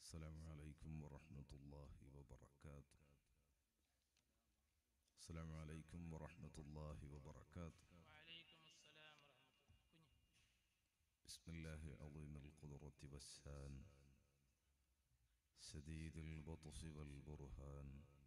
السلام عليكم ورحمة الله وبركاته السلام عليكم ورحمة الله وبركاته وعليكم السلام ورحمة الله കുഞ്ഞ് بسم الله عظيم القدرة والسان سديد اللطف والبرهان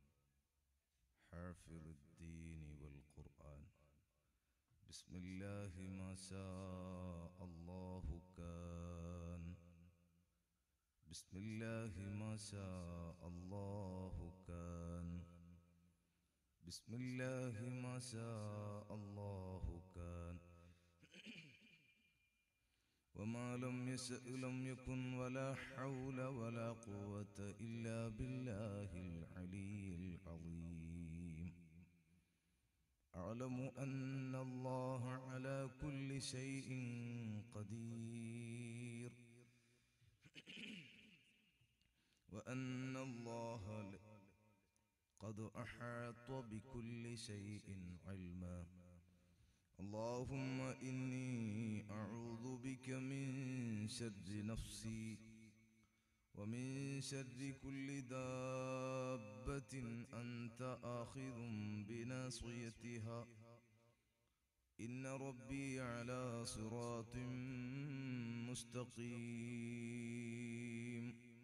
حافظ الدين والقرآن بسم الله ما شاء الله كان بسم الله ما شاء الله كان بسم الله ما شاء الله كان وما لم يشأ لم يكن ولا حول ولا قوة إلا بالله العلي العظيم أعلم أن الله على كل شيء قدير وأن الله ل- قد أحاط بكل شيء علما اللهم إني أعوذ بك من شر نفسي ومن شر كل دابة أنت آخذ بناصيتها إن ربي على صراط مستقيم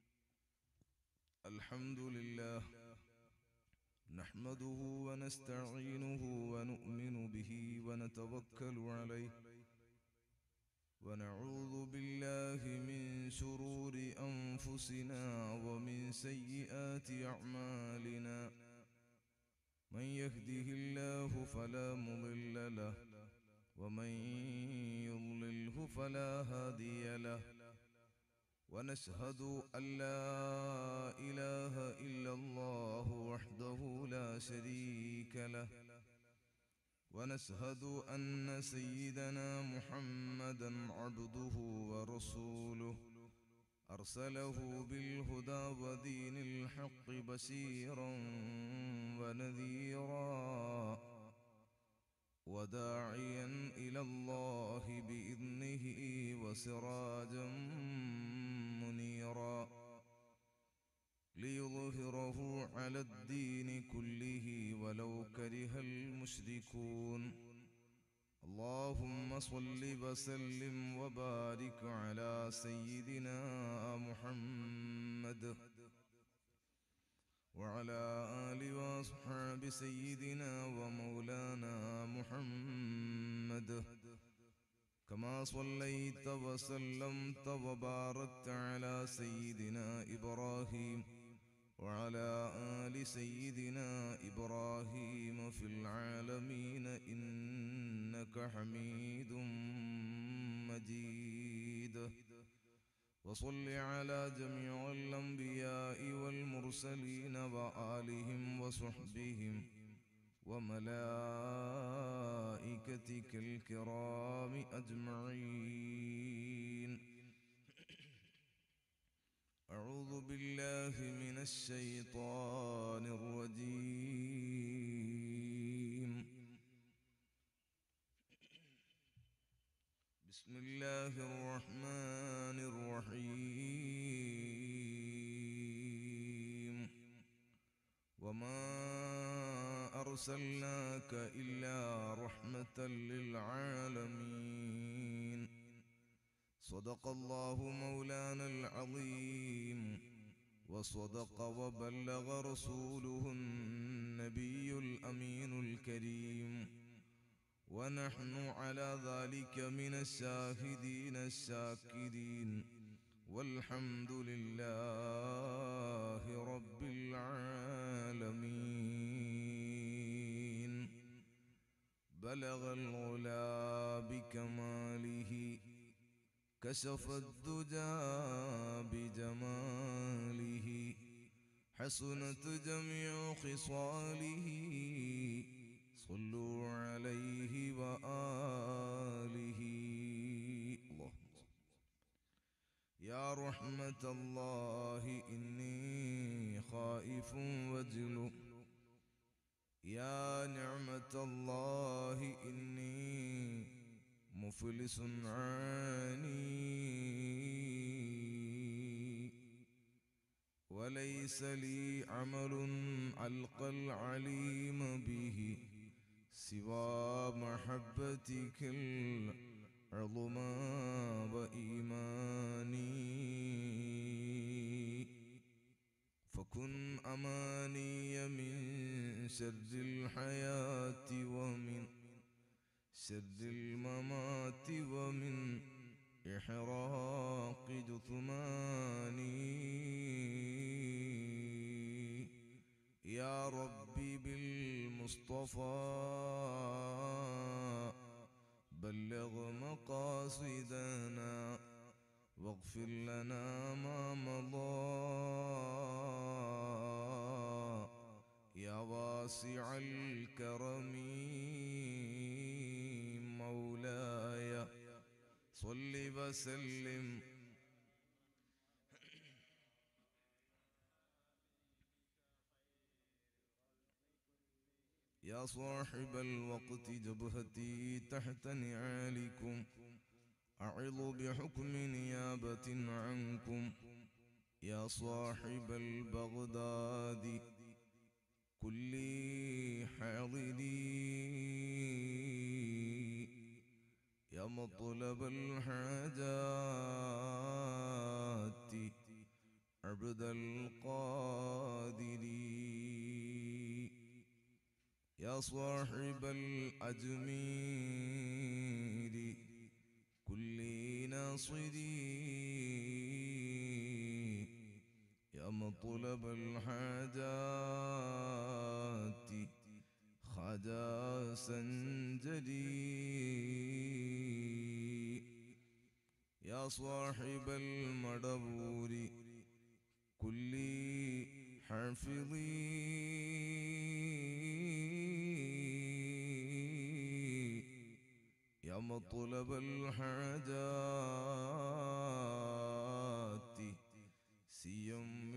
الحمد لله نحمده ونستعينه ونؤمن به ونتوكل عليه ونعوذ بالله من شرور أنفسنا ومن سيئات أعمالنا من يهده الله فلا مضل له ومن يضلله فلا هادي له ونشهد أن لا إله إلا الله وحده لا شريك له ونشهد أن سيدنا محمدا عبده ورسوله أرسله بالهدى ودين الحق بشيرا ونذيرا وداعيا إلى الله بإذنه وسراجا منيرا ليظهره على الدين كله ولو كره المشركون اللهم صل وسلم وبارك على سيدنا محمد وعلى آل وأصحاب سيدنا ومولانا محمد كما صليت وسلمت وباركت على سيدنا إبراهيم وعلى آل سيدنا إبراهيم في العالمين إنك حميد مجيد وصل على جميع الأنبياء والمرسلين وآلهم وصحبهم وملائكتك الكرام أجمعين أعوذ بالله من الشيطان الرجيم بسم الله الرحمن الرحيم وما أرسلناك إلا رحمة للعالمين صدق الله مولانا العظيم وصدق وبلغ رسوله النبي الأمين الكريم ونحن على ذلك من الشاهدين الشاكرين والحمد لله رب العالمين بلغ الغلا بكماله كشف الدجى بجماله حسنت جميع خصاله صلوا عليه وآله اللهم صل. يا رحمة الله إني خائف وجل يا نعمة الله إني مفلس عاني وليس لي عمل ألقى العليم به سوى محبتك العظمى وإيماني فكن أماني من شر الحياة ومن شر الممات ومن إحراق جثماني يا ربي بالمصطفى بلغ مقاصدنا واغفر لنا ما مضى يا واسع الكرم مولاي صل وسلم يا صاحب الوقت جبهتي تحت نعالكم أعظ بحكم نيابة عنكم يا صاحب البغداد كل حاضري يا مطلب الحاجات عبد القادر يا صاحب الأجمير كل ناصري يا مطلب الحاجات خجا سنجري يا صاحب المدبور كل حافظي يا مطلب الحاجات سيم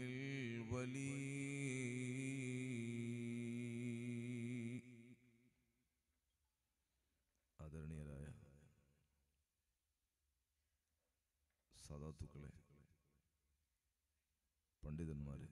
الولي ആദരണീയരായ സദാത്തുക്കളെ പണ്ഡിതന്മാരെ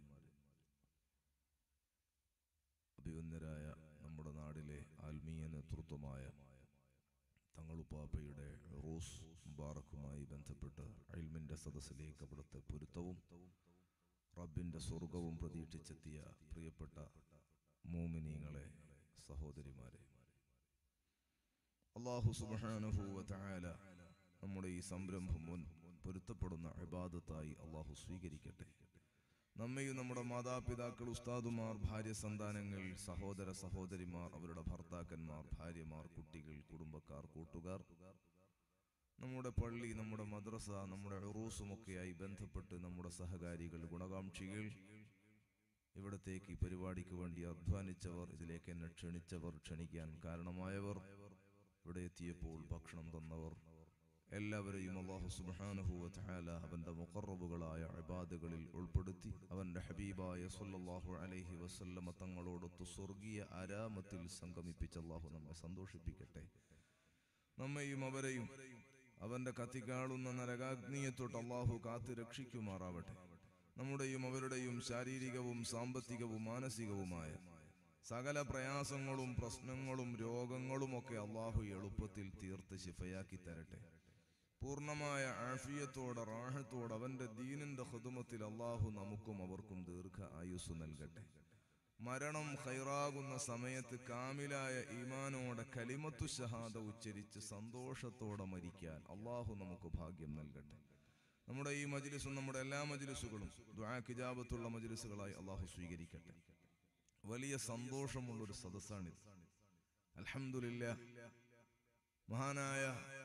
അഭിവന്യരായ നമ്മുടെ നാടിലെ ആത്മീയ നേതൃത്വമായ തങ്ങളുപ്പാപ്പയുടെ റോസ് മുബാറക്കുമായി ബന്ധപ്പെട്ട് അയിൽമിന്റെ സദസ്സിലേക്ക് അവിടുത്തെ പൊരുത്തവും റബ്ബിന്റെ സ്വർഗവും പ്രതീക്ഷിച്ചെത്തിയ പ്രിയപ്പെട്ട മോമിനീങ്ങളെ സഹോദരിമാരെ അള്ളാഹു സുബാനുഭൂവ തായാല നമ്മുടെ ഈ സംരംഭം മുൻ പൊരുത്തപ്പെടുന്ന അബാദത്തായി അള്ളാഹു സ്വീകരിക്കട്ടെ നമ്മയും നമ്മുടെ മാതാപിതാക്കൾ ഉസ്താദുമാർ ഭാര്യ സന്താനങ്ങൾ സഹോദര സഹോദരിമാർ അവരുടെ ഭർത്താക്കന്മാർ ഭാര്യമാർ കുട്ടികൾ കുടുംബക്കാർ കൂട്ടുകാർ നമ്മുടെ പള്ളി നമ്മുടെ മദ്രസ നമ്മുടെ ഉറൂസുമൊക്കെയായി ബന്ധപ്പെട്ട് നമ്മുടെ സഹകാരികൾ ഗുണകാംക്ഷികൾ ഇവിടത്തേക്ക് ഈ പരിപാടിക്ക് വേണ്ടി അധ്വാനിച്ചവർ ഇതിലേക്ക് എന്നെ ക്ഷണിച്ചവർ ക്ഷണിക്കാൻ കാരണമായവർ ഇവിടെ എത്തിയപ്പോൾ ഭക്ഷണം തന്നവർ എല്ലാവരെയും അള്ളാഹു സുബ്ഹാനഹു വതആല അവന്റെ മുഖറബുകളായ ഇബാദുകളിൽ ഉൾപ്പെടുത്തി അവന്റെ ഹബീബായ സല്ലല്ലാഹു അലൈഹി വസല്ലമ തങ്ങളോടൊത്ത് സ്വർഗീയ ആരാമത്തിൽ സംഗമിപ്പിച്ച് അള്ളാഹു നമ്മെ സന്തോഷിപ്പിക്കട്ടെ നമ്മയും അവരെയും അവന്റെ കത്തിക്കാളുന്ന നരകാഗ്നിയെ തൊട്ട് അള്ളാഹു കാത്ത് രക്ഷിക്കുമാറാവട്ടെ നമ്മുടെയും അവരുടെയും ശാരീരികവും സാമ്പത്തികവും മാനസികവുമായ സകല പ്രയാസങ്ങളും പ്രശ്നങ്ങളും രോഗങ്ങളും ഒക്കെ അള്ളാഹു എളുപ്പത്തിൽ തീർത്ത് ശിഫയാക്കി തരട്ടെ പൂർണ്ണമായ ആഫിയത്തോടെ റാഹത്തോടെ അവന്റെ ദീനിന്റെ ഹൃദമത്തിൽ അള്ളാഹു നമുക്കും അവർക്കും ദീർഘ ആയുസ് നൽകട്ടെ മരണം ഹൈറാകുന്ന സമയത്ത് കാമിലായ ഈമാനോടെ കലിമത്തു ഷഹാദ ഉച്ചരിച്ച് സന്തോഷത്തോടെ മരിക്കാൻ അള്ളാഹു നമുക്ക് ഭാഗ്യം നൽകട്ടെ നമ്മുടെ ഈ മജ്ലിസും നമ്മുടെ എല്ലാ മജ്ലിസുകളും ദ്വാക്കിജാബത്തുള്ള മജ്ലിസുകളായി അള്ളാഹു സ്വീകരിക്കട്ടെ വലിയ സന്തോഷമുള്ള ഒരു സദസ്സാണിത് അൽഹംദുലില്ല മഹാനായ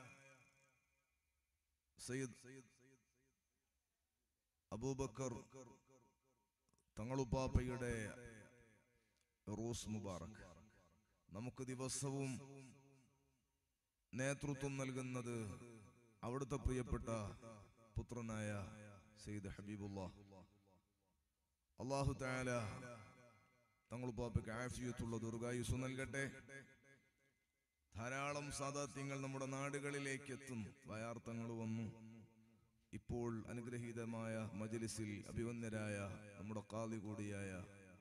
സയ്യിദ് അബൂബക്കർ തങ്ങളുപ്പാപ്പയുടെ റോസ് മുബാറക് നമുക്ക് ദിവസവും നേതൃത്വം നൽകുന്നത് അവിടുത്തെ പ്രിയപ്പെട്ട പുത്രനായ സെയ്ദ് ഹബീബുള്ള അള്ളാഹു താല തങ്ങളുപ്പാപ്പയ്ക്ക് ആഫിയത്തുള്ള ദുർഗായുസ് നൽകട്ടെ ധാരാളം സാദാത്യങ്ങൾ നമ്മുടെ നാടുകളിലേക്ക് എത്തുന്നു വയാർത്ഥങ്ങൾ വന്നു ഇപ്പോൾ അനുഗ്രഹീതമായ മജലിസിൽ അഭിവന്യരായ നമ്മുടെ കാതി കൂടിയായ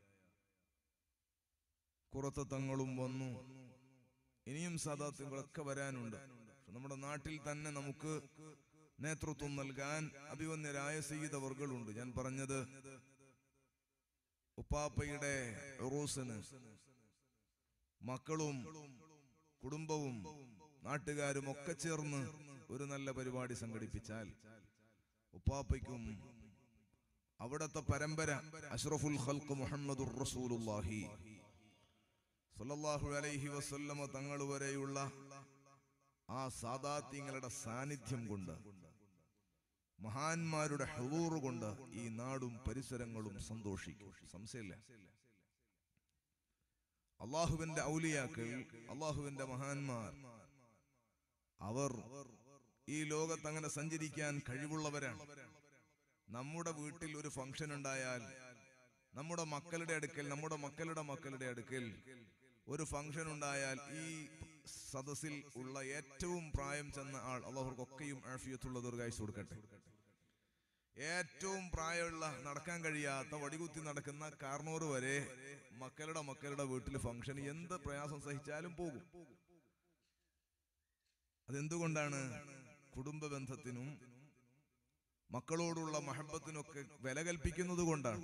കുറത്ത തങ്ങളും വന്നു ഇനിയും സാദാത്തുകളൊക്കെ വരാനുണ്ട് പക്ഷെ നമ്മുടെ നാട്ടിൽ തന്നെ നമുക്ക് നേതൃത്വം നൽകാൻ അഭിവന്യരായ സയ്യിദവർകളുണ്ട് ഞാൻ പറഞ്ഞത് ഉപ്പാപ്പയുടെ ഉറൂസിന് മക്കളും കുടുംബവും നാട്ടുകാരും ഒക്കെ ചേർന്ന് ഒരു നല്ല പരിപാടി സംഘടിപ്പിച്ചാൽ ഉപ്പാപ്പയ്ക്കും അവിടത്തെ പരമ്പര അഷ്റഫുൽ ഖൽഖ് മുഹമ്മദുർ റസൂലുള്ളാഹി സല്ലല്ലാഹു അലൈഹി വസല്ലമ തങ്ങൾ വരെയുള്ള ആ സാദാത്യങ്ങളുടെ സാന്നിധ്യം കൊണ്ട് മഹാന്മാരുടെ ഹുറൂറ് കൊണ്ട് ഈ നാടും പരിസരങ്ങളും സന്തോഷിക്കും സംശയമില്ല അള്ളാഹുവിന്റെ ഔലിയാക്കൾ അള്ളാഹുവിന്റെ മഹാന്മാർ അവർ ഈ ലോകത്ത് അങ്ങനെ സഞ്ചരിക്കാൻ കഴിവുള്ളവരാണ് നമ്മുടെ വീട്ടിൽ ഒരു ഫംഗ്ഷൻ ഉണ്ടായാൽ നമ്മുടെ മക്കളുടെ അടുക്കൽ നമ്മുടെ മക്കളുടെ മക്കളുടെ അടുക്കൽ ഒരു ഫംഗ്ഷൻ ഉണ്ടായാൽ ഈ സദസ്സിൽ ഉള്ള ഏറ്റവും പ്രായം ചെന്ന ആൾ അള്ളാഹുർക്കൊക്കെയും ആഫിയത്തുള്ള ദീർഘായുസ് കൊടുക്കട്ടെ ഏറ്റവും പ്രായമുള്ള നടക്കാൻ കഴിയാത്ത വടികുത്തി നടക്കുന്ന കാർണോർ വരെ മക്കളുടെ മക്കളുടെ വീട്ടിൽ ഫംഗ്ഷൻ എന്ത് പ്രയാസം സഹിച്ചാലും പോകും അതെന്തുകൊണ്ടാണ് കുടുംബ ബന്ധത്തിനും മക്കളോടുള്ള മഹബത്തിനൊക്കെ വില കൽപ്പിക്കുന്നത് കൊണ്ടാണ്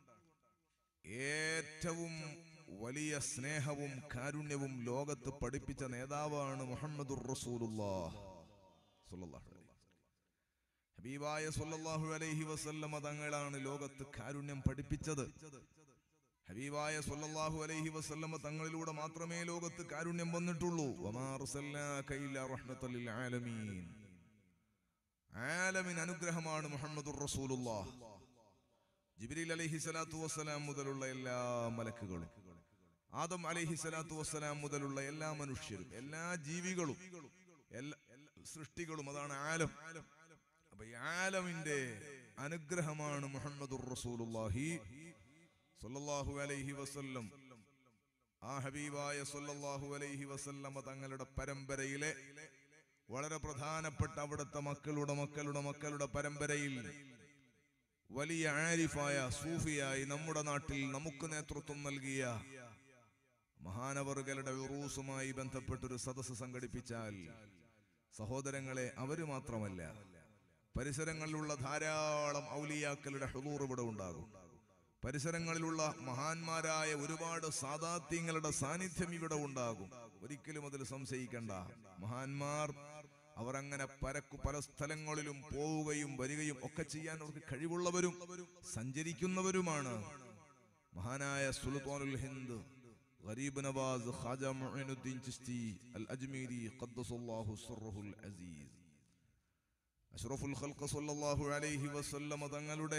ഏറ്റവും വലിയ സ്നേഹവും കാരുണ്യവും ലോകത്ത് പഠിപ്പിച്ച നേതാവാണ് മുഹമ്മദുർ റസൂലുള്ളാഹ് സ്വല്ലല്ലാഹു അലൈഹി വസല്ലം. ഹബീബായ സല്ലല്ലാഹു അലൈഹി വസല്ലമ തങ്ങളാണ് ലോകത്ത് കാരുണ്യം പഠിപ്പിച്ചത് ഹബീബായ സല്ലല്ലാഹു അലൈഹി വസല്ലമ തങ്ങളിലൂടെ മാത്രമേ ലോകത്ത് കാരുണ്യം വന്നിട്ടുള്ളൂ വമാ അർസൽനാക ഇല്ലാ റഹ്മത്തൽ ലിൽ ആലമീൻ ആലമിൻ അനുഗ്രഹമാണ് മുഹമ്മദുർ റസൂലുള്ളാഹ് ജിബ്രീൽ അലൈഹി സ്വലാത്തു വസ്സലാം മുതലുള്ള എല്ലാ മലക്കുകളും ആദം അലൈഹി സ്വലാത്തു വസ്സലാം മുതലുള്ള എല്ലാ മനുഷ്യരും എല്ലാ ജീവികളും എല്ലാ സൃഷ്ടികളും അതാണ് ആലം അപ്പൊ ഈ ആലമിന്റെ അനുഗ്രഹമാണ് മുഹമ്മദുർ റസൂലുള്ളാഹി സ്വല്ലല്ലാഹു അലൈഹി വസല്ലം ആ ഹബീബായ സ്വല്ലല്ലാഹു അലൈഹി വസല്ലമ തങ്ങളുടെ പരമ്പരയിലെ വളരെ പ്രധാനപ്പെട്ട അവിടുത്തെ മക്കളുടെ മക്കളുടെ മക്കളുടെ പരമ്പരയിൽ വലിയ ആരിഫായ സൂഫിയായി നമ്മുടെ നാട്ടിൽ നമുക്ക് നേതൃത്വം നൽകിയ മഹാനവറുകളുടെ ഉറൂസുമായി ബന്ധപ്പെട്ടൊരു സദസ്സ് സംഘടിപ്പിച്ചാൽ സഹോദരങ്ങളെ അവര് മാത്രമല്ല പരിസരങ്ങളിലുള്ള ധാരാളം ഔലിയാക്കളുടെ ഹുദൂർ ഇവിടെ ഉണ്ടാകും പരിസരങ്ങളിലുള്ള മഹാന്മാരായ ഒരുപാട് സാദാത്യങ്ങളുടെ സാന്നിധ്യം ഇവിടെ ഉണ്ടാകും ഒരിക്കലും അതിൽ സംശയിക്കണ്ട മഹാന്മാർ അവർ അങ്ങനെ പരക്കു പല സ്ഥലങ്ങളിലും പോവുകയും വരികയും ഒക്കെ ചെയ്യാൻ അവർക്ക് കഴിവുള്ളവരും സഞ്ചരിക്കുന്നവരുമാണ് മഹാനായ സുൽത്താനുൽ ഹിന്ദ് ഗരീബ് നവാസ് ഖാജ മുഈനുദ്ദീൻ ചിസ്തി അൽ അജ്മീരി ഖദ്ദസല്ലാഹു സിർറുൽ അസീസ് അഷ്റഫുൽ ഖൽഖ് സല്ലല്ലാഹു അലൈഹി വസല്ലമ തങ്ങളുടെ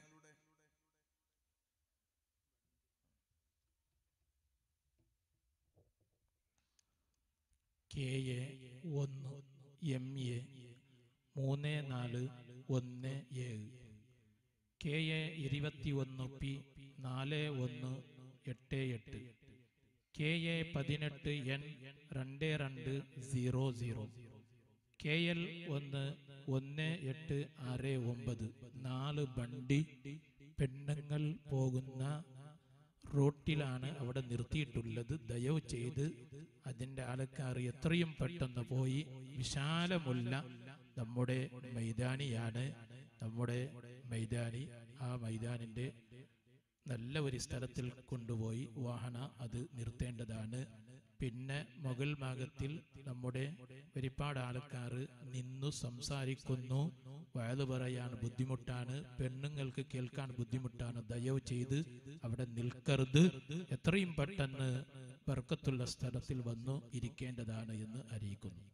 കെ എ ഒന്ന് എം എ മൂന്ന് നാല് ഒന്ന് ഏഴ് കെ എ ഇരുപത്തി ഒന്ന് പി നാല് ഒന്ന് എട്ട് എട്ട് കെ എ പതിനെട്ട് എൻ രണ്ട് രണ്ട് സീറോ സീറോ കെ എൽ ഒന്ന് ഒന്ന് എട്ട് ആറ് ഒമ്പത് നാല് വണ്ടി പെണ്ണുങ്ങൾ പോകുന്ന റോട്ടിലാണ് അവിടെ നിർത്തിയിട്ടുള്ളത് ദയവ് ചെയ്ത് അതിൻ്റെ ആൾക്കാർ എത്രയും പെട്ടെന്ന് പോയി വിശാലമുള്ള നമ്മുടെ മൈതാനിയാണ് നമ്മുടെ മൈതാനി ആ മൈതാനിൻ്റെ നല്ല ഒരു സ്ഥലത്തിൽ കൊണ്ടുപോയി വാഹന അത് നിർത്തേണ്ടതാണ് പിന്നെ മുകൾ ഭാഗത്തിൽ നമ്മുടെ ഒരുപാട് ആൾക്കാർ നിന്നു സംസാരിക്കുന്നു വയത് പറയാൻ ബുദ്ധിമുട്ടാണ് പെണ്ണുങ്ങൾക്ക് കേൾക്കാൻ ബുദ്ധിമുട്ടാണ് ദയവ് ചെയ്ത് അവിടെ നിൽക്കരുത് എത്രയും പെട്ടെന്ന് ബർക്കത്തുള്ള സ്ഥലത്തിൽ വന്നു ഇരിക്കേണ്ടതാണ് എന്ന് അറിയിക്കുന്നു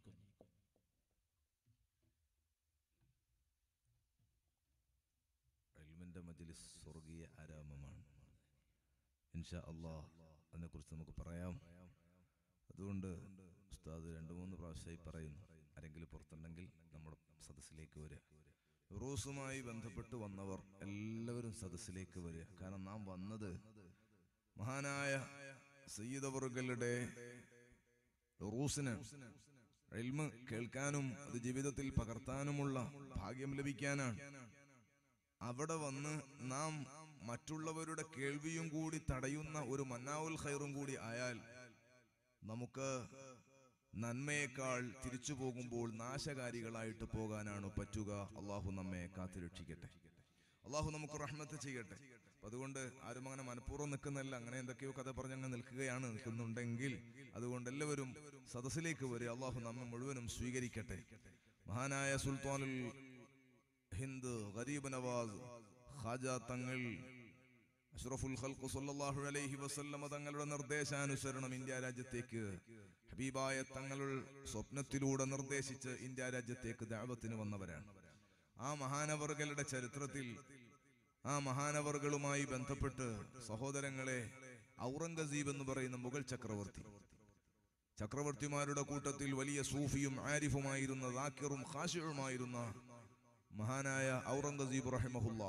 ഇൽമിന്റെ മജ്ലിസ് സ്വർഗീയ ആരാമമാണ് ഇൻഷാ അള്ളാഹ് അതിനെക്കുറിച്ച് നമുക്ക് പറയാം അതുകൊണ്ട് ഉസ്താദ് രണ്ട് മൂന്ന് പ്രാവശ്യമായി പറയുന്നു ആരെങ്കിലും പുറത്തുണ്ടെങ്കിൽ നമ്മുടെ സദസ്സിലേക്ക് വരിക റൂസുമായി ബന്ധപ്പെട്ട് വന്നവർ എല്ലാവരും സദസ്സിലേക്ക് വരിക കാരണം നാം വന്നത് മഹാനായ സയ്യിദവറുകളുടെ റൂസിന് ഇൽമ് കേൾക്കാനും അത് ജീവിതത്തിൽ പകർത്താനുമുള്ള ഭാഗ്യം ലഭിക്കാനാണ് അവിടെ വന്ന് നാം മറ്റുള്ളവരുടെ കേൾവിയും കൂടി തടയുന്ന ഒരു മന്നാവുൽ ഖൈറും കൂടി ആയാൽ നമുക്ക് നന്മയേക്കാൾ തിരിച്ചു പോകുമ്പോൾ നാശകാരികളായിട്ട് പോകാനാണ് പറ്റുക അള്ളാഹു നമ്മെ കാത്തുരക്ഷിക്കട്ടെ അള്ളാഹു നമുക്ക് റഹ്മത്ത് ചെയ്യട്ടെ അപ്പൊ അതുകൊണ്ട് ആരും അങ്ങനെ മനഃപൂർവ്വം നിൽക്കുന്നില്ല അങ്ങനെ എന്തൊക്കെയോ കഥ പറഞ്ഞങ്ങ് നിൽക്കുകയാണ് നിൽക്കുന്നുണ്ടെങ്കിൽ അതുകൊണ്ട് എല്ലാവരും സദസ്സിലേക്ക് വരെ അള്ളാഹു നമ്മെ മുഴുവനും സ്വീകരിക്കട്ടെ മഹാനായ സുൽത്താനുൽ ഹിന്ദ് ഗരീബ് നവാസ് ഖാജ തങ്ങൾ അഷ്റഫുൽ ഖൽഖ് സല്ലല്ലാഹു അലൈഹി വസല്ലമ തങ്ങളുടെ നിർദ്ദേശാനുസരണം ഇന്ത്യ രാജ്യത്തേക്ക് ഹബീബായ തങ്ങൾ സ്വപ്നത്തിലൂടെ നിർദ്ദേശിച്ച് ഇന്ത്യ രാജ്യത്തേക്ക് ദാവത്തിന് വന്നവരാണ് ആ മഹാനവറുകളുടെ ചരിത്രത്തിൽ ആ മഹാനവറുകളുമായി ബന്ധപ്പെട്ട് സഹോദരങ്ങളെ ഔറംഗസീബ് എന്ന് പറയുന്ന മുഗൾ ചക്രവർത്തി ചക്രവർത്തിമാരുടെ കൂട്ടത്തിൽ വലിയ സൂഫിയും ആരിഫുമായിരുന്ന ദാക്കിറും ഖാഷിറുമായിരുന്ന മഹാനായ ഔറംഗസീബ് റഹിമഹുല്ല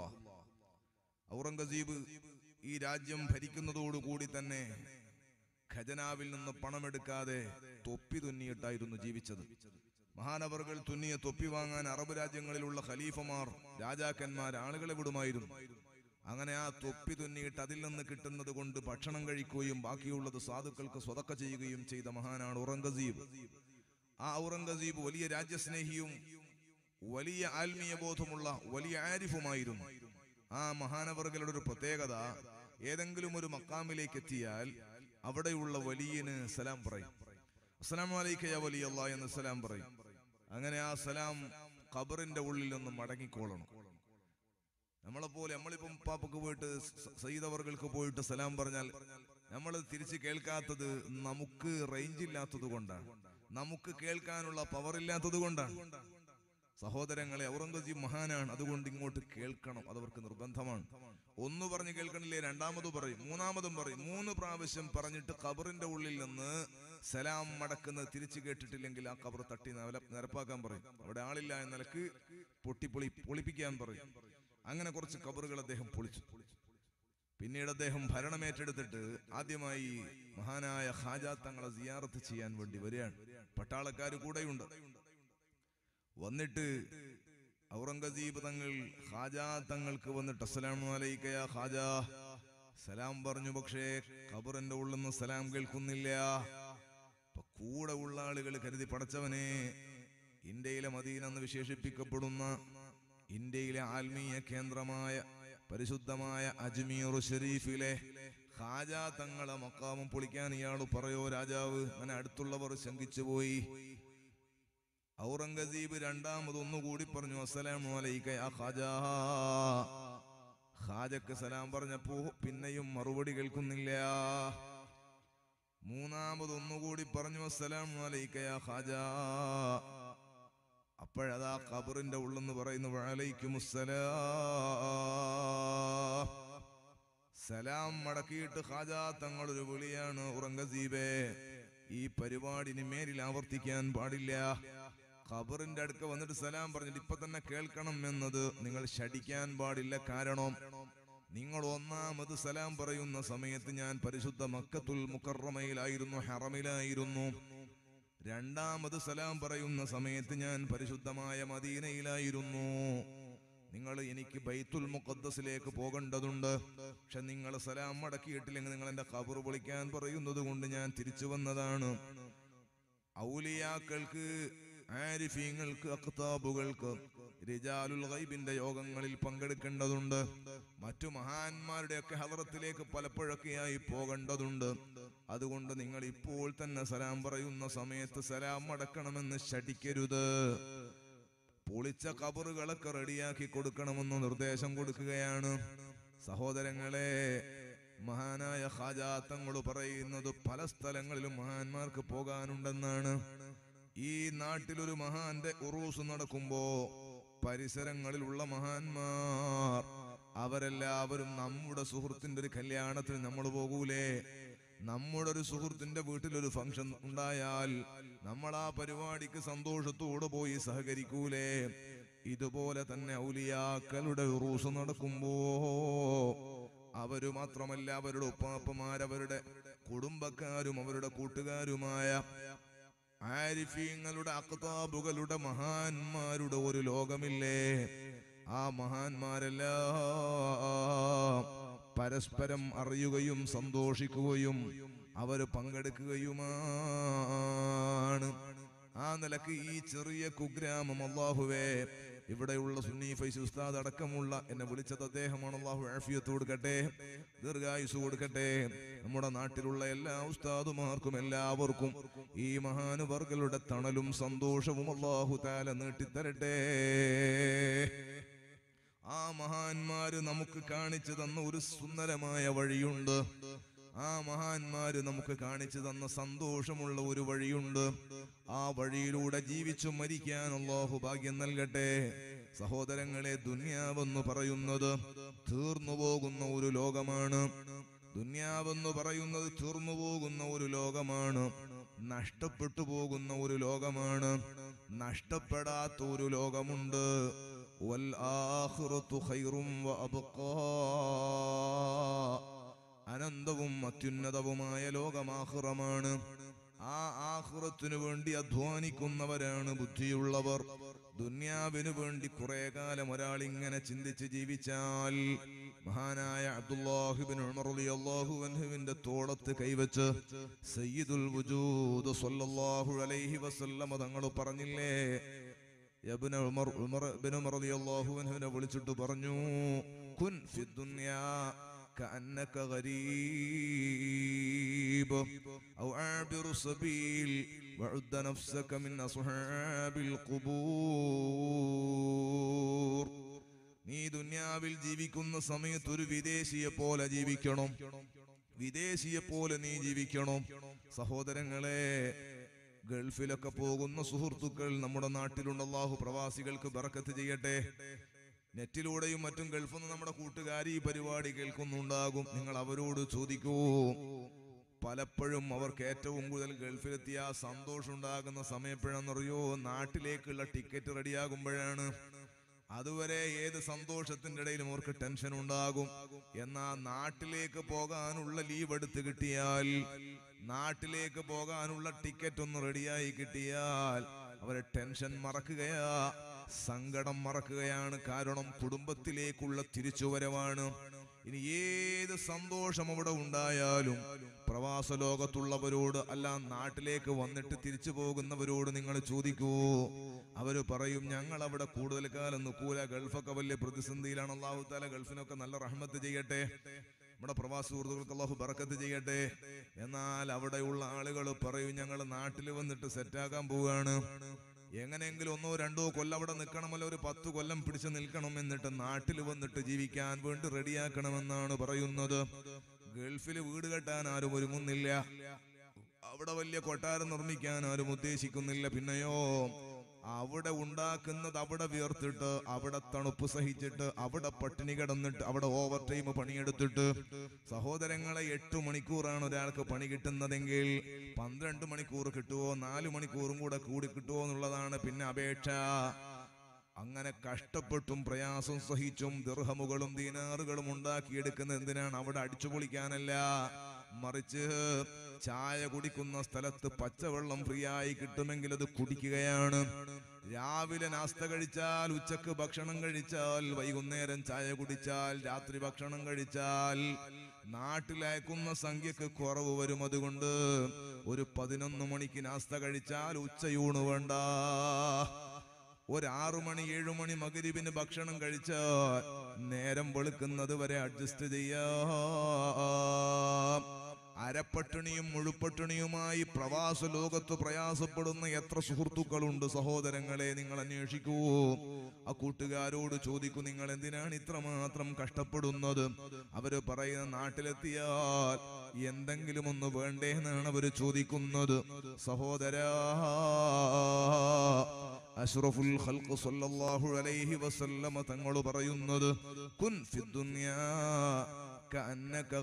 ഔറംഗസീബ് ഈ രാജ്യം ഭരിക്കുന്നതോടുകൂടി തന്നെ ഖജനാവിൽ നിന്ന് പണമെടുക്കാതെ തൊപ്പി തുന്നിയിട്ടായിരുന്നു ജീവിച്ചത് മഹാനവറുകൾ തുന്നിയ തൊപ്പി വാങ്ങാൻ അറബ് രാജ്യങ്ങളിലുള്ള ഖലീഫമാർ രാജാക്കന്മാർ ആളുകളെ വിടുമായിരുന്നു അങ്ങനെ ആ തൊപ്പി തുന്നിയിട്ട് അതിൽ നിന്ന് കിട്ടുന്നത് കൊണ്ട് ഭക്ഷണം കഴിക്കുകയും ബാക്കിയുള്ളത് സാധുക്കൾക്ക് സ്വതക്ക ചെയ്യുകയും ചെയ്ത മഹാനാണ് ഔറംഗസീബ് ആ ഔറംഗസീബ് വലിയ രാജ്യസ്നേഹിയും വലിയ ആത്മീയ ബോധമുള്ള വലിയ ആരിഫുമായിരുന്നു ആ മഹാനവറുകളുടെ ഒരു പ്രത്യേകത ഏതെങ്കിലും ഒരു മക്കാമിലേക്ക് എത്തിയാൽ അവിടെയുള്ള വലിയന് സലാം പറയും അസ്സലാമു അലൈക്ക യാ വലിയ അല്ലാ എന്ന് സലാം പറയും അങ്ങനെ ആ സലാം ഖബറിന്റെ ഉള്ളിൽ നിന്ന് മടങ്ങിക്കോളണം നമ്മളെ പോലെ നമ്മളിപ്പം പാപ്പക്ക് പോയിട്ട് സ- സയ്യിദ് അവർക്ക് പോയിട്ട് സലാം പറഞ്ഞാൽ നമ്മൾ തിരിച്ച് കേൾക്കാത്തത് നമുക്ക് റേഞ്ച് ഇല്ലാത്തത് കൊണ്ടാണ് നമുക്ക് കേൾക്കാനുള്ള പവർ ഇല്ലാത്തത് കൊണ്ടാണ് സഹോദരങ്ങളെ ഔറംഗസീബ് മഹാനാണ് അതുകൊണ്ട് ഇങ്ങോട്ട് കേൾക്കണം അതവർക്ക് നിർബന്ധമാണ് ഒന്ന് പറഞ്ഞ് കേൾക്കണില്ലേ രണ്ടാമത് പറയും മൂന്നാമതും പറയും മൂന്ന് പ്രാവശ്യം പറഞ്ഞിട്ട് ഖബറിന്റെ ഉള്ളിൽ നിന്ന് സലാം മടക്കുന്നത് തിരിച്ചു കേട്ടിട്ടില്ലെങ്കിൽ ആ ഖബർ തട്ടി നില- നിരപ്പാക്കാൻ പറയും അവിടെ ആളില്ല എന്ന നിലക്ക് പൊട്ടിപ്പൊളി പൊളിപ്പിക്കാൻ പറയും അങ്ങനെ കുറച്ച് ഖബറുകൾ അദ്ദേഹം പൊളിച്ചു പിന്നീട് അദ്ദേഹം ഭരണമേറ്റെടുത്തിട്ട് ആദ്യമായി മഹാനായ ഖാജ തങ്ങളെ സിയാറത്ത് ചെയ്യാൻ വേണ്ടി വരികയാണ് പട്ടാളക്കാർ കൂടെയുണ്ട് വന്നിട്ട് ഔറംഗസീബ് തങ്ങൾ ഖാജ തങ്ങൾക്ക് വന്നിട്ട് അസ്സലാമു അലൈക്കയ ഖാജ സലാം പറഞ്ഞു പക്ഷേ ഖബറിന്റെ ഉള്ളിൽ നിന്ന് സലാം കേൾക്കുന്നില്ല അപ്പൊ കൂടെ ഉള്ള ആളുകൾ കരുതി പടച്ചവനെ ഇന്ത്യയിലെ മദീന എന്ന് വിശേഷിപ്പിക്കപ്പെടുന്ന ഇന്ത്യയിലെ ആത്മീയ കേന്ദ്രമായ പരിശുദ്ധമായ അജ്മീർ ഷെരീഫിലെ ഖാജ തങ്ങളെ മക്കാമം പൊളിക്കാൻ ഇയാൾ പറയോ രാജാവ് അങ്ങനെ അടുത്തുള്ളവർ ശങ്കിച്ചു പോയി ഔറംഗസീബ് രണ്ടാമത് ഒന്നുകൂടി പറഞ്ഞു അസ്സലാമു അലൈക യാ ഖാജാ ഖാജക്ക് സലാം പറഞ്ഞപ്പോ പിന്നെയും മറുപടി കേൾക്കുന്നില്ല മൂന്നാമത് ഒന്നുകൂടി പറഞ്ഞു അസ്സലാമു അലൈക യാ ഖാജാ അപ്പോഴതാ ഖബറിന്റെ ഉള്ളെന്ന് പറയുന്നു വഅലൈക്കും സലാം മടക്കിയിട്ട് ഖാജ തങ്ങളൊരു വിളിയാണ് ഉറങ്കസീബേ ഈ പരിപാടിന് മേലിൽ ആവർത്തിക്കാൻ പാടില്ല ഖബറിന്റെ അടുക്ക വന്നിട്ട് സലാം പറഞ്ഞിട്ട് ഇപ്പൊ തന്നെ കേൾക്കണം എന്നത് നിങ്ങൾ ശടിക്കാൻ പാടില്ല കാരണം നിങ്ങൾ ഒന്നാമത് സലാം പറയുന്ന സമയത്ത് ഞാൻ പരിശുദ്ധ മക്കത്തുൽ മുക്കറമയിലായിരുന്നു ഹറമിലായിരുന്നു രണ്ടാമത് സലാം പറയുന്ന സമയത്ത് ഞാൻ പരിശുദ്ധമായ മദീനയിലായിരുന്നു നിങ്ങൾ എനിക്ക് ബൈത്തുൽ മുഖദ്ദസിലേക്ക് പോകേണ്ടതുണ്ട് പക്ഷെ നിങ്ങൾ സലാം മടക്കിയിട്ടില്ലെങ്കിൽ നിങ്ങൾ എന്റെ ഖബർ പൊളിക്കാൻ പറയുന്നത് കൊണ്ട് ഞാൻ തിരിച്ചു വന്നതാണ് ഔലിയാക്കൾക്ക് ആരിഫീങ്ങൾക്ക് അക്താബുകൾക്ക് റിജാലുൽ ഗൈബിന്റെ യോഗങ്ങളിൽ പങ്കെടുക്കേണ്ടതുണ്ട് മറ്റു മഹാന്മാരുടെയൊക്കെ ഹലറത്തിലേക്ക് പലപ്പോഴൊക്കെയായി പോകേണ്ടതുണ്ട് അതുകൊണ്ട് നിങ്ങൾ ഇപ്പോൾ തന്നെ സലാം പറയുന്ന സമയത്ത് സലാം അടക്കണമെന്ന് ശടിക്കരുത് പൊളിച്ച കബറുകളൊക്കെ റെഡിയാക്കി കൊടുക്കണമെന്ന് നിർദ്ദേശം കൊടുക്കുകയാണ് സഹോദരങ്ങളെ മഹാനായ ഖാജാത്തങ്ങൾ പറയുന്നത് പല സ്ഥലങ്ങളിലും മഹാന്മാർക്ക് പോകാനുണ്ടെന്നാണ് ഈ നാട്ടിലൊരു മഹാന്റെ ഉറൂസ് നടക്കുമ്പോ പരിസരങ്ങളിലുള്ള മഹാന്മാർ അവരെല്ലാവരും നമ്മുടെ സുഹൃത്തിന്റെ ഒരു കല്യാണത്തിന് നമ്മൾ പോകൂലേ നമ്മുടെ ഒരു സുഹൃത്തിന്റെ വീട്ടിലൊരു ഫംഗ്ഷൻ ഉണ്ടായാൽ നമ്മൾ ആ പരിപാടിക്ക് സന്തോഷത്തോടെ പോയി സഹകരിക്കൂലേ ഇതുപോലെ തന്നെ ഔലിയാക്കളുടെ ഉറൂസ് നടക്കുമ്പോ അവര് മാത്രമല്ല അവരുടെ ഉപ്പാപ്പമാർ അവരുടെ കുടുംബക്കാരും അവരുടെ കൂട്ടുകാരുമായ ആരിഫീങ്ങളുടെ അക്താബുകളുടെ മഹാന്മാരുടെ ഒരു ലോകമില്ലേ ആ മഹാന്മാരെല്ലാം പരസ്പരം അറിയുകയും സന്തോഷിക്കുകയും അവർ പങ്കെടുക്കുകയുമാണ് ആ നിലക്ക് ഈ ചെറിയ കുഗ്രാമം അള്ളാഹുവേ ഇവിടെയുള്ള സുന്നി ഫൈസ് ഉസ്താദ് അടക്കമുള്ള എന്നെ വിളിച്ചത് അദ്ദേഹമാണ് അള്ളാഹു ആഫിയത്ത് കൊടുക്കട്ടെ ദീർഘായുസ് കൊടുക്കട്ടെ നമ്മുടെ നാട്ടിലുള്ള എല്ലാ ഉസ്താദുമാർക്കും എല്ലാവർക്കും ഈ മഹാനുവർഗളുടെ തണലും സന്തോഷവും അള്ളാഹു താല നീട്ടിത്തരട്ടെ ആ മഹാന്മാര് നമുക്ക് കാണിച്ചു തന്ന ഒരു സുന്ദരമായ വഴിയുണ്ട് ആ മഹാന്മാര് നമുക്ക് കാണിച്ചു തന്ന സന്തോഷമുള്ള ഒരു വഴിയുണ്ട് ആ വഴിയിലൂടെ ജീവിച്ചു മരിക്കാൻ അള്ളാഹു ഭാഗ്യം നൽകട്ടെ സഹോദരങ്ങളെ ദുന്യാവെന്ന് പറയുന്നത് തീർന്നു പോകുന്ന ഒരു ലോകമാണ് ദുന്യാവെന്ന് പറയുന്നത് തീർന്നു പോകുന്ന ഒരു ലോകമാണ് നഷ്ടപ്പെട്ടു പോകുന്ന ഒരു ലോകമാണ് നഷ്ടപ്പെടാത്ത ഒരു ലോകമുണ്ട് വൽ ആഖിറത്തു ഖൈറും വഅബ്ഖാ അനന്തവും അത്യുന്നതവുമായ ലോകമാഹുറമാണ് ആ ആഹുറത്തിനു വേണ്ടി അധ്വാനിക്കുന്നവരാണ് ബുദ്ധിയുള്ളവർ ദുന്യാവിനു വേണ്ടി കുറെ കാലം ഒരാൾ ഇങ്ങനെ ചിന്തിച്ച് ജീവിച്ചാൽ മഹാനായ അബ്ദുല്ലാഹിബിൻ ഉമർ റളിയല്ലാഹു അൻഹുവിന്റെ തോളത്ത് കൈവച്ച് സയ്യിദുൽ വുജൂദ് സ്വല്ലല്ലാഹു അലൈഹി വസല്ലമ തങ്ങൾ പറഞ്ഞില്ലേ യബ്ന ഉമർ ഉമർ ഇബ്നു ഉമർ റളിയല്ലാഹു അൻഹുവിനെ വിളിച്ചിട്ട് പറഞ്ഞു കുൻ ഫിദ്ദുന്യാ كأنك غريب أو عابر سبيل وعد نفسك من أصحاب القبور നീ ദുന്യാവിൽ ജീവിക്കുന്ന സമയത്ത് ഒരു വിദേശിയെ പോലെ ജീവിക്കണം വിദേശിയെ പോലെ നീ ജീവിക്കണം സഹോദരങ്ങളെ ഗൾഫിലൊക്കെ പോകുന്ന സുഹൃത്തുക്കൾ നമ്മുടെ നാട്ടിലുള്ള അള്ളാഹു പ്രവാസികൾക്ക് ബറക്കത്ത് ചെയ്യട്ടെ നെറ്റിലൂടെയും മറ്റും ഗൾഫിൽ നിന്ന് നമ്മുടെ കൂട്ടുകാർ ഈ പരിപാടി കേൾക്കുന്നുണ്ടാകും നിങ്ങൾ അവരോട് ചോദിക്കൂ പലപ്പോഴും അവർക്ക് ഏറ്റവും കൂടുതൽ ഗൾഫിലെത്തിയ ആ സന്തോഷം ഉണ്ടാകുന്ന സമയപ്പോഴാണെന്നറിയോ നാട്ടിലേക്കുള്ള ടിക്കറ്റ് റെഡിയാകുമ്പോഴാണ് അതുവരെ ഏത് സന്തോഷത്തിന്റെ ഇടയിലും അവർക്ക് ടെൻഷൻ ഉണ്ടാകും എന്നാ നാട്ടിലേക്ക് പോകാനുള്ള ലീവ് എടുത്ത് കിട്ടിയാൽ നാട്ടിലേക്ക് പോകാനുള്ള ടിക്കറ്റ് ഒന്ന് റെഡിയായി കിട്ടിയാൽ അവരെ ടെൻഷൻ മറക്കുകയാ സങ്കടം മറക്കുകയാണ് കാരണം കുടുംബത്തിലേക്കുള്ള തിരിച്ചുവരവാണ് ഇനി ഏത് സന്തോഷം അവിടെ ഉണ്ടായാലും പ്രവാസ ലോകത്തുള്ളവരോട് അല്ല നാട്ടിലേക്ക് വന്നിട്ട് തിരിച്ചു പോകുന്നവരോട് നിങ്ങൾ ചോദിക്കൂ അവര് പറയും ഞങ്ങൾ അവിടെ കൂടുതൽ കാലം നിൽക്കൂല ഗൾഫൊക്കെ വലിയ പ്രതിസന്ധിയിലാണ് അള്ളാഹു താല ഗൾഫിനൊക്കെ നല്ല റഹ്മത്ത് ചെയ്യട്ടെ നമ്മുടെ പ്രവാസ സുഹൃത്തുക്കൾക്ക് അള്ളാഹു ബറക്കത്ത് ചെയ്യട്ടെ എന്നാൽ അവിടെയുള്ള ആളുകൾ പറയും ഞങ്ങൾ നാട്ടിൽ വന്നിട്ട് സെറ്റാക്കാൻ പോവുകയാണ് എങ്ങനെയെങ്കിലും ഒന്നോ രണ്ടോ കൊല്ലം അവിടെ നിൽക്കണമല്ലോ ഒരു പത്ത് കൊല്ലം പിടിച്ചു നിൽക്കണം എന്നിട്ട് നാട്ടിൽ വന്നിട്ട് ജീവിക്കാൻ വേണ്ടി റെഡിയാക്കണമെന്നാണ് പറയുന്നത് ഗൾഫിൽ വീട് കെട്ടാൻ ആരും ഒരുങ്ങുന്നില്ല അവിടെ വലിയ കൊട്ടാരം നിർമ്മിക്കാൻ ആരും ഉദ്ദേശിക്കുന്നില്ല പിന്നെയോ അവിടെ ഉണ്ടാക്കുന്നത് അവിടെ വിയർത്തിട്ട് അവിടെ തണുപ്പ് സഹിച്ചിട്ട് അവിടെ പട്ടിണി കിടന്നിട്ട് അവിടെ ഓവർ ടൈം പണിയെടുത്തിട്ട് സഹോദരങ്ങളെ എട്ട് മണിക്കൂറാണ് ഒരാൾക്ക് പണി കിട്ടുന്നതെങ്കിൽ പന്ത്രണ്ട് മണിക്കൂർ കിട്ടുമോ നാല് മണിക്കൂറും കൂടെ കൂടി കിട്ടുമോ എന്നുള്ളതാണ് പിന്നെ അപേക്ഷ അങ്ങനെ കഷ്ടപ്പെട്ടും പ്രയാസം സഹിച്ചും ദീർഘമുകളും ദീനാറുകളും ഉണ്ടാക്കിയെടുക്കുന്ന എന്തിനാണ് അവിടെ അടിച്ചു പൊളിക്കാനല്ല മറിച്ച് ചായ കുടിക്കുന്ന സ്ഥലത്ത് പച്ചവെള്ളം ഫ്രീ ആയി കിട്ടുമെങ്കിൽ അത് കുടിക്കുകയാണ് രാവിലെ നാസ്ത കഴിച്ചാൽ ഉച്ചക്ക് ഭക്ഷണം കഴിച്ചാൽ വൈകുന്നേരം ചായ കുടിച്ചാൽ രാത്രി ഭക്ഷണം കഴിച്ചാൽ നാട്ടിലയക്കുന്ന സംഖ്യക്ക് കുറവ് വരും അതുകൊണ്ട് ഒരു പതിനൊന്ന് മണിക്ക് നാസ്ത കഴിച്ചാൽ ഉച്ചയൂണ് വേണ്ട ഒരു ആറു മണി ഏഴു മണി മകരിവിന് ഭക്ഷണം കഴിച്ചാൽ നേരം വെളുക്കുന്നത് വരെ അഡ്ജസ്റ്റ് ചെയ്യാം അരപ്പട്ടിണിയും മുഴുപ്പട്ടിണിയുമായി പ്രവാസ ലോകത്ത് പ്രയാസപ്പെടുന്ന എത്ര സുഹൃത്തുക്കളുണ്ട് സഹോദരങ്ങളെ നിങ്ങൾ അന്വേഷിക്കൂ ആ കൂട്ടുകാരോട് ചോദിക്കൂ നിങ്ങൾ എന്തിനാണ് ഇത്രമാത്രം കഷ്ടപ്പെടുന്നത് അവര് പറയുന്ന നാട്ടിലെത്തിയാൽ എന്തെങ്കിലും ഒന്ന് വേണ്ടേ എന്നാണ് അവര് ചോദിക്കുന്നത് സഹോദരാ അഷ്റഫുൽ ഖൽഖ് സല്ലല്ലാഹു അലൈഹി വസല്ലമ തങ്ങൾ പറയുന്നത് കുൻ ഫിദ്ദുനിയാ കഅന്നക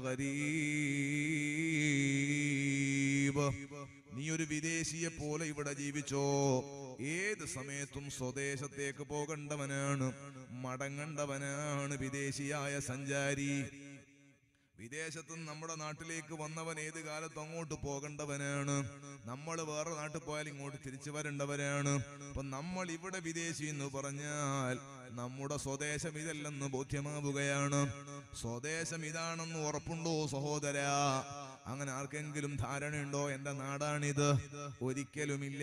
ഗരീബ് നീ ഒരു വിദേശിയെ പോലെ ഇവിടെ ജീവിച്ചോ ഏത് സമയത്തും സ്വദേശത്തേക്ക് പോകേണ്ടവനാണ് മടങ്ങേണ്ടവനാണ് വിദേശിയായ സഞ്ചാരി വിദേശത്ത് നിന്ന് നമ്മുടെ നാട്ടിലേക്ക് വന്നവൻ ഏത് കാലത്ത് അങ്ങോട്ട് പോകേണ്ടവനാണ് നമ്മൾ വേറെ നാട്ടിൽ പോയാൽ ഇങ്ങോട്ട് തിരിച്ചു വരേണ്ടവരാണ് അപ്പൊ നമ്മൾ ഇവിടെ വിദേശി എന്ന് പറഞ്ഞാൽ നമ്മുടെ സ്വദേശം ഇതല്ലെന്ന് ബോധ്യമാവുകയാണ് സ്വദേശം ഇതാണെന്ന് ഉറപ്പുണ്ടോ സഹോദര അങ്ങനെ ആർക്കെങ്കിലും ധാരണയുണ്ടോ എന്റെ നാടാണിത് ഒരിക്കലുമില്ല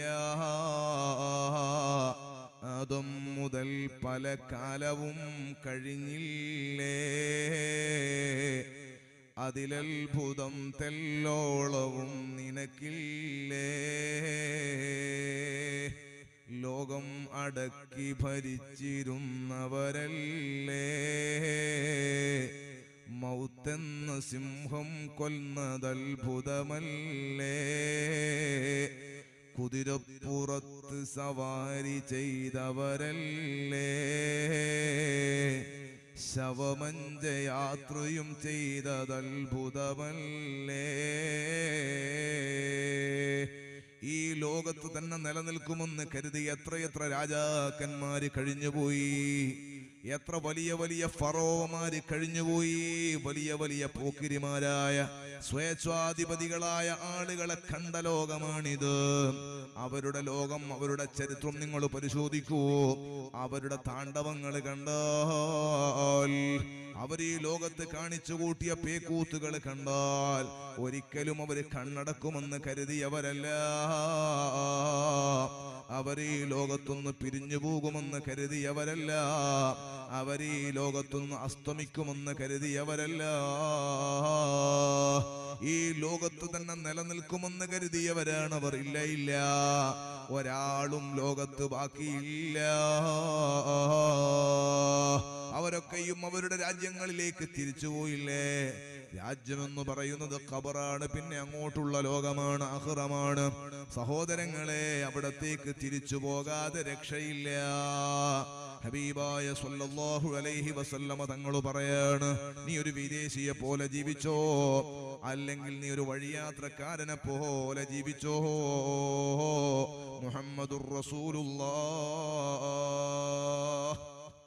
അതും മുതൽ പല കാലവും കഴിഞ്ഞില്ലേ അതിലത്ഭുതം തെല്ലോളവും നിനക്കില്ലേ ലോകം അടക്കി ഭരിച്ചിരുന്നവരല്ലേ മൗത്തെന്ന സിംഹം കൊൽന്നതത്ഭുതമല്ലേ കുതിരപ്പുറത്ത് സവാരി ചെയ്തവരല്ലേ ശവമഞ്ചയാത്രയും ചെയ്തതത്ഭുതമല്ലേ ഈ ലോകത്ത് തന്നെ നിലനിൽക്കുമെന്ന് കരുതി എത്രയെത്ര രാജാക്കന്മാര് കഴിഞ്ഞുപോയി എത്ര വലിയ വലിയ ഫറോവമാര് കഴിഞ്ഞുപോയി വലിയ വലിയ പോക്കിരിമാരായ സ്വേച്ഛാധിപതികളായ ആളുകളെ കണ്ട ലോകമാണിത് അവരുടെ ലോകം അവരുടെ ചരിത്രം നിങ്ങൾ പരിശോധിക്കൂ അവരുടെ താണ്ഡവങ്ങൾ കണ്ടാൽ അവർ ഈ ലോകത്ത് കാണിച്ചു കൂട്ടിയ പേക്കൂത്തുകൾ കണ്ടാൽ ഒരിക്കലും അവർ കണ്ണടക്കുമെന്ന് കരുതിയവരല്ല അവർ ഈ ലോകത്തുനിന്ന് പിരിഞ്ഞു പോകുമെന്ന് കരുതിയവരല്ല അവർ ഈ ലോകത്തുനിന്ന് അസ്തമിക്കുമെന്ന് കരുതിയവരല്ല ഈ ലോകത്ത് തന്നെ നിലനിൽക്കുമെന്ന് കരുതിയവരാണ് അവർ ഇല്ല ഇല്ല ഒരാളും ലോകത്ത് ബാക്കിയില്ല അവരൊക്കെയും അവരുടെ രാജ്യങ്ങളിലേക്ക് തിരിച്ചുപോയില്ലേ രാജ്യമെന്ന് പറയുന്നത് ഖബറാണ് പിന്നെ അങ്ങോട്ടുള്ള ലോകമാണ് അഹ്റമാണ് സഹോദരങ്ങളെ അവിടത്തേക്ക് തിരിച്ചു പോകാതെ രക്ഷയില്ല ഹബീബായ സല്ലല്ലാഹു അലൈഹി വസല്ലമ തങ്ങൾ പറയാണ് നീ ഒരു വിദേശിയെ പോലെ ജീവിച്ചോ അല്ലെങ്കിൽ നീ ഒരു വഴിയാത്രക്കാരനെ പോലെ ജീവിച്ചോ മുഹമ്മദുർ റസൂലുള്ളാഹ്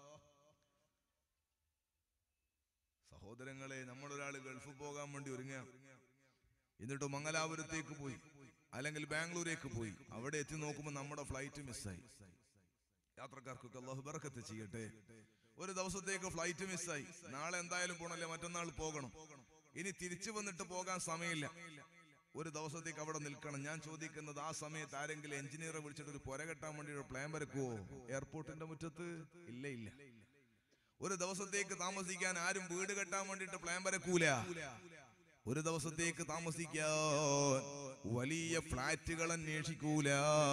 സഹോദരങ്ങളെ നമ്മളൊരാൾ ഗൾഫിൽ പോകാൻ വേണ്ടി ഒരുങ്ങാം എന്നിട്ട് മംഗലാപുരത്തേക്ക് പോയി അല്ലെങ്കിൽ ബാംഗ്ലൂരേക്ക് പോയി അവിടെ എത്തി നോക്കുമ്പോൾ നമ്മുടെ ഫ്ലൈറ്റ് മിസ്സായി യാത്രക്കാർക്കൊക്കെ അള്ളാഹു ബർക്കത്ത് ചെയ്യട്ടെ ഒരു ദിവസത്തേക്ക് ഫ്ലൈറ്റ് മിസ്സായി നാളെ എന്തായാലും പോണല്ലേ മറ്റന്നാൾ പോകണം ഇനി തിരിച്ചു വന്നിട്ട് പോകാൻ സമയമില്ല ഒരു ദിവസത്തേക്ക് അവിടെ നിൽക്കണം ഞാൻ ചോദിക്കുന്നത് ആ സമയത്ത് ആരെങ്കിലും എഞ്ചിനീയറെ വിളിച്ചിട്ട് ഒരു പുര കെട്ടാൻ വേണ്ടി ഒരു പ്ലാൻ വരക്കുവോ എയർപോർട്ടിന്റെ മുറ്റത്ത് ഇല്ല ഇല്ല ഒരു ദിവസത്തേക്ക് താമസിക്കാൻ ആരും വീട് കെട്ടാൻ വേണ്ടിട്ട് പ്ലാൻ വരക്കൂല ഒരു ദിവസത്തേക്ക് താമസിക്കാൻ വലിയ ഫ്ലാറ്റുകൾ അന്വേഷിക്കൂല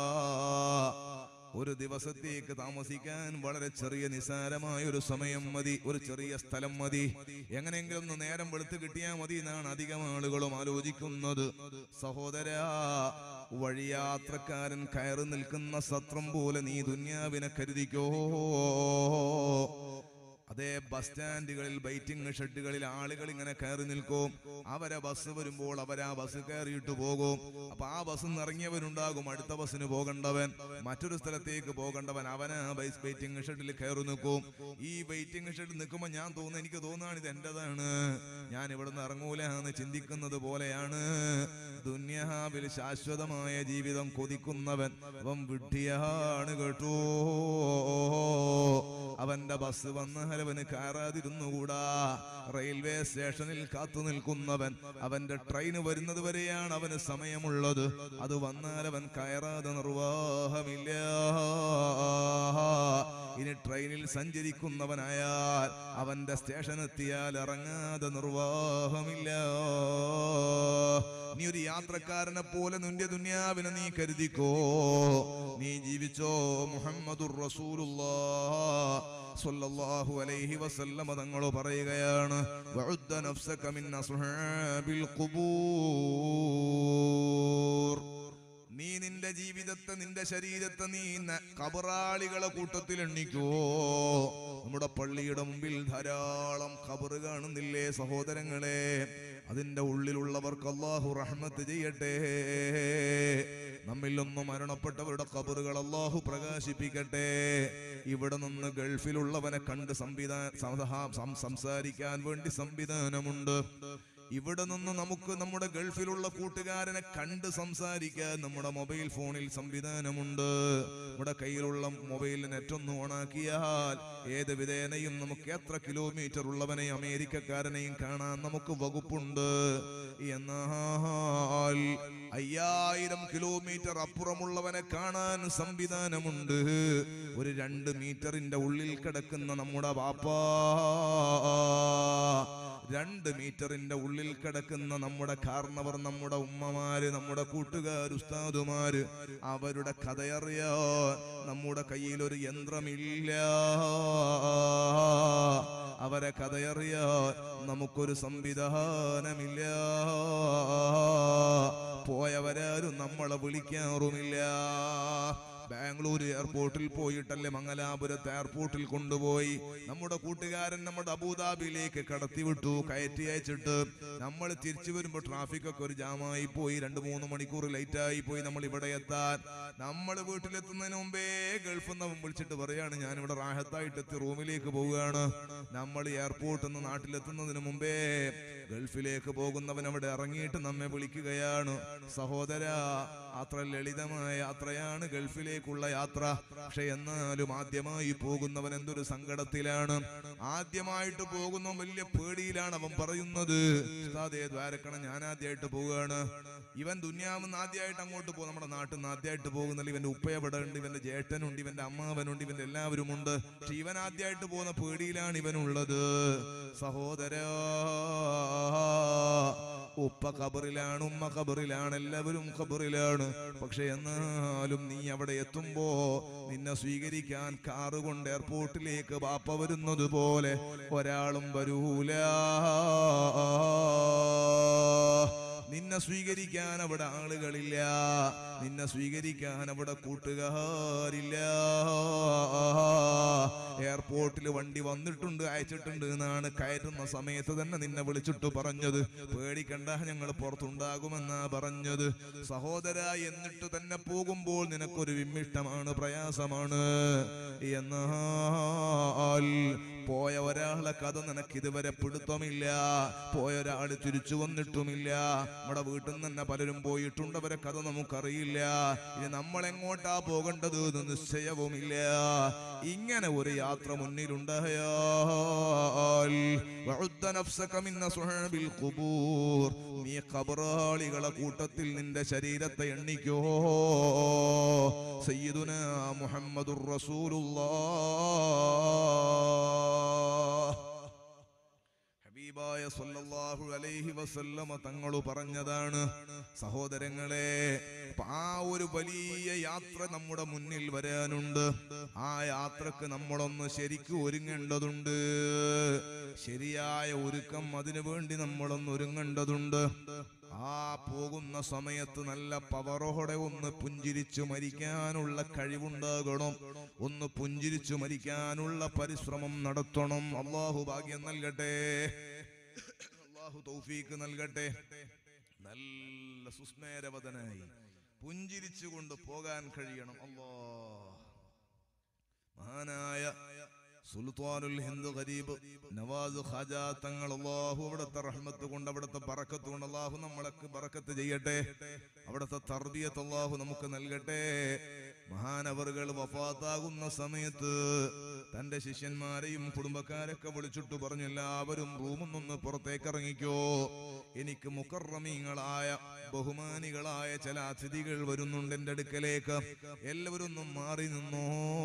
ഒരു ദിവസത്തേക്ക് താമസിക്കാൻ വളരെ ചെറിയ നിസാരമായ ഒരു സമയം മതി ഒരു ചെറിയ സ്ഥലം മതി എങ്ങനെയെങ്കിലും ഒന്ന് നേരം വെളുത്ത് കിട്ടിയാൽ മതി എന്നാണ് അധികം ആളുകളും ആലോചിക്കുന്നത് സഹോദര വഴിയാത്രക്കാരൻ കയറി നിൽക്കുന്ന സത്രം പോലെ നീ ദുന്യാവിനെ കരുതിക്കോ അതേ ബസ് സ്റ്റാൻഡുകളിൽ വെയിറ്റിംഗ് ഷെഡുകളിൽ ആളുകൾ ഇങ്ങനെ കയറി നിൽക്കും അവരെ ബസ് വരുമ്പോൾ അവരാ ബസ് കയറിയിട്ട് പോകും അപ്പൊ ആ ബസ് ഇറങ്ങിയവരുണ്ടാകും അടുത്ത ബസ്സിന് പോകേണ്ടവൻ മറ്റൊരു സ്ഥലത്തേക്ക് പോകേണ്ടവൻ അവന് ബൈസ് വെയിറ്റിംഗ് ഷെഡിൽ കയറി നിൽക്കും ഈ വെയിറ്റിംഗ് ഷെഡിൽ നിൽക്കുമ്പോൾ ഞാൻ തോന്നുന്നു എനിക്ക് തോന്നുകയാണ് ഇത് എന്റേതാണ് ഞാൻ ഇവിടുന്ന് ഇറങ്ങൂല എന്ന് ചിന്തിക്കുന്നത് പോലെയാണ് ദുന്യാവിൽ ശാശ്വതമായ ജീവിതം കൊതിക്കുന്നവൻ അവൻ വിഡ്ഢിയാണ് കേട്ടോ അവന്റെ ബസ് വന്നാൽ അവന് കയറാതിരുന്നുകൂടാ റെയിൽവേ സ്റ്റേഷനിൽ കാത്തു നിൽക്കുന്നവൻ അവന്റെ ട്രെയിൻ വരുന്നത് വരെയാണ് അവന് സമയമുള്ളത് അത് വന്നാൽ അവൻ കയറാതെ നിർവാഹമില്ല ഇനി ട്രെയിനിൽ സഞ്ചരിക്കുന്നവനായാൽ അവന്റെ സ്റ്റേഷൻ എത്തിയാൽ ഇറങ്ങാതെ നിർവാഹമില്ല നീ ഒരു യാത്രക്കാരനെ പോലെ നിന്റെ ദുന്യാവിനെ നീ കരുതിക്കോ നീ ജീവിച്ചോ മുഹമ്മദുർ റസൂലുള്ളാഹ് സ്വല്ലല്ലാഹു അലൈഹി വസല്ലമ തങ്ങൾ പറയുകയാണ് വഉദ്ദ നഫ്സക മിൻ അസ്ഹാബിൽ ഖുബൂർ നീ നിന്റെ ജീവിതത്തെ നിന്റെ ശരീരത്തെ നീ ന- കബറാളികളെ കൂട്ടത്തിൽ എണ്ണിക്കോ നമ്മുടെ പള്ളിയുടെ മുമ്പിൽ ധാരാളം ഖബറ് കാണുന്നില്ലേ സഹോദരങ്ങളെ അതിന്റെ ഉള്ളിലുള്ളവർക്ക് അള്ളാഹു റഹ്മത്ത് ചെയ്യട്ടെ നമ്മിൽ നിന്ന് മരണപ്പെട്ടവരുടെ ഖബറുകൾ അള്ളാഹു പ്രകാശിപ്പിക്കട്ടെ ഇവിടെ നിന്ന് ഗൾഫിലുള്ളവനെ കണ്ട് സംവിധാന സംവിധാ- സം- സംസാരിക്കാൻ വേണ്ടി സംവിധാനമുണ്ട് ഇവിടെ നിന്ന് നമുക്ക് നമ്മുടെ ഗൾഫിലുള്ള കൂട്ടുകാരനെ കണ്ട് സംസാരിക്കാൻ നമ്മുടെ മൊബൈൽ ഫോണിൽ സംവിധാനമുണ്ട് നമ്മുടെ കയ്യിലുള്ള മൊബൈൽ നെറ്റ് ഒന്ന് ഓണാക്കിയാൽ ഏത് വിധേനയും നമുക്ക് എത്ര കിലോമീറ്റർ ഉള്ളവനെയും അമേരിക്കക്കാരനെയും കാണാൻ നമുക്ക് വകുപ്പുണ്ട് എന്നാൽ അയ്യായിരം കിലോമീറ്റർ അപ്പുറമുള്ളവനെ കാണാൻ സംവിധാനമുണ്ട് ഒരു രണ്ട് മീറ്ററിന്റെ ഉള്ളിൽ കിടക്കുന്ന നമ്മുടെ വാപ്പാ രണ്ട് മീറ്ററിന്റെ ഉള്ളിൽ കിടക്കുന്ന നമ്മുടെ കാർന്നവർ നമ്മുടെ ഉമ്മമാര് നമ്മുടെ കൂട്ടുകാർ ഉസ്താദുമാര് അവരുടെ കഥയറിയാ നമ്മുടെ കയ്യിൽ ഒരു യന്ത്രമില്ല അവരെ കഥയറിയാ നമുക്കൊരു സംവിധാനമില്ല പോയവരാരും നമ്മളെ വിളിക്കാറുമില്ല ബാംഗ്ലൂർ എയർപോർട്ടിൽ പോയിട്ടല്ലേ മംഗലാപുരത്ത് എയർപോർട്ടിൽ കൊണ്ടുപോയി നമ്മുടെ കൂട്ടുകാരൻ നമ്മുടെ അബുദാബിയിലേക്ക് കടത്തിവിട്ടു കയറ്റി അയച്ചിട്ട് നമ്മൾ തിരിച്ചു വരുമ്പോൾ ട്രാഫിക് ഒക്കെ ഒരു ജാമായി പോയി രണ്ട് മൂന്ന് മണിക്കൂർ ലേറ്റ് ആയി പോയി നമ്മൾ ഇവിടെ എത്താൻ നമ്മൾ വീട്ടിലെത്തുന്നതിന് മുമ്പേ ഗൾഫിൽ നിന്ന് അവൻ വിളിച്ചിട്ട് പറയാണ് ഞാൻ ഇവിടെ റാഹത്തായിട്ട് എത്തി റൂമിലേക്ക് പോവുകയാണ് നമ്മൾ എയർപോർട്ടിൽ നിന്ന് നാട്ടിലെത്തുന്നതിന് മുമ്പേ ഗൾഫിലേക്ക് പോകുന്നവൻ അവിടെ ഇറങ്ങിയിട്ട് നമ്മെ വിളിക്കുകയാണ് സഹോദര അത്ര ലളിതമായ യാത്രയാണ് ഗൾഫിലേക്കുള്ള യാത്ര പക്ഷെ എന്നാലും ആദ്യമായി പോകുന്നവൻ എന്തൊരു സങ്കടത്തിലാണ് ആദ്യമായിട്ട് പോകുന്ന വലിയ പേടിയിലാണ് അവൻ പറയുന്നത് ഉസ്താദേ ദ്വാരക്കണം ഞാൻ ആദ്യമായിട്ട് പോവുകയാണ് ഇവൻ ദുന്യാവിന്ന് ആദ്യമായിട്ട് അങ്ങോട്ട് പോകും നമ്മുടെ നാട്ടിൽ നിന്ന് ആദ്യമായിട്ട് പോകുന്നില്ല ഇവന്റെ ഉപ്പ എവിടെ ഉണ്ട് ഇവന്റെ ജേട്ടനുണ്ട് ഇവന്റെ അമ്മാവനുണ്ട് ഇവന്റെ എല്ലാവരും ഉണ്ട് പക്ഷെ ഇവൻ ആദ്യമായിട്ട് പോകുന്ന പേടിയിലാണ് ഇവനുള്ളത് സഹോദരാ ഉപ്പ ഖബറിലാണ് ഉമ്മ ഖബറിലാണ് എല്ലാവരും ഖബറിലാണ് പക്ഷെ എന്നാലും നീ അവിടെ എത്തുമ്പോ നിന്നെ സ്വീകരിക്കാൻ കാറ് കൊണ്ട് എയർപോർട്ടിലേക്ക് ബാപ്പ വരുന്നത് പോലെ ഒരാളും വരൂല നിന്നെ സ്വീകരിക്കാൻ അവിടെ ആളുകളില്ല നിന്നെ സ്വീകരിക്കാൻ അവിടെ കൂട്ടുകാരില്ല എയർപോർട്ടിൽ വണ്ടി വന്നിട്ടുണ്ട് അയച്ചിട്ടുണ്ട് എന്നാണ് കയറ്റുന്ന സമയത്ത് തന്നെ നിന്നെ വിളിച്ചിട്ട് പറഞ്ഞത് പേടിക്കണ്ട ഞങ്ങൾ പുറത്തുണ്ടാകുമെന്നാ പറഞ്ഞത് സഹോദര എന്നിട്ട് തന്നെ പോകുമ്പോൾ നിനക്കൊരു വിമ്മിഷ്ടമാണ് പ്രയാസമാണ് എന്നാൽ പോയ ഒരാളെ കഥ നിനക്ക് ഇതുവരെ പിടുത്തമില്ല പോയ ഒരാൾ തിരിച്ചു വന്നിട്ടുമില്ല നമ്മുടെ വീട്ടിൽ നിന്ന് തന്നെ പലരും പോയിട്ടുണ്ട് അവരെ കഥ നമുക്കറിയില്ല ഇനി നമ്മൾ എങ്ങോട്ടാ പോകേണ്ടത് എന്ന് നിശ്ചയവുമില്ല ഇങ്ങനെ ഒരു യാത്ര മുന്നിലുണ്ടായാൽ വഉദ്ദ നഫ്സക മിൻ അസ്ഹാബിൽ ഖുബൂർ നീ ഖബറാളികളെ കൂട്ടത്തിൽ നിന്റെ ശരീരത്തെ എണ്ണിക്കോ സയ്യിദുന മുഹമ്മദുർ റസൂലുള്ളാഹ് ഹബീബായ സല്ലല്ലാഹു അലൈഹി വസല്ലമ തങ്ങളു പറഞ്ഞതാണ് സഹോദരങ്ങളെ അപ്പൊ ആ ഒരു വലിയ യാത്ര നമ്മുടെ മുന്നിൽ വരാനുണ്ട് ആ യാത്രക്ക് നമ്മളൊന്ന് ശരിക്കും ഒരുങ്ങേണ്ടതുണ്ട് ശരിയായ ഒരുക്കം അതിനു വേണ്ടി നമ്മളൊന്ന് ഒരുങ്ങേണ്ടതുണ്ട് ആ പോകുന്ന സമയത്ത് നല്ല പവറോടെ ഒന്ന് പുഞ്ചിരിച്ചു മരിക്കാനുള്ള കഴിവുണ്ടാകണം ഒന്ന് പുഞ്ചിരിച്ചു മരിക്കാനുള്ള പരിശ്രമം നടത്തണം അള്ളാഹു ഭാഗ്യം നൽകട്ടെ അള്ളാഹു തൗഫീക്ക് നൽകട്ടെ നല്ല സുസ്മേരവതനായി പുഞ്ചിരിച്ചുകൊണ്ട് പോകാൻ കഴിയണം അല്ലാ മഹാനായ സുൽത്താനുൽ ഹിന്ദ് ഖരീബ് നവാസ് ഖാജ തങ്ങൾ അള്ളാഹു അവിടുത്തെ റഹ്മത്ത് കൊണ്ട് അവിടുത്തെ ബറക്കത്ത് കൊണ്ട് അള്ളാഹു നമ്മളൊക്കെ ബറക്കത്ത് ചെയ്യട്ടെ അവിടുത്തെ തർബിയത്ത് അള്ളാഹു നമുക്ക് നൽകട്ടെ മഹാനവറുകൾ വഫാത്താകുന്ന സമയത്ത് തന്റെ ശിഷ്യന്മാരെയും കുടുംബക്കാരൊക്കെ വിളിച്ചിട്ട് പറഞ്ഞു എല്ലാവരും റൂമിൽ നിന്ന് പുറത്തേക്ക് ഇറങ്ങിക്കോ എനിക്ക് മുക്കറമീങ്ങളായ ബഹുമാനികളായ ചില അതിഥികൾ വരുന്നുണ്ട് എന്റെ അടുക്കലേക്ക് എല്ലാവരും ഒന്ന് മാറി നിന്നോ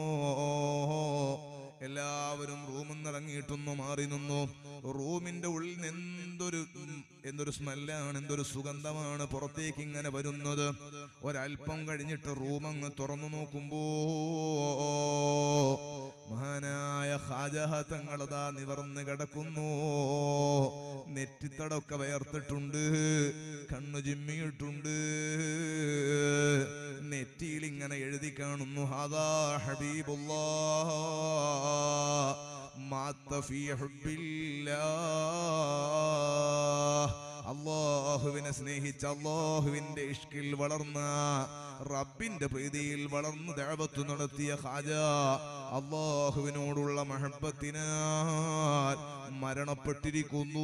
എല്ലാവരും റൂമിൽ നിന്ന് ഇറങ്ങിയിട്ടൊന്ന് മാറി നിന്നു റൂമിന്റെ ഉള്ളിൽ നിന്ന് എന്തൊരു ഉം, എന്തൊരു സ്മെല്ലാണ് എന്തൊരു സുഗന്ധമാണ് പുറത്തേക്ക് ഇങ്ങനെ വരുന്നത് ഒരല്പം കഴിഞ്ഞിട്ട് റൂം അങ്ങ് തുറന്നു നോക്കുമ്പോ മഹാനായ ഖാജഹ തങ്ങളതാ നിവർന്ന് കിടക്കുന്നു നെറ്റിത്തടൊക്കെ വയർത്തിട്ടുണ്ട് കണ്ണു ചിമ്മിയിട്ടുണ്ട് നെറ്റിയിൽ ഇങ്ങനെ എഴുതി കാണുന്നു ഹാദാ ഹബീബുല്ലാ മാത്ത ഫീ ഹുബ്ബില്ലാ അള്ളാഹുവിനെ സ്നേഹിച്ച അള്ളാഹുവിന്റെ ഇഷ്കിൽ വളർന്ന റബ്ബിന്റെ പ്രീതിയിൽ വളർന്ന് ദഅവത്ത് നടത്തിയ ഖാജ അള്ളാഹുവിനോടുള്ള മഹബത്തിനാൽ മരണപ്പെട്ടിരിക്കുന്നു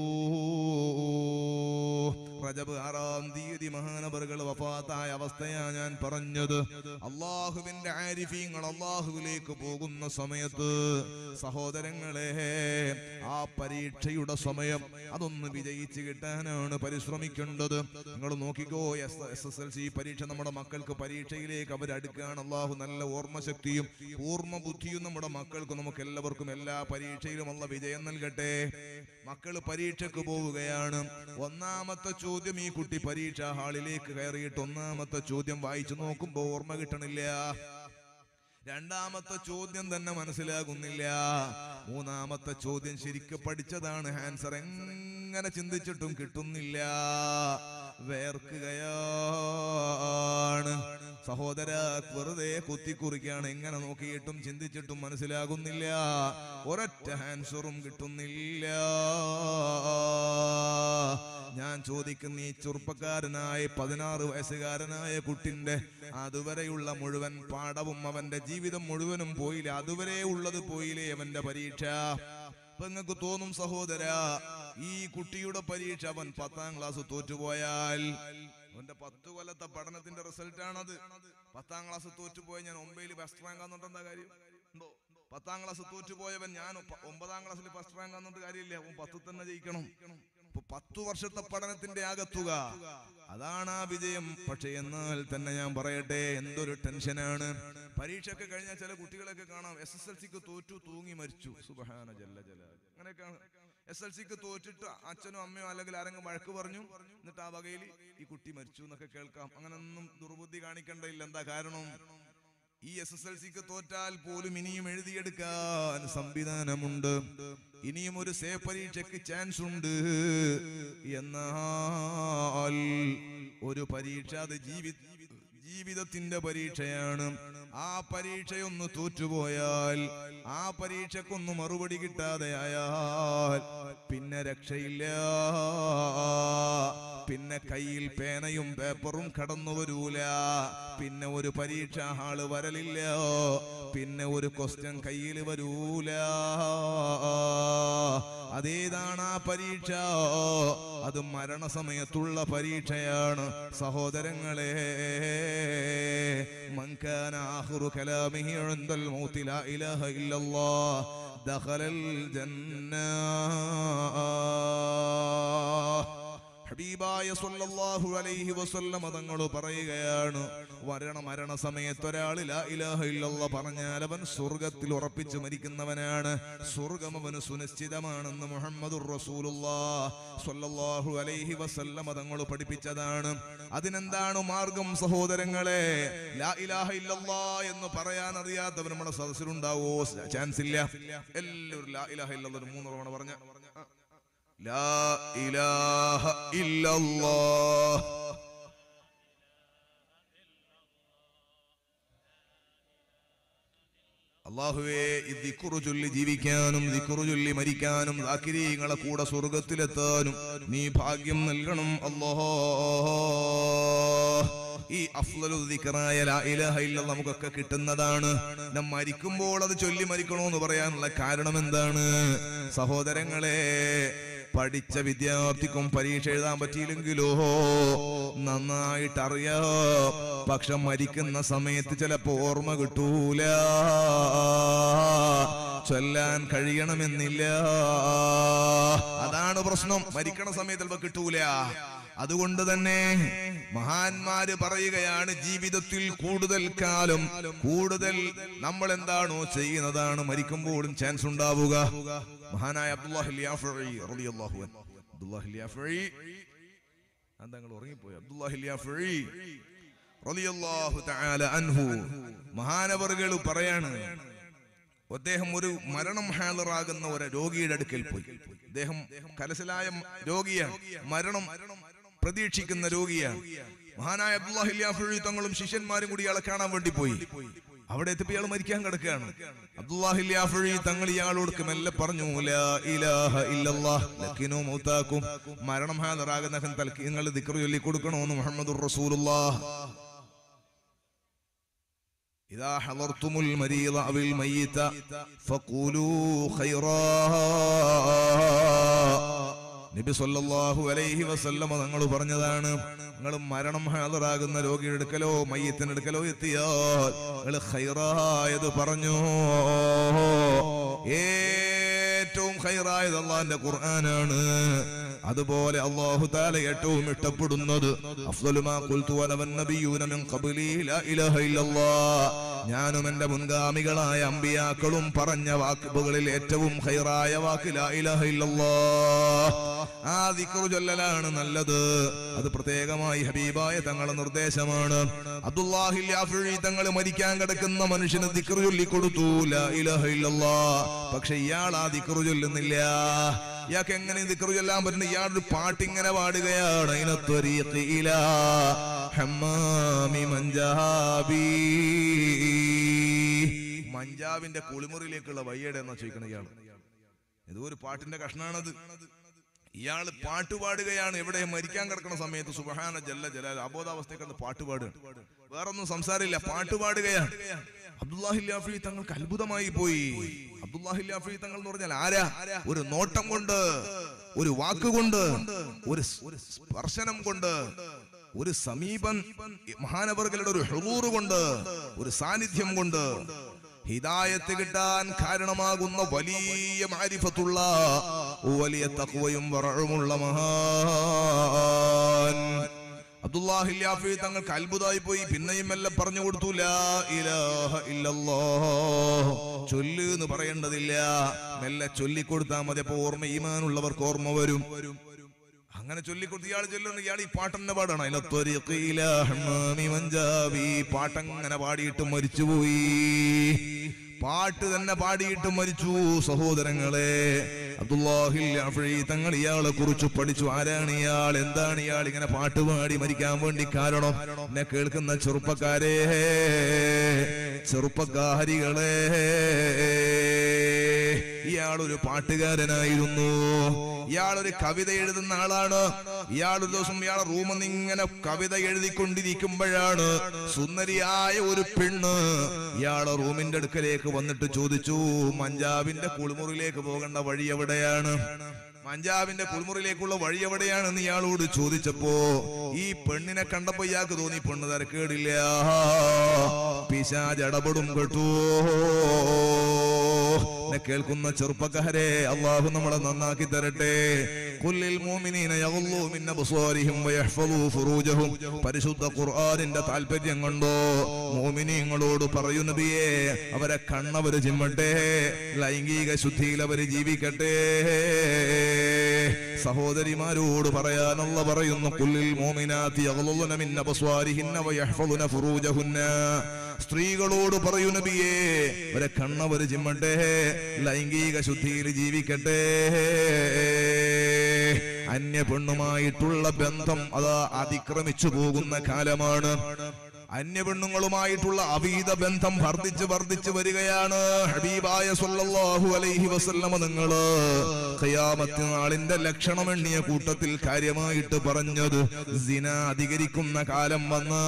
റജബ് ആറാം തീയതി മഹാനവറുകൾ വഫാത്തായ അവസ്ഥയാ ഞാൻ പറഞ്ഞത് അള്ളാഹുവിന്റെ ആരിഫീങ്ങൾ അള്ളാഹുവിലേക്ക് പോകുന്ന സമയത്ത് സഹോദരങ്ങളെ ആ പരീക്ഷയുടെ സമയം അതൊന്ന് വിജയിച്ച് കിട്ടാനാണ് പരിശ്രമിക്കേണ്ടത് നിങ്ങൾ നോക്കിക്കോ എസ് എസ് എൽ സി പരീക്ഷ നമ്മുടെ മക്കൾക്ക് പരീക്ഷയിലേക്ക് അവരടുക്കുകയാണ് അള്ളാഹു നല്ല ഓർമ്മശക്തിയും പൂർണ്ണ ബുദ്ധിയും നമ്മുടെ മക്കൾക്ക് നമുക്ക് എല്ലാവർക്കും എല്ലാ പരീക്ഷയിലും ഉള്ള വിജയം നൽകട്ടെ മക്കൾ പരീക്ഷയ്ക്ക് പോവുകയാണ് ഒന്നാമത്തെ ചോദ്യം ഈ കുട്ടി പരീക്ഷാ ഹാളിലേക്ക് കയറിയിട്ട് ഒന്നാമത്തെ ചോദ്യം വായിച്ചു നോക്കുമ്പോ ഓർമ്മ കിട്ടണില്ല രണ്ടാമത്തെ ചോദ്യം തന്നെ മനസ്സിലാകുന്നില്ല മൂന്നാമത്തെ ചോദ്യം ശരിക്ക് പഠിച്ചതാണ് ആൻസർ എങ്ങനെ ചിന്തിച്ചിട്ടും കിട്ടുന്നില്ല വേർക്കുകയാണ് സഹോദര വെറുതെ കുത്തിക്കുറിക്കാണ് എങ്ങനെ നോക്കിയിട്ടും ചിന്തിച്ചിട്ടും മനസ്സിലാകുന്നില്ല ഒരൊറ്റ ആൻസറും കിട്ടുന്നില്ല ഞാൻ ചോദിക്കുന്ന ഈ ചെറുപ്പക്കാരനായ പതിനാറ് വയസ്സുകാരനായ കുട്ടിന്റെ അതുവരെയുള്ള മുഴുവൻ പാഠവും അവന്റെ ജീവിതം മുഴുവനും പോയില്ല അതുവരെ ഉള്ളത് പോയില്ലേ അവന്റെ പരീക്ഷ അപ്പൊ നിങ്ങൾക്ക് തോന്നും സഹോദര ഈ കുട്ടിയുടെ പരീക്ഷ അവൻ പത്താം ക്ലാസ് തോറ്റുപോയാൽ അവന്റെ പത്ത് കൊല്ലത്തെ പഠനത്തിന്റെ റിസൾട്ട് ആണത് പത്താം ക്ലാസ് തോറ്റുപോയ ഞാൻ ഒമ്പതിൽ ഫസ്റ്റ് റാങ്ക് ആണെന്നുണ്ടെന്താ കാര്യം ഉണ്ടോ പത്താം ക്ലാസ് തോറ്റുപോയവൻ ഞാൻ ഒപ്പ- ഒമ്പതാം ക്ലാസ്സിൽ ഫസ്റ്റ് റാങ്ക് ആണെന്നിട്ട് കാര്യമില്ല അവൻ പത്ത് തന്നെ ജയിക്കണം ഇപ്പൊ പത്തു വർഷത്തെ പഠനത്തിന്റെ ആകത്തുക അതാണ് ആ വിജയം പക്ഷെ എന്നാൽ തന്നെ ഞാൻ പറയട്ടെ എന്തൊരു ടെൻഷനാണ് പരീക്ഷയൊക്കെ കഴിഞ്ഞാൽ ചില കുട്ടികളൊക്കെ കാണാം എസ് എസ് എൽ സിക്ക് തോറ്റു തൂങ്ങി മരിച്ചു സുബഹാന ജല്ല ജല അങ്ങനെയൊക്കെയാണ് എസ് എൽ സിക്ക് തോറ്റിട്ട് അച്ഛനോ അമ്മയോ അല്ലെങ്കിൽ ആരെങ്കിലും വഴക്ക് പറഞ്ഞു എന്നിട്ട് ആ വകയിൽ ഈ കുട്ടി മരിച്ചു എന്നൊക്കെ കേൾക്കാം അങ്ങനൊന്നും ദുർബുദ്ധി കാണിക്കേണ്ടയില്ല എന്താ കാരണം ഈ എസ് എസ് എൽ സിക്ക് തോറ്റാൽ പോലും ഇനിയും എഴുതിയെടുക്കാൻ സംവിധാനമുണ്ട് ഇനിയും ഒരു സേ പരീക്ഷയ്ക്ക് ചാൻസ് ഉണ്ട് എന്നാൽ ഒരു പരീക്ഷ അത് ജീവി ജീവിതത്തിന്റെ പരീക്ഷയാണ് ആ പരീക്ഷയൊന്ന് തോറ്റുപോയാൽ ആ പരീക്ഷക്കൊന്ന് മറുപടി കിട്ടാതെ ആയാൽ പിന്നെ രക്ഷയില്ല പിന്നെ കയ്യിൽ പേനയും പേപ്പറും കടന്നു വരൂല പിന്നെ ഒരു പരീക്ഷ ഹാള് വരലില്ല പിന്നെ ഒരു ക്വസ്റ്റ്യൻ കയ്യിൽ വരൂല അതേതാണ് ആ പരീക്ഷ അത് മരണസമയത്തുള്ള പരീക്ഷയാണ് സഹോദരങ്ങളെ മൻകാന ആഖിറു കലാമിഹി ഇൻദൽ മൗതി ലാ ഇലാഹ ഇല്ലല്ലാഹ് ദഖലൽ ജന്ന ഹബീബായ സല്ലല്ലാഹു അലൈഹി വസല്ലമ തങ്ങൾ പറയുകയാണ് മരണ മരണ സമയത്ത് ഒരാൾ ലാ ഇലാഹ ഇല്ലല്ലാഹ് പറഞ്ഞാൽ അവൻ സ്വർഗത്തിൽ ഉറപ്പിച്ചു മരിക്കുന്നവനാണ് സ്വർഗം അവന് സുനിശ്ചിതമാണെന്ന് മുഹമ്മദുർ റസൂലുള്ളാഹ് സ്വല്ലല്ലാഹു അലൈഹി വസല്ലമ തങ്ങൾ പഠിപ്പിച്ചതാണ് അതിനെന്താണ് മാർഗം സഹോദരങ്ങളെ ലാ ഇലാഹ ഇല്ലല്ലാഹ് എന്ന് പറയാൻ അറിയാത്തവർ നമ്മുടെ സദസ്സിലുണ്ടാവോ ചാൻസ് ഇല്ല എല്ലാവരും ലാ ഇലാഹ ഇല്ലല്ലാഹ് ഒരു മൂന്ന് തവണ പറഞ്ഞ لا إله إلا الله അള്ളാഹുവേ ഈ ദിക്കുറു ചൊല്ലി ജീവിക്കാനും ദിക്കുറു ചൊല്ലി മരിക്കാനും ദാക്കിരീങ്ങളെ കൂടെ സ്വർഗത്തിലെത്താനും നീ ഭാഗ്യം നൽകണം അല്ലാഹോ ഈ അഫ്ലലു ദിക്റായ ലാ ഇലാഹ ഇല്ലല്ലാഹ് നമുക്കൊക്കെ കിട്ടുന്നതാണ് നാം മരിക്കുമ്പോൾ അത് ചൊല്ലി മരിക്കണോന്ന് പറയാനുള്ള കാരണം എന്താണ് സഹോദരങ്ങളെ പഠിച്ച വിദ്യാർത്ഥിക്കും പരീക്ഷ എഴുതാൻ പറ്റിയില്ലെങ്കിലോ നന്നായിട്ട് അറിയാം പക്ഷെ മരിക്കുന്ന സമയത്ത് ചിലപ്പോ ഓർമ്മ കിട്ടൂല ചൊല്ലാൻ കഴിയണമെന്നില്ല അതാണ് പ്രശ്നം മരിക്കണ സമയത്ത് ചിലപ്പോ കിട്ടൂല അതുകൊണ്ട് തന്നെ മഹാന്മാര് പറയുകയാണ് ജീവിതത്തിൽ കൂടുതൽ കാലം കൂടുതൽ നമ്മൾ എന്താണോ ചെയ്യുന്നതാണ് മരിക്കുമ്പോഴും ചാൻസ് ഉണ്ടാവുക മഹാനായ അബ്ദുല്ലാഹിൽ യാഫഈ റളിയല്ലാഹു അൻഹു അബ്ദുല്ലാഹിൽ യാഫഈ എന്താ നിങ്ങൾ ഉറങ്ങിപ്പോയി അബ്ദുല്ലാഹിൽ യാഫഈ റളിയല്ലാഹു തആല അൻഹു മഹാനവറുകൾ പറയാണ് അദ്ദേഹം ഒരു മരണം ഹാജറാകുന്ന ഒരു രോഗിയുടെ അടുക്കൽ പോയി അദ്ദേഹം കലശലായ രോഗിയാണ് മരണം പ്രതീക്ഷിക്കുന്ന രോഗിയാണ് മഹാനായ അബ്ദുല്ലാഹിൽ യാഫഈ തങ്ങളും ശിഷ്യന്മാരും കൂടി ഇയാളെ കാണാൻ വേണ്ടി പോയി അവിടെ എത്തിയപ്പോ ഇയാൾ മരിക്കാൻ കിടക്കുകയാണ് അബ്ദുല്ലാഹില്ലാഫഴി തങ്ങൾ ഇയാളോട് മെല്ലെ പറഞ്ഞു ലാ ഇലാഹ ഇല്ലല്ലാഹ് ലക്കിനു മൗതാക്കും മരണം ഹാജറാകുന്ന തൽക്ക് നിങ്ങൾ ദിക്ർ ചൊല്ലി കൊടുക്കണമെന്ന് മുഹമ്മദുർ റസൂലുള്ളാഹ് إذا حضرتم المريض أو الميت فقولوا خيرا നബി സല്ലല്ലാഹു അലൈഹി വസല്ലമ തങ്ങൾ പറഞ്ഞതാണ് നിങ്ങൾ മരണം ഹാജറാകുന്ന രോഗിയുടെ അടുക്കലോ മയ്യത്തിന്റെ അടുക്കലോ എത്തിയാൽ നിങ്ങൾ ഖൈറായത് പറഞ്ഞു ഏറ്റവും ഖൈറായത് അള്ളാന്റെ ഖുർആനാണ് അതുപോലെ അള്ളാഹു താല ഏറ്റവും ഇഷ്ടപ്പെടുന്നത് അഫ്ദലു മാ ഖുൽതു അന വന്നബിയൂന മിൻ ഖബ്ലി ലാ ഇലാഹ ഇല്ലല്ലാഹ് ഞാനും എന്റെ മുൻഗാമികളായ അമ്പിയാക്കളും പറഞ്ഞ വാക്കുകളിൽ ഏറ്റവും ഖൈറായ വാക്ക് ലാ ഇലാഹ ഇല്ലല്ലാഹ് ആ ദിക്റു ചൊല്ലലാണ് നല്ലത് അത് പ്രത്യേകമായി ഹബീബായ തങ്ങളുടെ നിർദ്ദേശമാണ് അബ്ദുല്ലാഹി യാഫിഴി തങ്ങൾ മരിക്കാൻ കിടക്കുന്ന മനുഷ്യന് ദിക്റു ചൊല്ലി കൊടുത്തു ലാ ഇലാഹ ഇല്ലല്ലാഹ് പക്ഷെ ഇയാൾ ആ ദിക്റു ചൊല്ലുന്നില്ല ഇയാൾക്ക് എങ്ങനെ ദിക്റു ചൊല്ലാൻ പറ്റുന്ന ഇയാളൊരു പാട്ട് ഇങ്ങനെ പാടുകയാണ് അതിനത്വരീഖ് ഇലാ ഹമ്മാമി മഞ്ചാബി മഞ്ചാവിന്റെ കുളിമുറിയിലേക്കുള്ള വയ്യടെ എന്നാ ചോദിക്കണ ഇയാള് ഏതോ ഒരു പാട്ടിന്റെ കഷ്ണാണത് ഇയാള് പാട്ട് പാടുകയാണ് എവിടെ മരിക്കാൻ കിടക്കുന്ന സമയത്ത് സുബഹാന ജല്ല ജലാൽ അബോധാവസ്ഥയിൽ കിടന്ന് പാട്ട് പാടുകയാണ് വേറൊന്നും സംസാരമില്ല പാട്ട് പാടുകയാണ് അബ്ദുല്ലാഹില്ലാഫി തങ്ങൾക്ക് അത്ഭുതമായി പോയി അബ്ദുല്ലാഹില്ലാഫി തങ്ങൾ എന്ന് പറഞ്ഞാൽ ആരാ ഒരു നോട്ടം കൊണ്ട് ഒരു വാക്കുകൊണ്ട് ഒരു സ്- ഒരു സ്പർശനം കൊണ്ട് ഒരു സമീപൻ മഹാനവർകളുടെ ഒരു ഹുറൂറ് കൊണ്ട് ഒരു സാന്നിധ്യം കൊണ്ട് ഹിദായത്ത് കിട്ടാൻ കാരണമാകുന്ന വലിയ മാരിഫത്തുള്ള വലിയ തക്വയും വറഴുമുള്ള മഹാൻ അബ്ദുല്ലാഹില്ലാഫി തങ്ങൾക്ക് അത്ഭുതമായി പോയി പിന്നെയും മെല്ലെ പറഞ്ഞു കൊടുത്തു ലാ ഇലാഹ ഇല്ലല്ലാഹ് ചൊല്ല് എന്ന് പറയേണ്ടതില്ല മെല്ലെ ചൊല്ലിക്കൊടുത്താൽ മതി അപ്പൊ ഓർമ്മ ഈമാനുള്ളവർക്ക് ഓർമ്മ വരും അങ്ങനെ ചൊല്ലിക്കൊടുത്ത് ഇയാൾ ചൊല്ലുന്നു ഇയാൾ ഈ പാട്ടെന്നെ പാടാണ് അതിനത്തൊരീഖ് ഇലാ ഹമ്മാമി മഞ്ചാബി പാട്ടങ്ങനെ പാടിയിട്ട് മരിച്ചുപോയി പാട്ട് തന്നെ പാടിയിട്ട് മരിച്ചു സഹോദരങ്ങളെ അബ്ദുല്ലാഹിൽ അഫഴി തങ്ങൾ ഇയാളെ കുറിച്ച് പഠിച്ചു ആരാണ് ഇയാൾ എന്താണ് ഇയാൾ ഇങ്ങനെ പാട്ട് പാടി മരിക്കാൻ വേണ്ടി കാരണം എന്നെ കേൾക്കുന്ന ചെറുപ്പക്കാരെ ചെറുപ്പക്കാരികളെ ഇയാൾ ഒരു പാട്ടുകാരനായിരുന്നു ഇയാൾ ഒരു കവിത എഴുതുന്ന ആളാണ് ഇയാൾ ഒരു ദിവസം ഇയാളെ റൂമിൽ നിന്ന് ഇങ്ങനെ കവിത എഴുതിക്കൊണ്ടിരിക്കുമ്പോഴാണ് സുന്ദരിയായ ഒരു പെണ്ണ് ഇയാളെ റൂമിന്റെ അടുക്കലേക്ക് വന്നിട്ട് ചോദിച്ചു മഞ്ചാവിന്റെ കുളിമുറിയിലേക്ക് പോകേണ്ട വഴി എവിടെയാണ് മഞ്ചാവിന്റെ കുളിമുറിയിലേക്കുള്ള വഴി എവിടെയാണെന്ന് ഇയാളോട് ചോദിച്ചപ്പോ ഈ പെണ്ണിനെ കണ്ടപ്പോ ഇയാൾക്ക് തോന്നി പെണ്ണ് തിരക്കേടില്ല പിശാജ് ഇടപെടും കേട്ടോ എന്നെ കേൾക്കുന്ന ചെറുപ്പക്കാരെ അള്ളാഹു നമ്മളെ നന്നാക്കി തരട്ടെ കുല്ലിൽ മോമിനീന യഗുല്ലൂ മിൻ അബ്സാരിഹിം വയഹ്ഫളൂ ഫുറൂജഹും പരിശുദ്ധ ഖുർആനിന്റെ താല്പര്യം കൊണ്ടോ മോമിനീങ്ങളോട് പറയൂ നബിയേ അവരെ കണ്ണവര് ചിമ്മട്ടെ ലൈംഗിക ശുദ്ധിയിൽ അവര് ജീവിക്കട്ടെ സഹോദരിമാരോട് പറയാനുള്ള പറയുന്നു കുല്ലിൽ മോമിനാത്തി യഗുല്ലുന മിൻ അബ്സാരിഹിന്ന വയഹ്ഫളുന ഫുറൂജഹുന്ന സ്ത്രീകളോട് പറയൂ നബിയേ അവരെ കണ്ണവര് ചിമ്മട്ടെ ലൈംഗിക ശുദ്ധിയിൽ ജീവിക്കട്ടെ അന്യ പെണ്ണുമായിട്ടുള്ള ബന്ധം അത് അതിക്രമിച്ചു പോകുന്ന കാലമാണ് അന്യ പെണ്ണുങ്ങളുമായിട്ടുള്ള അവീത ബന്ധം വർദ്ധിച്ച് വർദ്ധിച്ചു വരികയാണ് ഹബീബായ സല്ലല്ലാഹു അലൈഹി വസല്ലമ നിങ്ങള് ഖിയാമത്ത് നാളിന്റെ ലക്ഷണം എണ്ണിയ കൂട്ടത്തിൽ കാര്യമായിട്ട് പറഞ്ഞത് സിന അധികരിക്കുന്ന കാലം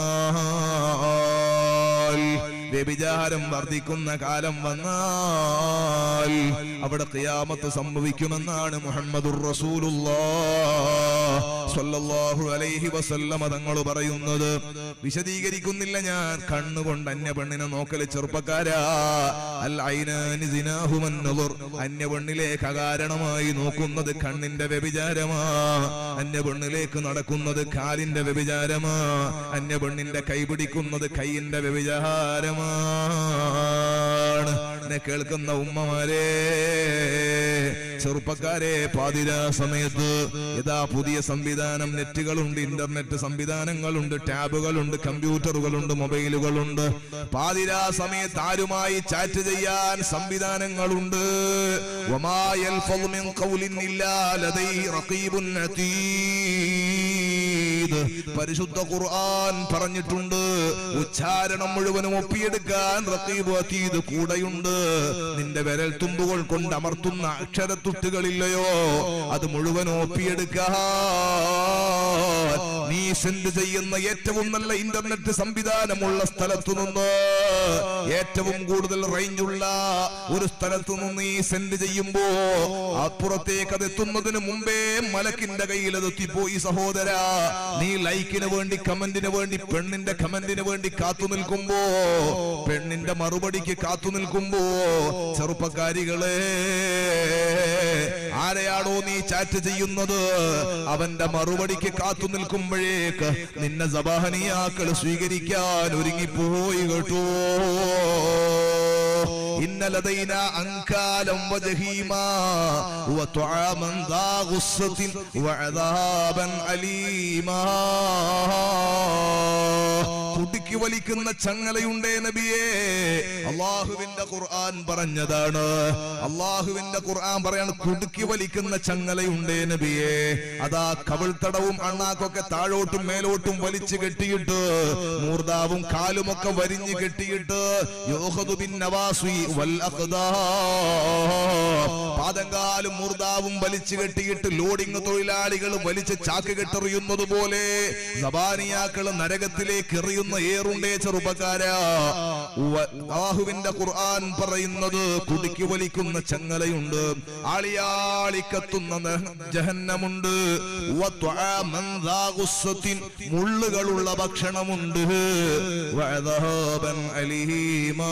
വന്നാൽ വ്യഭിചാരം വർദ്ധിക്കുന്ന കാലം വന്നാൽ അവിടെ ഖിയാമത്ത് സംഭവിക്കുമെന്നാണ് മുഹമ്മദുർ റസൂലുള്ളാഹ് സ്വല്ലല്ലാഹു അലൈഹി വസല്ലമ തങ്ങൾ പറയുന്നത് വിശദീകരിക്കുന്നില്ല ഞാൻ കണ്ണുകൊണ്ട് അന്യ പെണ്ണിനെ നോക്കല് ചെറുപ്പക്കാരാ അൽ ഐനാനി സിനാഹുമൻ നദർ അന്യ പെണ്ണിലേക്ക് അകാരണമായി നോക്കുന്നത് കണ്ണിന്റെ വ്യഭിചാരമാ അന്യ പെണ്ണിലേക്ക് നടക്കുന്നത് കാലിന്റെ വ്യഭിചാരമാ അന്യ പെണ്ണിന്റെ കൈ പിടിക്കുന്നത് കൈയിന്റെ വ്യഭിചാരമാണ് എന്നെ കേൾക്കുന്ന ഉമ്മമാരെ ചെറുപ്പക്കാരെ പാതിരാ സമയത്ത് ഇതാ പുതിയ സംവിധാനം നെറ്റുകളുണ്ട് ഇന്റർനെറ്റ് സംവിധാനങ്ങളുണ്ട് ടാബുകളുണ്ട് കമ്പ്യൂട്ടറുകളുണ്ട് മൊബൈലുകളുണ്ട് പാതിരാ സമയത്ത് ആരുമായി ചാറ്റ് ചെയ്യാൻ സംവിധാനങ്ങളുണ്ട് വമാ യൽഫളു മിൻ ഖൗലിൻ ഇല്ലാ ലദൈഹി റഖീബുൻ അതീദ് അതീദ് പരിശുദ്ധ ഖുർആൻ പറഞ്ഞിട്ടുണ്ട് ഉച്ചാരണം മുഴുവനും ഒപ്പിയെടുക്കാൻ റഖീബ് അതീദ് കൂടെയുണ്ട് നിന്റെ വിരൽ തുമ്പുകൾ കൊണ്ട് അമർത്തുന്ന അക്ഷരത്തുട്ടുകളില്ലയോ അത് മുഴുവൻ ഒപ്പിയെടുക്കാൻ നീ സെൻഡ് ചെയ്യുന്ന ഏറ്റവും നല്ല ഇന്റർനെറ്റ് സംവിധാനമുള്ള സ്ഥലത്തു നിന്ന് ഏറ്റവും കൂടുതൽ റേഞ്ച് ഉള്ള ഒരു സ്ഥലത്തു നിന്ന് നീ സെൻഡ് ചെയ്യുമ്പോ അപ്പുറത്തേക്ക് അത് എത്തുന്നതിന് മുമ്പേ മലക്കിന്റെ കയ്യിൽ അത് എത്തിപ്പോയി സഹോദര നീ ലൈക്കിന് വേണ്ടി കമന്റിന് വേണ്ടി പെണ്ണിന്റെ കമന്റിന് വേണ്ടി കാത്തു നിൽക്കുമ്പോ പെണ്ണിന്റെ മറുപടിക്ക് കാത്തു നിൽക്കുമ്പോ ചെറുപ്പക്കാരികളെ ആരെയാണോ നീ ചാറ്റ് ചെയ്യുന്നത് അവന്റെ മറുപടിക്ക് കാത്തു നിൽക്കുമ്പോഴേക്ക് നിന്നെ സബാഹനിയാക്കൾ സ്വീകരിക്കാൻ ഒരുങ്ങിപ്പോയി കേട്ടോ إن لدينا أنكالا وجهيما وطعاما ذا غصة وعذابا أليما കുടുക്കി വലിക്കുന്ന ചങ്ങലയുണ്ടേ നബിയേ അള്ളാഹുവിന്റെ ഖുർആൻ പറഞ്ഞതാണ് അള്ളാഹുവിന്റെ ഖുർആൻ പറയാണ് കുടുക്കി വലിക്കുന്ന ചങ്ങലയുണ്ടേ നബിയേ അതാ കവിൾത്തടവും അണ്ണാക്കൊക്കെ താഴോട്ടും മേലോട്ടും വലിച്ചു കെട്ടിയിട്ട് മൂർദാവും കാലുമൊക്കെ വരിഞ്ഞു കെട്ടിയിട്ട് യോഹദു ബിൻ നവാസി വൽ അഖ്ദാം. പാദങ്കാലും മൂർദാവും വലിച്ചു കെട്ടിയിട്ട് ലോഡിംഗ് തൊഴിലാളികൾ വലിച്ച് ചാക്ക് കെട്ടെറിയുന്നത് പോലെ സബാനിയാക്കള് നരകത്തിലേക്ക് എറിയുന്ന ഏറുണ്ടേ ചെറുപ്പക്കാരാ ഉവ്വ. അല്ലാഹുവിന്റെ ഖുർആൻ പറയുന്നത് കുടുക്കി വലിക്കുന്ന ചങ്ങലയുണ്ട് ആളിയാളിക്കത്തുന്ന ന- ജഹന്നമുണ്ട് ഉവ്വ ത്വആമൻ ദാ ഗുസ്സത്തിൻ. മുള്ളുകളുള്ള ഭക്ഷണമുണ്ട് വഅദാബൻ അലീമാ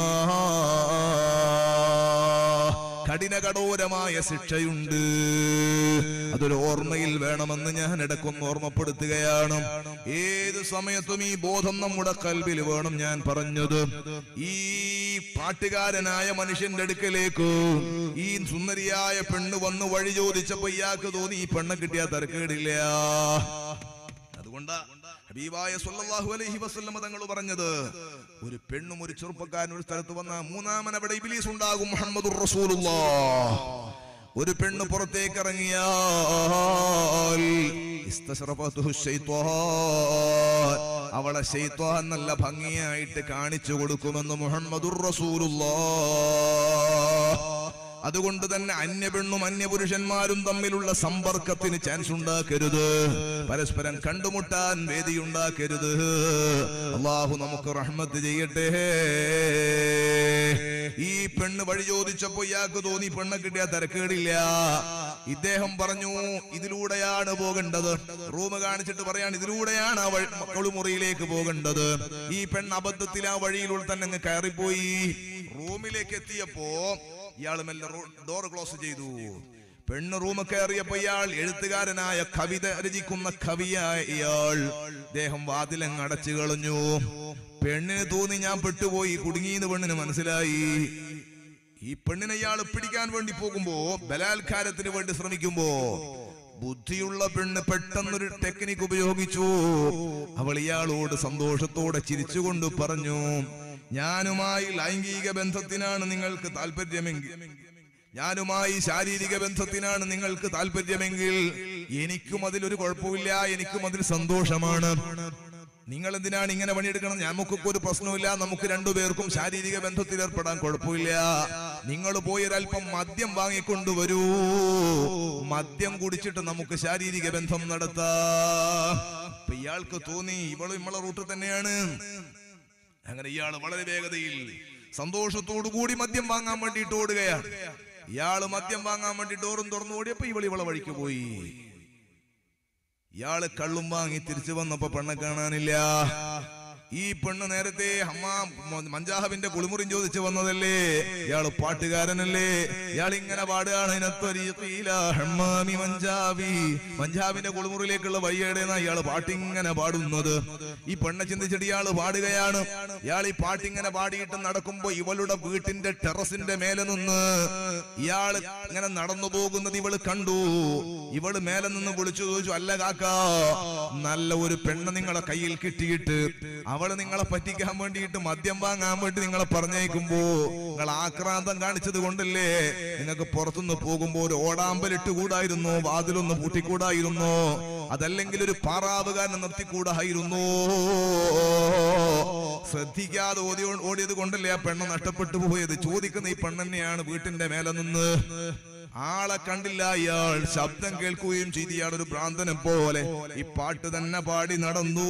കഠിന കഠോരമായ ശിക്ഷയുണ്ട് അതൊരു ഓർമ്മയിൽ വേണമെന്ന് ഞാൻ ഇടക്കൊന്ന് ഓർമ്മപ്പെടുത്തുകയാണ് ഏത് സമയത്തും ഈ ബോധം നമ്മുടെ കൽവിൽ വേണം ഞാൻ പറഞ്ഞത് ഈ പാട്ടുകാരനായ മനുഷ്യന്റെ അടുക്കലേക്ക് ഈ സുന്ദരിയായ പെണ്ണ് വന്ന് വഴി ചോദിച്ചപ്പോ ഇയാൾക്ക് തോന്നി ഈ പെണ്ണെ കിട്ടിയാ തരക്കേടില്ല അതുകൊണ്ട് ഹബീബായ സല്ലല്ലാഹു അലൈഹി വസല്ലമ തങ്ങൾ പറഞ്ഞത് ഒരു പെണ്ണും ഒരു ചെറുപ്പക്കാരനും ഒരു സ്ഥലത്ത് വന്ന മൂന്നാമൻ അവിടെ ഇബ്ലീസ് ഉണ്ടാകും മുഹമ്മദുർ റസൂലുള്ളാഹ് ഒരു പെണ്ണ് പുറത്തേക്ക് ഇറങ്ങിയാൽ ഇസ്തശ്റഫത്തുഹു ശൈത്വാൻ. അവളെ ശൈത്വാൻ നല്ല ഭംഗിയായിട്ട് കാണിച്ചു കൊടുക്കുമെന്ന് മുഹമ്മദുർ റസൂലുള്ളാഹ് അതുകൊണ്ട് തന്നെ അന്യപെണ്ണും അന്യപുരുഷന്മാരും തമ്മിലുള്ള സമ്പർക്കത്തിന് ചാൻസ് ഉണ്ടാക്കരുത് പരസ്പരം കണ്ടുമുട്ടാൻ വേദിയുണ്ടാക്കരുത് അള്ളാഹു നമുക്ക് റഹ്മത്ത് ചെയ്യട്ടെ ഈ പെണ്ണ് വഴി ചോദിച്ചപ്പോ ഇയാൾക്ക് തോന്നി പെണ്ണെ കിട്ടിയ തിരക്കേടില്ല ഇദ്ദേഹം പറഞ്ഞു ഇതിലൂടെയാണ് പോകേണ്ടത് റൂം കാണിച്ചിട്ട് പറയാണ് ഇതിലൂടെയാണ് ആ വഴി- കുളിമുറിയിലേക്ക് പോകേണ്ടത് ഈ പെണ്ണ് അബദ്ധത്തിൽ ആ വഴിയിലൂടെ തന്നെ അങ്ങ് കയറിപ്പോയി റൂമിലേക്ക് എത്തിയപ്പോ ഇയാൾ മെല്ലെ ഡോർ ക്ലോസ് ചെയ്തു പെണ്ണ് റൂമ് കയറിയപ്പോ ഇയാൾ എഴുത്തുകാരനായ കവിത രചിക്കുന്ന കവിയായ ഇയാൾ ദേഹം വാതിലങ്ങ് അടച്ചു കളഞ്ഞു പെണ്ണിന് തോന്നി ഞാൻ പെട്ടുപോയി കുടുങ്ങിയെന്ന് പെണ്ണിന് മനസ്സിലായി ഈ പെണ്ണിനെ ഇയാൾ പിടിക്കാൻ വേണ്ടി പോകുമ്പോ ബലാത്കാരത്തിന് വേണ്ടി ശ്രമിക്കുമ്പോ ബുദ്ധിയുള്ള പെണ്ണ് പെട്ടെന്നൊരു ടെക്നിക്ക് ഉപയോഗിച്ചു അവൾ ഇയാളോട് സന്തോഷത്തോടെ ചിരിച്ചുകൊണ്ട് പറഞ്ഞു ഞാനുമായി ലൈംഗിക ബന്ധത്തിനാണ് നിങ്ങൾക്ക് താല്പര്യമെങ്കിൽ ഞാനുമായി ശാരീരിക ബന്ധത്തിനാണ് നിങ്ങൾക്ക് താല്പര്യമെങ്കിൽ എനിക്കും അതിലൊരു കുഴപ്പമില്ല എനിക്കും അതിൽ സന്തോഷമാണ് നിങ്ങൾ എന്തിനാണ് ഇങ്ങനെ പണിയെടുക്കണം നമുക്കൊക്കെ ഒരു പ്രശ്നമില്ല നമുക്ക് രണ്ടുപേർക്കും ശാരീരിക ബന്ധത്തിൽ ഏർപ്പെടാൻ കുഴപ്പമില്ല നിങ്ങൾ പോയി ഒരല്പം മദ്യം വാങ്ങിക്കൊണ്ടുവരൂ മദ്യം കുടിച്ചിട്ട് നമുക്ക് ശാരീരിക ബന്ധം നടത്താം അപ്പൊ ഇയാൾക്ക് തോന്നി ഇവളും ഇമ്മളെ റൂട്ട് തന്നെയാണ് അങ്ങനെ ഇയാൾ വളരെ വേഗതയിൽ സന്തോഷത്തോടു കൂടി മദ്യം വാങ്ങാൻ വേണ്ടിയിട്ട് ഓടുകയാണ് ഇയാള് മദ്യം വാങ്ങാൻ വേണ്ടി ഡോറും തുറന്നു ഓടിയപ്പോ ഇവൾ ഇവളെ വഴിക്ക് പോയി ഇയാള് കള്ളും വാങ്ങി തിരിച്ചു വന്നപ്പോ പെണ്ണെ കാണാനില്ല ഈ പെണ്ണ് നേരത്തെ ഹമ്മാം മഞ്ചാഹബിന്റെ കുളിമുറിയും ചോദിച്ചു വന്നതല്ലേ ഇയാള് പാട്ടുകാരനല്ലേ ഇയാൾ ഇങ്ങനെ പാടുകയാണ് ഇനത്തൊരീഖീല ഹമ്മാമി മഞ്ചാബി മഞ്ചാബിന്റെ കുളിമുറിയിലേക്കുള്ള വഴിയേടെന്നാ ഇയാള് പാട്ടിങ്ങനെ പാടുന്നത് ഈ പെണ്ണെ ചിന്തിച്ചിട്ട് ഇയാള് പാടുകയാണ് ഇയാൾ ഈ പാട്ടിങ്ങനെ പാടിയിട്ട് നടക്കുമ്പോ ഇവളുടെ വീട്ടിന്റെ ടെറസിന്റെ മേലെ നിന്ന് ഇയാള് ഇങ്ങനെ നടന്നു പോകുന്നത് ഇവള് കണ്ടു ഇവള് മേലെ നിന്ന് വിളിച്ചു ചോദിച്ചു അല്ല കാക്ക നല്ല ഒരു പെണ്ണ് നിങ്ങളെ കയ്യിൽ കിട്ടിയിട്ട് അവള് നിങ്ങളെ പറ്റിക്കാൻ വേണ്ടിയിട്ട് മദ്യം വാങ്ങാൻ വേണ്ടി നിങ്ങളെ പറഞ്ഞേക്കുമ്പോ നിങ്ങൾ ആക്രാന്തം കാണിച്ചത് കൊണ്ടല്ലേ നിങ്ങൾക്ക് പുറത്തുനിന്ന് പോകുമ്പോ ഒരു ഓടാമ്പലിട്ട് കൂടായിരുന്നു വാതിലൊന്ന് പൂട്ടിക്കൂടായിരുന്നു അതല്ലെങ്കിൽ ഒരു പാറാവുകാരനെ നിർത്തിക്കൂടായിരുന്നു ശ്രദ്ധിക്കാതെ ഓടി ഓടിയത് കൊണ്ടല്ലേ ആ പെണ്ണ് നഷ്ടപ്പെട്ടു പോയത് ചോദിക്കുന്ന ഈ പെണ്ണെന്നെയാണ് വീട്ടിന്റെ മേലെ നിന്ന് ആളെ കണ്ടില്ല ഇയാൾ ശബ്ദം കേൾക്കുകയും ചെയ്ത് ഇയാൾ ഒരു ഭ്രാന്തനെ പോലെ ഈ പാട്ട് തന്നെ പാടി നടന്നു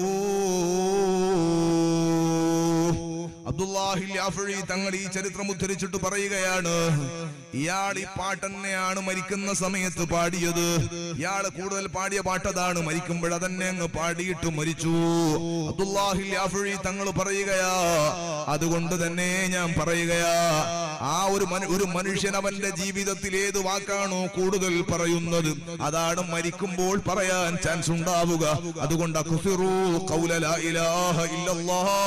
അബ്ദുല്ലാഹിൽ യാഫഴി തങ്ങൾ ഈ ചരിത്രം ഉദ്ധരിച്ചിട്ട് പറയുകയാണ് ഇയാൾ ഈ പാട്ട് തന്നെയാണ് മരിക്കുന്ന സമയത്ത് പാടിയത് ഇയാള് കൂടുതൽ പാടിയ പാട്ടതാണ് മരിക്കുമ്പോൾ അതന്നെ അങ്ങ് പാടിയിട്ട് മരിച്ചു അബ്ദുല്ലാഹിൽ യാഫഴി തങ്ങൾ പറയുകയാ അതുകൊണ്ട് തന്നെ ഞാൻ പറയുകയാ ആ ഒരു മനു- ഒരു മനുഷ്യൻ അവന്റെ ജീവിതത്തിൽ ഏത് വാക്കാണോ കൂടുതൽ പറയുന്നത് അതാണ് മരിക്കുമ്പോൾ പറയാൻ ചാൻസ് ഉണ്ടാവുക അതുകൊണ്ട് അഖ്സിറൂ ഖൗല ലാ ഇലാഹ ഇല്ലല്ലാഹ്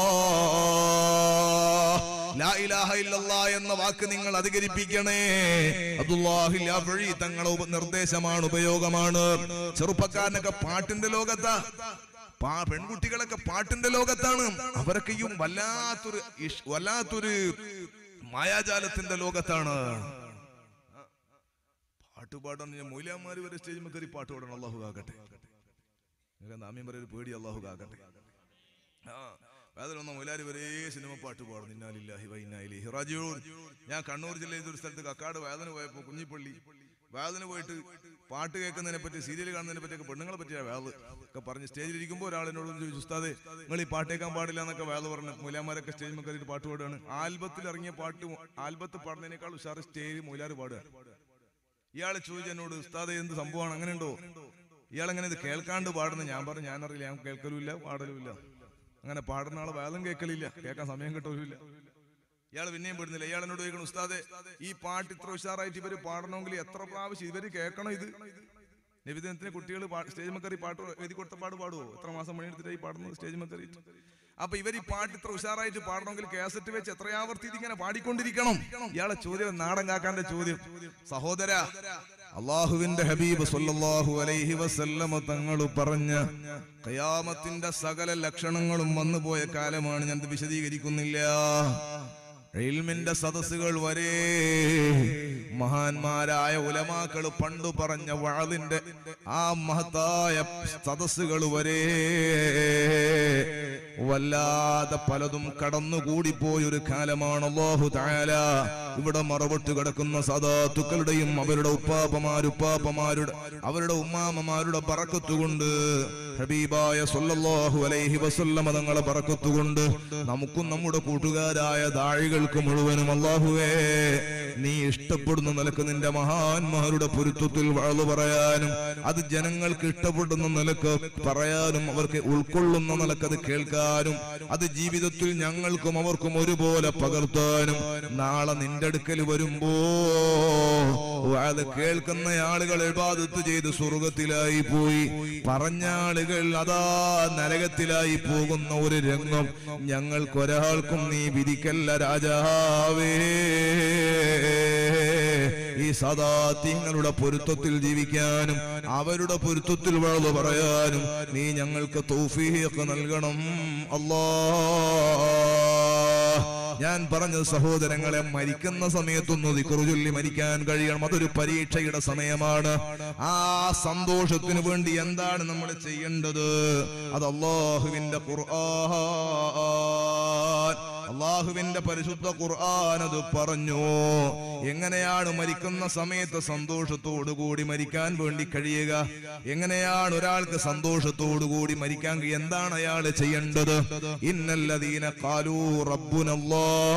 ലാ ഇലാഹ ഇല്ലല്ലാ എന്ന വാക്ക് നിങ്ങൾ അധികരിപ്പിക്കണേ അബ്ദുല്ലാഹിൽ വഴി തങ്ങളെ ഉപ- നിർദ്ദേശമാണ് ഉപയോഗമാണ് ചെറുപ്പക്കാരനൊക്കെ പാട്ടിന്റെ ലോകത്താ പാ- പെൺകുട്ടികളൊക്കെ പാട്ടിന്റെ ലോകത്താണ് അവരൊക്കെയും വല്ലാത്തൊരു ഇഷ്- വല്ലാത്തൊരു മായാജാലത്തിന്റെ ലോകത്താണ് പാട്ട് പാടാൻ മൊയിലാമാര് വരെ സ്റ്റേജിൽ കയറി പാട്ട് പാടണം അള്ളാഹു കാക്കട്ടെ നിങ്ങൾക്ക് നാമ്യം പറയൊരു പേടി അള്ളാഹു കാക്കട്ടെ ആ അതിലൊന്ന മൊയിലാരി വരെ സിനിമ പാട്ട് പാടും ഇന്നാലില്ലാഹി വൈനായിലേഹി റാജിഊൻ ഞാൻ കണ്ണൂർ ജില്ലയിൽ ഒരു സ്ഥലത്ത് കക്കാട് വേദന പോയപ്പോ കുഞ്ഞിപ്പള്ളി വേദന പോയിട്ട് പാട്ട് കേൾക്കുന്നതിനെ പറ്റി സീരിയൽ കാണുന്നതിനെ പറ്റിയൊക്കെ പെണ്ണുങ്ങളെ പറ്റിയ വേള് ഒക്കെ പറഞ്ഞ് സ്റ്റേജിൽ ഇരിക്കുമ്പോൾ ഒരാൾ എന്നോട് ചോദിച്ചു ഉസ്താദെ നിങ്ങൾ ഈ പാട്ട് കേൾക്കാൻ പാടില്ല എന്നൊക്കെ വേള് പറഞ്ഞു മൂലാമാരൊക്കെ സ്റ്റേജിൽ കയറിയിട്ട് പാട്ട് പാടുകയാണ് ആൽബത്തിൽ ഇറങ്ങിയ പാട്ട് ആൽബത്ത് പാടുന്നതിനേക്കാൾ ഉഷാർ സ്റ്റേജിൽ മൂലാര് പാടുക ഇയാള് ചോദിച്ചു എന്നോട് ഉസ്താദെ എന്ത് സംഭവമാണ് അങ്ങനെ ഉണ്ടോ ഇയാൾ എങ്ങനെ ഇത് കേൾക്കാണ്ട് പാടുന്നു ഞാൻ പറഞ്ഞു ഞാനറിയില്ല ഞാൻ കേൾക്കലുമില്ല പാടലുമില്ല അങ്ങനെ പാടുന്ന ആളെ വേദം കേൾക്കലില്ല കേൾക്കാൻ സമയം കിട്ടൂല ഇയാൾ പിന്നെയും പെടുന്നില്ല ഇയാൾ എന്നോട് ചോദിക്കണം ഉസ്താദെ ഈ പാട്ട് ഇത്ര ഉഷാറായിട്ട് ഇവര് പാടണമെങ്കിൽ എത്ര പ്രാവശ്യം ഇവര് കേൾക്കണം ഇത് നബിദിനത്തിന് കുട്ടികൾ സ്റ്റേജ് മക്കറി പാട്ട് എഴുതി കൊടുത്ത പാട് പാടുവോ എത്ര മാസം പണിയെടുത്തിട്ടായി പാടുന്നത് സ്റ്റേജ് മക്കറി അപ്പൊ ഇവർ ഈ പാട്ട് ഇത്ര ഉഷാറായിട്ട് പാടണമെങ്കിൽ കാസറ്റ് വെച്ച് എത്രയാവർത്തി ഇതിങ്ങനെ പാടിക്കൊണ്ടിരിക്കണം ഇയാളെ ചോദ്യം നാടൻ കാക്കാന്റെ ചോദ്യം സഹോദര അള്ളാഹുവിന്റെ ഹബീബ് സല്ലല്ലാഹു അലൈഹി വസല്ലമ തങ്ങൾ പറഞ്ഞ ഖയാമത്തിന്റെ സകല ലക്ഷണങ്ങളും വന്നുപോയ കാലമാണ് ഞാൻ ഇത് വിശദീകരിക്കുന്നില്ല ഇൽമിന്റെ സദസ്സുകൾ വരെ മഹാന്മാരായ ഉലമാക്കൾ പണ്ടു പറഞ്ഞ വാളിന്റെ ആ മഹത്തായ സദസ്സുകൾ വരെ വല്ലാതെ പലതും കടന്നുകൂടിപ്പോയ ഒരു കാലമാണ് അല്ലാഹു തആല ഇവിടെ മറവിട്ട് കിടക്കുന്ന സദാത്തുക്കളുടെയും അവരുടെ ഉപ്പാപ്പമാരുപ്പാപ്പമാരുടെ അവരുടെ ഉമ്മാമമാരുടെ പറക്കത്തുകൊണ്ട് ഹബീബായ സല്ലല്ലാഹു അലൈഹി വസല്ലമ തങ്ങളെ പറക്കത്തുകൊണ്ട് നമുക്കും നമ്മുടെ കൂട്ടുകാരായ ദാഴികൾക്ക് മുഴുവനും അല്ലാഹുവേ നീ ഇഷ്ടപ്പെടുന്ന നിലക്ക് നിന്റെ മഹാന്മാരുടെ പൊരുത്തത്തിൽ വാഴു പറയാനും അത് ജനങ്ങൾക്ക് ഇഷ്ടപ്പെടുന്ന നിലക്ക് പറയാനും അവർക്ക് ഉൾക്കൊള്ളുന്ന നിലക്ക് അത് കേൾക്കാനും അത് ജീവിതത്തിൽ ഞങ്ങൾക്കും അവർക്കും ഒരുപോലെ പകർത്താനും നാളെ നിന്റെ അടുക്കൽ വരുമ്പോ അത് കേൾക്കുന്ന ആളുകൾ എഴുപാദത്ത് ചെയ്ത് സ്വർഗത്തിലായി പോയി പറഞ്ഞ ആളുകൾ അതാ നരകത്തിലായി പോകുന്ന ഒരു രംഗം ഞങ്ങൾക്കൊരാൾക്കും നീ വിധിക്കല്ല രാജാവേ ഈ സദാത്യങ്ങളുടെ പൊരുത്തത്തിൽ ജീവിക്കാനും അവരുടെ പൊരുത്തത്തിൽ വളർന്നു പറയാനും നീ ഞങ്ങൾക്ക് തൗഫീഖ് നൽകണം അല്ലാ ഞാൻ പറഞ്ഞ സഹോദരങ്ങളെ മരിക്കുന്ന സമയത്തൊന്ന് ദിക്റ് ചൊല്ലി മരിക്കാൻ കഴിയണം അതൊരു പരീക്ഷയുടെ സമയമാണ് ആ സന്തോഷത്തിന് വേണ്ടി എന്താണ് നമ്മൾ ചെയ്യേണ്ടത് അത് അള്ളാഹുവിന്റെ ഖുർആൻ അള്ളാഹുവിന്റെ പരിശുദ്ധ ഖുർആൻ അത് പറഞ്ഞു എങ്ങനെയാണ് മരിക്കുന്ന സമയത്ത് സന്തോഷത്തോടു കൂടി മരിക്കാൻ വേണ്ടി കഴിയുക എങ്ങനെയാണ് ഒരാൾക്ക് സന്തോഷത്തോടു കൂടി മരിക്കാൻ കഴിയുക? എന്താണ് അയാൾ ചെയ്യേണ്ടത് ഇന്നല്ലദീന ഖാലൂ റബ്ബുനല്ലാഹ്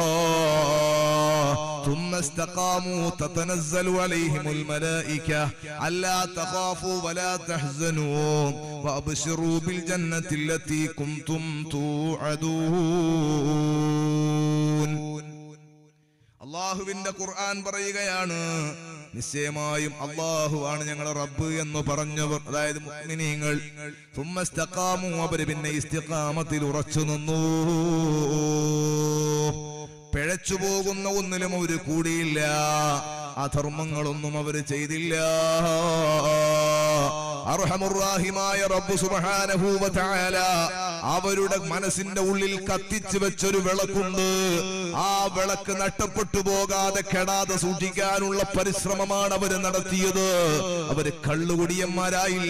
ثم استقاموا تتنزل عليهم الملائكة ألا تخافوا ولا تحزنوا وأبشروا بالجنة التي كنتم توعدون അള്ളാഹുവിന്റെ ഖുർആൻ പറയുകയാണ് നിശ്ചയമായും അള്ളാഹു ആണ് ഞങ്ങളെ റബ്ബ് എന്ന് പറഞ്ഞവർ അതായത് മുഅ്മിനീങ്ങൾ തുമ്മസ്തഖാമു അവര് പിന്നെ ഇസ്തിഖാമത്തിൽ ഉറച്ചു നിന്നു പിഴച്ചു പോകുന്ന ഒന്നിലും അവര് കൂടിയില്ല അധർമ്മങ്ങളൊന്നും അവര് ചെയ്തില്ല അർഹമുറാഹിമായ റബ്ബ് സുബ്ഹാനഹു വ തആല അവരുടെ മനസ്സിന്റെ ഉള്ളിൽ കത്തിച്ചു വെച്ചൊരു വിളക്കുണ്ട് ആ വിളക്ക് നഷ്ടപ്പെട്ടു പോകാതെ കെടാതെ സൂക്ഷിക്കാനുള്ള പരിശ്രമമാണ് അവര് നടത്തിയത് അവര് കള്ളുകുടിയന്മാരായില്ല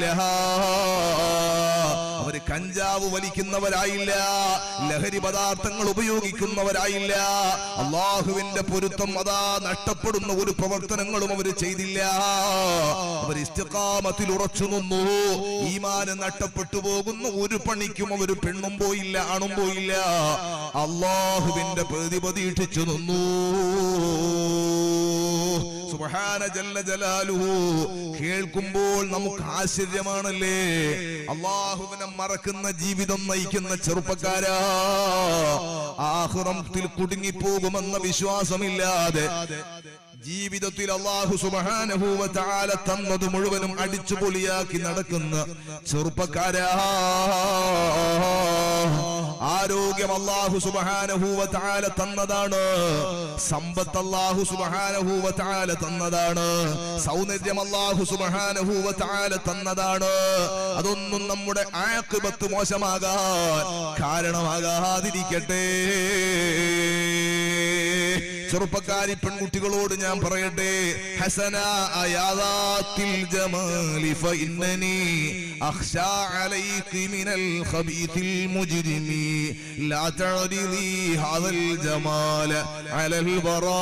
അവര് കഞ്ചാവ് വലിക്കുന്നവരായില്ല ലഹരി പദാർത്ഥങ്ങൾ ഉപയോഗിക്കുന്നവരായില്ല അള്ളാഹുവിന്റെ പൊരുത്തം അതാ നഷ്ടപ്പെടുന്ന ഒരു പ്രവർത്തനങ്ങളും അവര് ചെയ്തില്ല അവർ ഇസ്തിഖാമത്തിൽ ഉറച്ചു നിന്നു ഈമാന് നഷ്ടപ്പെട്ടു പോകുന്ന ഒരു പണിക്കും അവർ പെണ്ണും പോയില്ല ആണും പോയില്ല അള്ളാഹുവിന്റെ പ്രതി പ്രതീക്ഷിച്ചു നിന്നു സുബ്ഹാന ജല്ല ജലാലുഹു കേൾക്കുമ്പോൾ നമുക്ക് ആശ്ചര്യമാണല്ലേ അള്ളാഹുവിനെ മറക്കുന്ന ജീവിതം നയിക്കുന്ന ചെറുപ്പക്കാരാ ആഹ്റത്തിൽ കുടുങ്ങിപ്പോകുമെന്ന വിശ്വാസമില്ലാതെ ജീവിതത്തിൽ അള്ളാഹു സുബ്ഹാനഹു വ തആല തന്നത് മുഴുവനും അടിച്ചുപൊളിയാക്കി നടക്കുന്ന ചെറുപ്പക്കാരാ ആരോഗ്യം അള്ളാഹു സുബ്ഹാനഹു വ തആല തന്നതാണ് സമ്പത്ത് അള്ളാഹു സുബ്ഹാനഹു വ തആല തന്നതാണ് സൗന്ദര്യം അള്ളാഹു സുബ്ഹാനഹു വ തആല തന്നതാണ് അതൊന്നും നമ്മുടെ ആഖിബത്ത് മോശമാകാൻ കാരണമാകാതിരിക്കട്ടെ ചെറുപ്പക്കാരി പെൺകുട്ടികളോട് ഞാൻ പറയട്ടെ ഹസന അയാദാത്തിൽ ജമാലി ഫഇന്നനി അഖ്ശാ അലൈകി മിനൽ ഖബീത്തിൽ മുജ്രിമി ലാ തഅരിദി ഹാദൽ ജമാല അലൽ ബറാ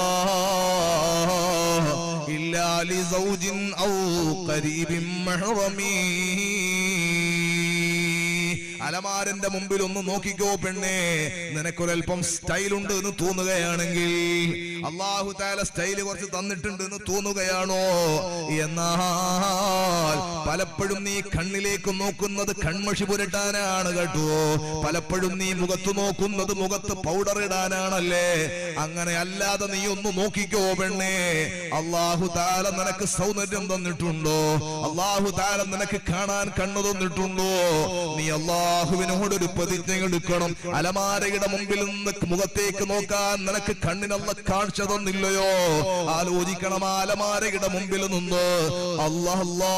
ഇല്ലാ ലിസൗജിൻ ഔ ഖരീബിൻ മഹ്റമീ അലമാരന്റെ മുമ്പിൽ ഒന്ന് നോക്കിക്കോ പെണ്ണേ നിനക്കൊരൽപ്പം സ്റ്റൈൽ ഉണ്ട് എന്ന് തോന്നുകയാണെങ്കിൽ അള്ളാഹു താല സ്റ്റൈല് കുറച്ച് തന്നിട്ടുണ്ട് എന്ന് തോന്നുകയാണോ എന്നാൽ പലപ്പോഴും നീ കണ്ണിലേക്ക് നോക്കുന്നത് കൺമഷി പുരട്ടാനാണ് കേട്ടോ പലപ്പോഴും നീ മുഖത്ത് നോക്കുന്നത് മുഖത്ത് പൗഡർ ഇടാനാണല്ലേ അങ്ങനെ അല്ലാതെ നീ ഒന്ന് നോക്കിക്കോ പെണ്ണേ അള്ളാഹു താല നിനക്ക് സൗന്ദര്യം തന്നിട്ടുണ്ടോ അള്ളാഹു താല നിനക്ക് കാണാൻ കണ്ണു തന്നിട്ടുണ്ടോ നീ അള്ളാഹുവിനോട് ഒരു പ്രതിജ്ഞ എടുക്കണം അലമാരയുടെ മുമ്പിൽ നിന്ന് മുഖത്തേക്ക് നോക്കാൻ നിനക്ക് കണ്ണിനുള്ള കാഴ്ച തന്നില്ലയോ ആലോചിക്കണം ആ അലമാരയുടെ മുമ്പിൽ നിന്ന് അല്ലാ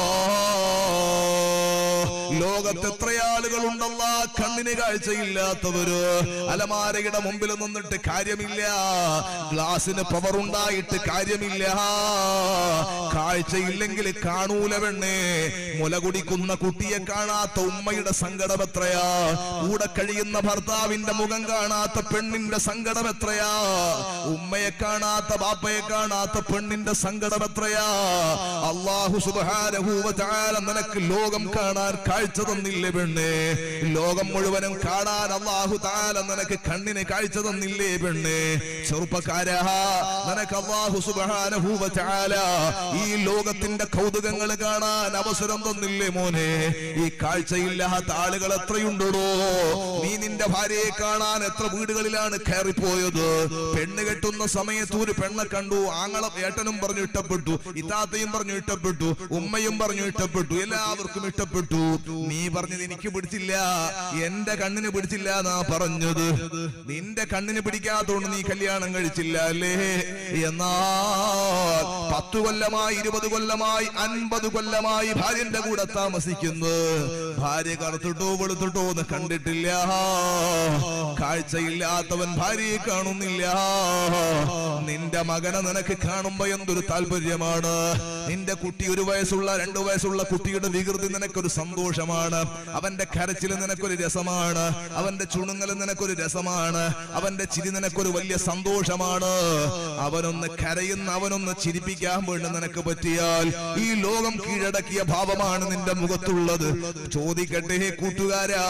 ലോകത്ത് എത്ര ആളുകൾ ഉണ്ടല്ല കണ്ണിന് കാഴ്ചയില്ലാത്തവര് അലമാരയുടെ മുമ്പിൽ നിന്നിട്ട് കാര്യമില്ല ഗ്ലാസിന് പവർ ഉണ്ടായിട്ട് കാര്യമില്ല കാഴ്ചയില്ലെങ്കിൽ കാണൂല പെണ്ണേ മുല കുടിക്കുന്ന കുട്ടിയെ കാണാത്ത ഉമ്മയുടെ സങ്കടം എത്രയാ കൂടെ കഴിയുന്ന ഭർത്താവിന്റെ മുഖം കാണാത്ത പെണ്ണിന്റെ സങ്കടം എത്രയാ ഉമ്മയെ കാണാത്ത ബാപ്പയെ കാണാത്ത പെണ്ണിന്റെ സങ്കടം എത്രയാ അള്ളാഹു സുബ്ഹാനഹു വ തആല നിനക്ക് ലോകം കാണാൻ കാഴ്ച തന്നില്ലേ പെണ്ണേ ലോകം മുഴുവനും കാണാൻ അള്ളാഹു താല നിനക്ക് കണ്ണിന് കാഴ്ച തന്നില്ലേ പെണ്ണേ ചെറുപ്പക്കാരാ നിനക്ക് അള്ളാഹു സുബ്ഹാനഹു വ തആല ഈ ലോകത്തിന്റെ കൗതുകങ്ങൾ കാണാൻ അവസരം തന്നില്ലേ മോനെ ഈ കാഴ്ചയില്ലാത്ത ആളുകൾ എത്രയുണ്ടോ നീ നിന്റെ ഭാര്യയെ കാണാൻ എത്ര വീടുകളിലാണ് കയറിപ്പോയത് പെണ്ണ് കെട്ടുന്ന സമയത്ത് ഒരു പെണ്ണെ കണ്ടു ആങ്ങള ഏട്ടനും പറഞ്ഞു ഇഷ്ടപ്പെട്ടു ഇത്താത്തയും പറഞ്ഞു ഇഷ്ടപ്പെട്ടു ഉമ്മയും പറഞ്ഞു ഇഷ്ടപ്പെട്ടു എല്ലാവർക്കും ഇഷ്ടപ്പെട്ടു നീ പറഞ്ഞത് എനിക്ക് പിടിച്ചില്ല എന്റെ കണ്ണിന് പിടിച്ചില്ല എന്നാ പറഞ്ഞത് നിന്റെ കണ്ണിന് പിടിക്കാത്തോണ്ട് നീ കല്യാണം കഴിച്ചില്ല അല്ലേ എന്നാൽ പത്തു കൊല്ലമായി ഇരുപത് കൊല്ലമായി അൻപത് കൊല്ലമായി ഭാര്യന്റെ കൂടെ താമസിക്കുന്നു ഭാര്യ കറുത്തിട്ടോ വെളുത്തിട്ടോ എന്ന് കണ്ടിട്ടില്ല കാഴ്ചയില്ലാത്തവൻ ഭാര്യയെ കാണുന്നില്ല നിന്റെ മകനെ നിനക്ക് കാണുമ്പോ എന്തൊരു താല്പര്യമാണ് നിന്റെ കുട്ടി ഒരു വയസ്സുള്ള രണ്ടു വയസ്സുള്ള കുട്ടിയുടെ വികൃതി നിനക്കൊരു സന്തോഷമാണ് അവന്റെ കരച്ചിൽ നിനക്കൊരു രസമാണ് അവന്റെ ചുണുങ്ങൽ നിനക്കൊരു രസമാണ് അവന്റെ ചിരി നിനക്കൊരു വലിയ സന്തോഷമാണ് അവനൊന്ന് കരയുന്ന അവനൊന്ന് ചിരിപ്പിക്കാൻ വേണ്ടി നിനക്ക് പറ്റിയാൽ ഈ ലോകം കീഴടക്കിയ ഭാവമാണ് നിന്റെ മുഖത്തുള്ളത് ചോദിക്കട്ടെ കൂട്ടുകാരാ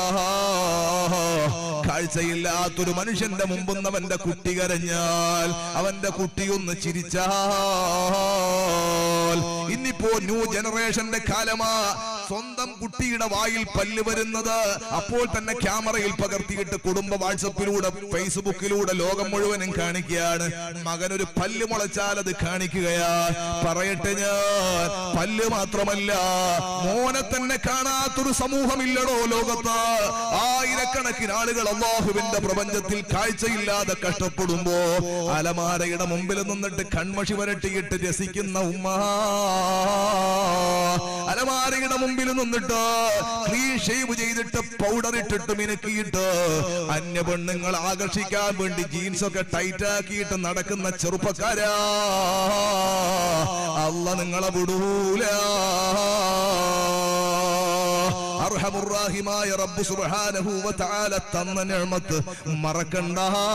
കാഴ്ചയില്ലാത്തൊരു മനുഷ്യന്റെ മുമ്പ് അവന്റെ കുട്ടി കരഞ്ഞാൽ അവന്റെ കുട്ടി ഒന്ന് ചിരിച്ചാൽ ഇന്നിപ്പോ ന്യൂ ജനറേഷന്റെ കാലമാ സ്വന്തം കുട്ടിയുടെ വായിൽ പല്ല് വരുന്നത് അപ്പോൾ തന്നെ ക്യാമറയിൽ പകർത്തിയിട്ട് കുടുംബ വാട്സപ്പിലൂടെ ഫേസ്ബുക്കിലൂടെ ലോകം മുഴുവനും കാണിക്കുകയാണ് മകനൊരു പല്ല് മുളച്ചാൽ അത് കാണിക്കുകയാ പറയട്ടെ ഞാൻ പല്ല് മാത്രമല്ല മോനെ തന്നെ കാണാത്തൊരു സമൂഹമില്ലടോ ലോകത്ത് ആയിരക്കണക്കിന് ആളുകൾ അള്ളാഹുവിന്റെ പ്രപഞ്ചത്തിൽ കാഴ്ചയില്ലാതെ കഷ്ടപ്പെടുമ്പോ അലമാരയുടെ മുമ്പിൽ നിന്നിട്ട് കൺമഷി വരട്ടിയിട്ട് രസിക്കുന്ന ഉമ്മ അലമാരയുടെ മുമ്പിൽ നിന്നിട്ട് ക്ലീൻ ഷേവ് ചെയ്തിട്ട് പൗഡർ ഇട്ടിട്ട് മിനുക്കിയിട്ട് അന്യ പെണ്ണുങ്ങൾ ആകർഷിക്കാൻ വേണ്ടി ജീൻസ് ഒക്കെ ടൈറ്റ് ആക്കിയിട്ട് നടക്കുന്ന ചെറുപ്പക്കാരാ അല്ല നിങ്ങളെ വിടൂല അർഹമുറാഹിമായ റബ്ബ് സുബ്ഹാനഹു വ തആല തന്ന നിഅമത്ത് മറക്കണ്ട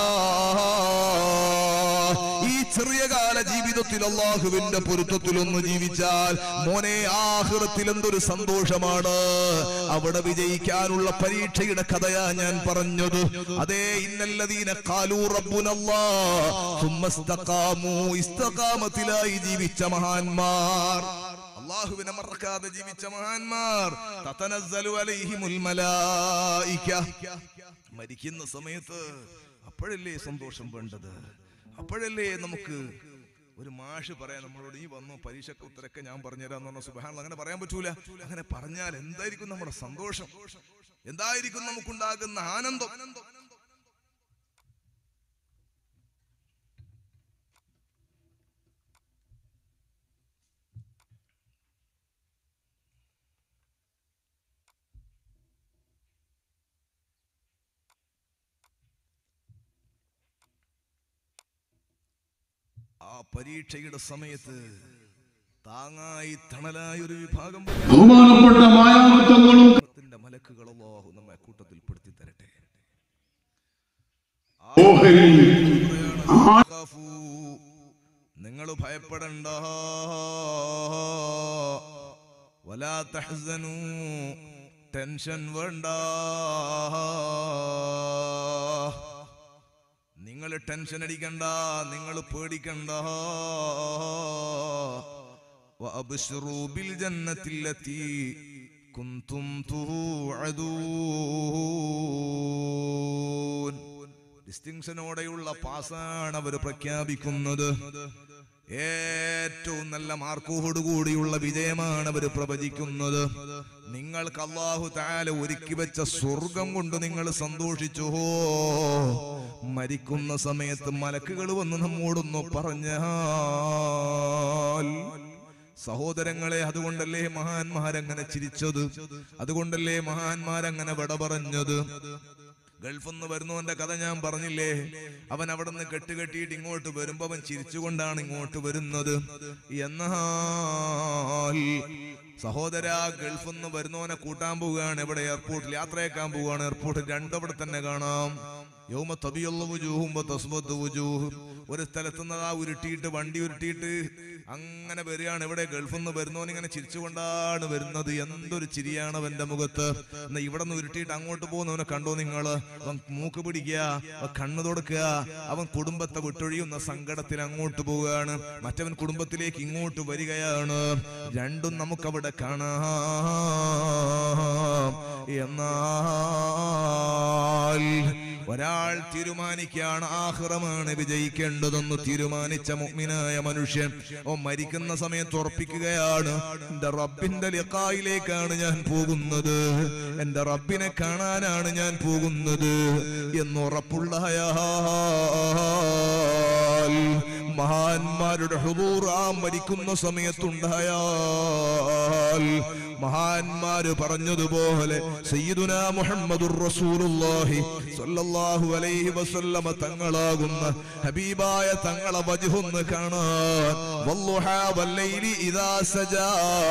ഈ ചെറിയ കാല ജീവിതത്തിൽ അള്ളാഹുവിന്റെ പൊരുത്തത്തിൽ ഒന്ന് ജീവിച്ചാൽ മോനെ ആഹൃത്തിൽ എന്തൊരു സന്തോഷമാണ് അവിടെ വിജയിക്കാനുള്ള പരീക്ഷയുടെ കഥയാ ഞാൻ പറഞ്ഞത് അതേ ഇന്നല്ലതീന കാലൂ റബ്ബുനല്ലാ സുമ്മ ഇസ്തഖാമു ഇസ്തഖാമത്തിലായി ജീവിച്ച മഹാന്മാർ അള്ളാഹുവിനെ മറക്കാതെ ജീവിച്ച മഹാന്മാർ തതനസ്സലു അലൈഹിമുൽ മലായിക മരിക്കുന്ന സമയത്ത് അപ്പോഴല്ലേ സന്തോഷം വേണ്ടത് അപ്പോഴല്ലേ നമുക്ക് ഒരു മാഷ് പറയാൻ നമ്മളോട് ഈ വന്നു പരീക്ഷക്ക് ഉത്തരൊക്കെ ഞാൻ പറഞ്ഞുതരാന്ന് പറഞ്ഞ സുബഹാൻ അങ്ങനെ പറയാൻ പറ്റൂല അങ്ങനെ പറഞ്ഞാൽ എന്തായിരിക്കും നമ്മുടെ സന്തോഷം എന്തായിരിക്കും നമുക്കുണ്ടാകുന്ന ആനന്ദം ആ പരീക്ഷയുടെ സമയത്ത് താങ്ങായി തണലായി ഒരു വിഭാഗം ബഹുമാനപ്പെട്ട മായാവൃത്തങ്ങളും ത്തിന്റെ മലക്കുകൾ അല്ലാഹു നമ്മെ കൂട്ടത്തിൽ പെടുത്തി തരട്ടെ ഓഹരി നിങ്ങൾ ഭയപ്പെടണ്ട വലാ തഹ്സനു ടെൻഷൻ വേണ്ട നിങ്ങൾ ടെൻഷൻ അടിക്കണ്ട നിങ്ങൾ പേടിക്കണ്ട وأبشروا بالجنة التي كنتم توعدون ഡിസ്റ്റിങ്ഷനോടെയുള്ള പാസാണ് അവർ പ്രഖ്യാപിക്കുന്നത് ഏറ്റവും നല്ല മാർക്കോട് കൂടിയുള്ള വിജയമാണ് അവർ പ്രവചിക്കുന്നത് നിങ്ങൾക്ക് അള്ളാഹു താല ഒരുക്കി വെച്ച സ്വർഗം കൊണ്ട് നിങ്ങൾ സന്തോഷിച്ചു മരിക്കുന്ന സമയത്ത് മലക്കുകൾ വന്ന് നമ്മോടൊന്ന് പറഞ്ഞാൽ സഹോദരങ്ങളെ അതുകൊണ്ടല്ലേ മഹാന്മാരങ്ങനെ ചിരിച്ചത് അതുകൊണ്ടല്ലേ മഹാന്മാരങ്ങനെ വിട പറഞ്ഞത് ഗൾഫിൽ നിന്ന് വരുന്നവന്റെ കഥ ഞാൻ പറഞ്ഞില്ലേ അവൻ അവിടെ നിന്ന് കെട്ടുകെട്ടിയിട്ട് ഇങ്ങോട്ട് വരുമ്പോ അവൻ ചിരിച്ചുകൊണ്ടാണ് ഇങ്ങോട്ട് വരുന്നത് എന്നാൽ സഹോദര ഗൾഫിൽ നിന്ന് വരുന്നവനെ കൂട്ടാൻ പോവുകയാണ് ഇവിടെ എയർപോർട്ടിൽ യാത്രയാക്കാൻ പോവുകയാണ് എയർപോർട്ടിൽ രണ്ടവിടെ തന്നെ കാണാം യൗമ തബിയുള്ള വുജൂഹും വ തസ്വദ് വുജൂഹും. ഒരു സ്ഥലത്ത് നിന്ന് ആ ഉരുട്ടിയിട്ട് വണ്ടി ഉരുട്ടിയിട്ട് അങ്ങനെ വരികയാണ് ഇവിടെ ഗൾഫിൽ നിന്ന് വരുന്നവൻ ഇങ്ങനെ ചിരിച്ചുകൊണ്ടാണ് വരുന്നത് എന്തൊരു ചിരിയാണ് അവന്റെ മുഖത്ത് എന്നാ ഇവിടെ നിന്ന് ഉരുട്ടിയിട്ട് അങ്ങോട്ട് പോകുന്നവനെ കണ്ടോ നിങ്ങള് അവൻ മൂക്ക് പിടിക്കുക അവൻ കണ്ണു തുടക്കുക അവൻ കുടുംബത്തെ വിട്ടൊഴിയുന്ന സങ്കടത്തിൽ അങ്ങോട്ട് പോവുകയാണ് മറ്റവൻ കുടുംബത്തിലേക്ക് ഇങ്ങോട്ട് വരികയാണ് രണ്ടും നമുക്കവിടെ കാണാം എന്നാൽ ഒരാൾ തീരുമാനിക്കുകയാണ് ആഹ്റമാണ് വിജയിക്കേണ്ടതെന്ന് തീരുമാനിച്ച മുഗ്മിനായ മനുഷ്യൻ ഓ മരിക്കുന്ന സമയത്ത് ഉറപ്പിക്കുകയാണ് എന്റെ റബ്ബിന്റെ ലിഖായിലേക്കാണ് ഞാൻ പോകുന്നത് എന്റെ റബ്ബിനെ കാണാനാണ് ഞാൻ പോകുന്നത് എന്ന് ഉറപ്പുള്ളയാൽ മഹാന്മാരുടെ ഹുദൂർ ആ മരിക്കുന്ന സമയത്തുണ്ടായാൽ മഹാന്മാര് പറഞ്ഞതുപോലെ സയ്യിദുന മുഹമ്മദുർ റസൂലുള്ളാഹി സ്വല്ലല്ലാഹു അലൈഹി വസല്ലമ തങ്ങളാകുന്ന ഹബീബായ തങ്ങളെ വജുഹൊന്ന് കാണാൻ വല്ലുഹാ വല്ലൈലി ഇദാ സജാ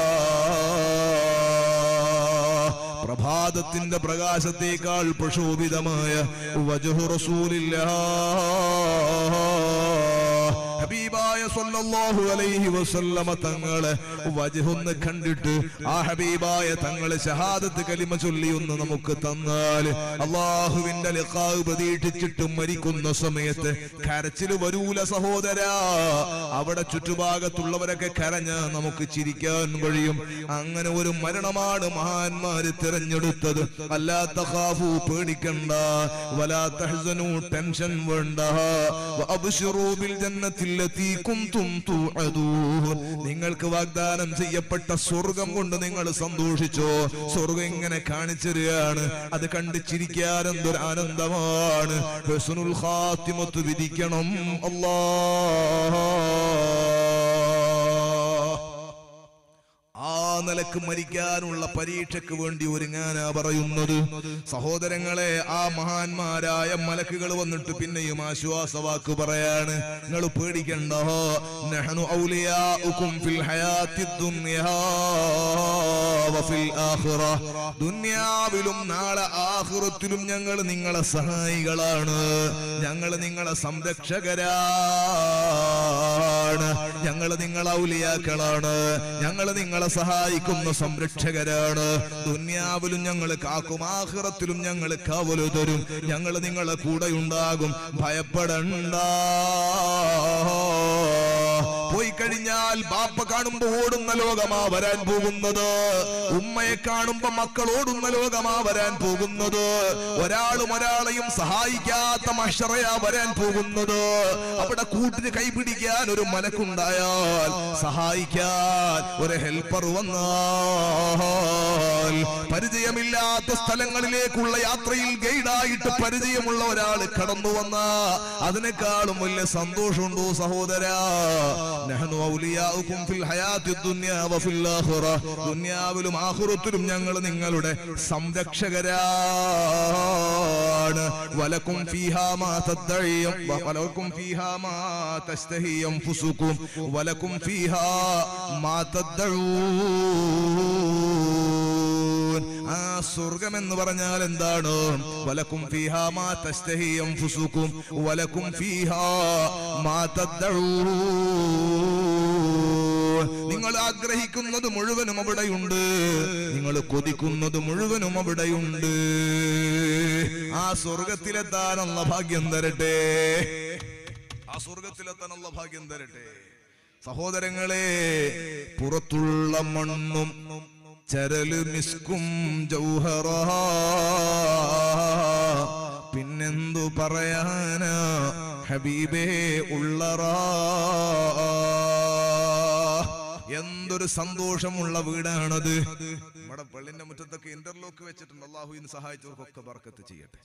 പ്രഭാതത്തിന്റെ പ്രകാശത്തേക്കാൾ പ്രശോഭിതമായ വജഹു റസൂലില്ലാ ഹബീബായ സ്വല്ലല്ലാഹു അലൈഹി വസല്ലമ തങ്ങളെ വജഹൊന്ന് കണ്ടിട്ട് ആ ഹബീബായ തങ്ങളെ ഷഹാദത്ത് കലിമ ചൊല്ലി ഒന്ന് നമുക്ക് തന്നാൽ അള്ളാഹുവിന്റെ ലിഖാവ് പ്രതീക്ഷിച്ചിട്ട് മരിക്കുന്ന സമയത്ത് കരച്ചിൽ വരൂല സഹോദരാ അവിടെ ചുറ്റുഭാഗത്തുള്ളവരൊക്കെ കരഞ്ഞ് നമുക്ക് ചിരിക്കാൻ കഴിയും അങ്ങനെ ഒരു മരണമാണ് മഹാന്മാര് തിരഞ്ഞെടുത്തത് അല്ലാത്ത ഖാഫു പേടിക്കണ്ട വലാ തഹ്സനു ടെൻഷൻ വേണ്ട വഅബ്ശിറൂ ബിൽ ജന്നത്തില്ലതീ കുൻതും തുഅദൂൻ നിങ്ങൾക്ക് വാഗ്ദാനം ചെയ്യപ്പെട്ട സ്വർഗം കൊണ്ട് നിങ്ങൾ സന്തോഷിച്ചോ സ്വർഗം ഇങ്ങനെ കാണിച്ചു തരികയാണ് അത് കണ്ട് ചിരിക്കാൻ എന്തൊരു ആനന്ദമാണ് ഹുസ്നുൽ ഖാത്തിമത്ത് വിധിക്കണം അല്ലാ ആ നിലക്ക് മരിക്കാനുള്ള പരീക്ഷയ്ക്ക് വേണ്ടി ഒരുങ്ങാനാ പറയുന്നത് സഹോദരങ്ങളെ ആ മഹാന്മാരായ മലക്കുകൾ വന്നിട്ട് പിന്നെയും ആശ്വാസവാക്ക് പറയാണ് നിങ്ങൾ പേടിക്കണ്ടോ നഹ്നു ഔലിയാഉകും ഫിൽ ഹയാത്തി ദുനിയാ വഫിൽ ആഖിറ ദുനിയാവിലും നാളെ ആഖിറത്തിലും ഞങ്ങൾ നിങ്ങളെ സഹായികളാണ് ഞങ്ങൾ നിങ്ങളെ സംരക്ഷകരാണ് ഞങ്ങൾ നിങ്ങളെ ഔലിയാക്കളാണ് ഞങ്ങൾ നിങ്ങളെ സഹായിക്കുന്ന സംരക്ഷകരാണ് ദുന്യാവിലും ഞങ്ങൾ കാക്കും ആഖിറത്തിലും ഞങ്ങൾ കാവലു തരും ഞങ്ങൾ നിങ്ങളെ കൂടെ ഉണ്ടാകും ഭയപ്പെടണ്ട പോയി കഴിഞ്ഞാൽ ബാപ്പ കാണുമ്പോ ഓടുന്ന ലോകമാ വരാൻ പോകുന്നത് ഉമ്മയെ കാണുമ്പോ മക്കൾ ഓടുന്ന ലോകമാ വരാൻ പോകുന്നത് ഒരാളും ഒരാളെയും സഹായിക്കാത്ത മഷറയാ വരാൻ പോകുന്നത് അവിടെ കൂട്ടിന് കൈപിടിക്കാൻ ഒരു മലക്കുണ്ടായാൽ സഹായിക്കാൻ ഒരു ഹെൽപ്പർ വന്നാൽ പരിചയമില്ലാത്ത സ്ഥലങ്ങളിലേക്കുള്ള യാത്രയിൽ ഗൈഡായിട്ട് പരിചയമുള്ള ഒരാൾ കടന്നു വന്ന അതിനേക്കാളും വലിയ സന്തോഷമുണ്ടോ സഹോദരാ നഹ്നു ഔലിയാഉകും ഫിൽ ഹയാത്തി ദുനിയാ വഫിൽ ആഖിറ ദുനിയാവിലും ആഖിറത്തിലും ഞങ്ങൾ നിങ്ങളുടെ സംരക്ഷകരാണ് വലക്കും ഫീഹാ മാ തദ്ദഇയും വലക്കും ഫീഹാ മാ തസ്തഹി അൻഫുസുകും വലക്കും ഫീഹാ മാ തദ്ദഊൻ ആ സ്വർഗം എന്ന് പറഞ്ഞാൽ എന്താണ് വലക്കും ഫീഹാ മാ തസ്തഹി അൻഫുസുകും വലക്കും ഫീഹാ മാ തദ്ദഊൻ നിങ്ങൾ ആഗ്രഹിക്കുന്നത് മുഴുവനും അവിടെയുണ്ട് നിങ്ങൾ കൊതിക്കുന്നത് മുഴുവനും അവിടെയുണ്ട് ആ സ്വർഗത്തിലെത്താനുള്ള ഭാഗ്യം തരട്ടെ ആ സ്വർഗത്തിലെത്താനുള്ള ഭാഗ്യം തരട്ടെ സഹോദരങ്ങളെ പുറത്തുള്ള മണ്ണും ചരല് മിസ്കും ജൗഹറ പിന്നെന്തു പറയാനാ ഹബീബേ ഉള്ളറാ എന്തൊരു സന്തോഷമുള്ള വീടാണത് നമ്മുടെ പള്ളിന്റെ മുറ്റത്തൊക്കെ ഇന്റർലോക്ക് വെച്ചിട്ടുണ്ട് അള്ളാഹു ഇന്ന് സഹായിച്ചവർക്കൊക്കെ ബർക്കത്ത് ചെയ്യട്ടെ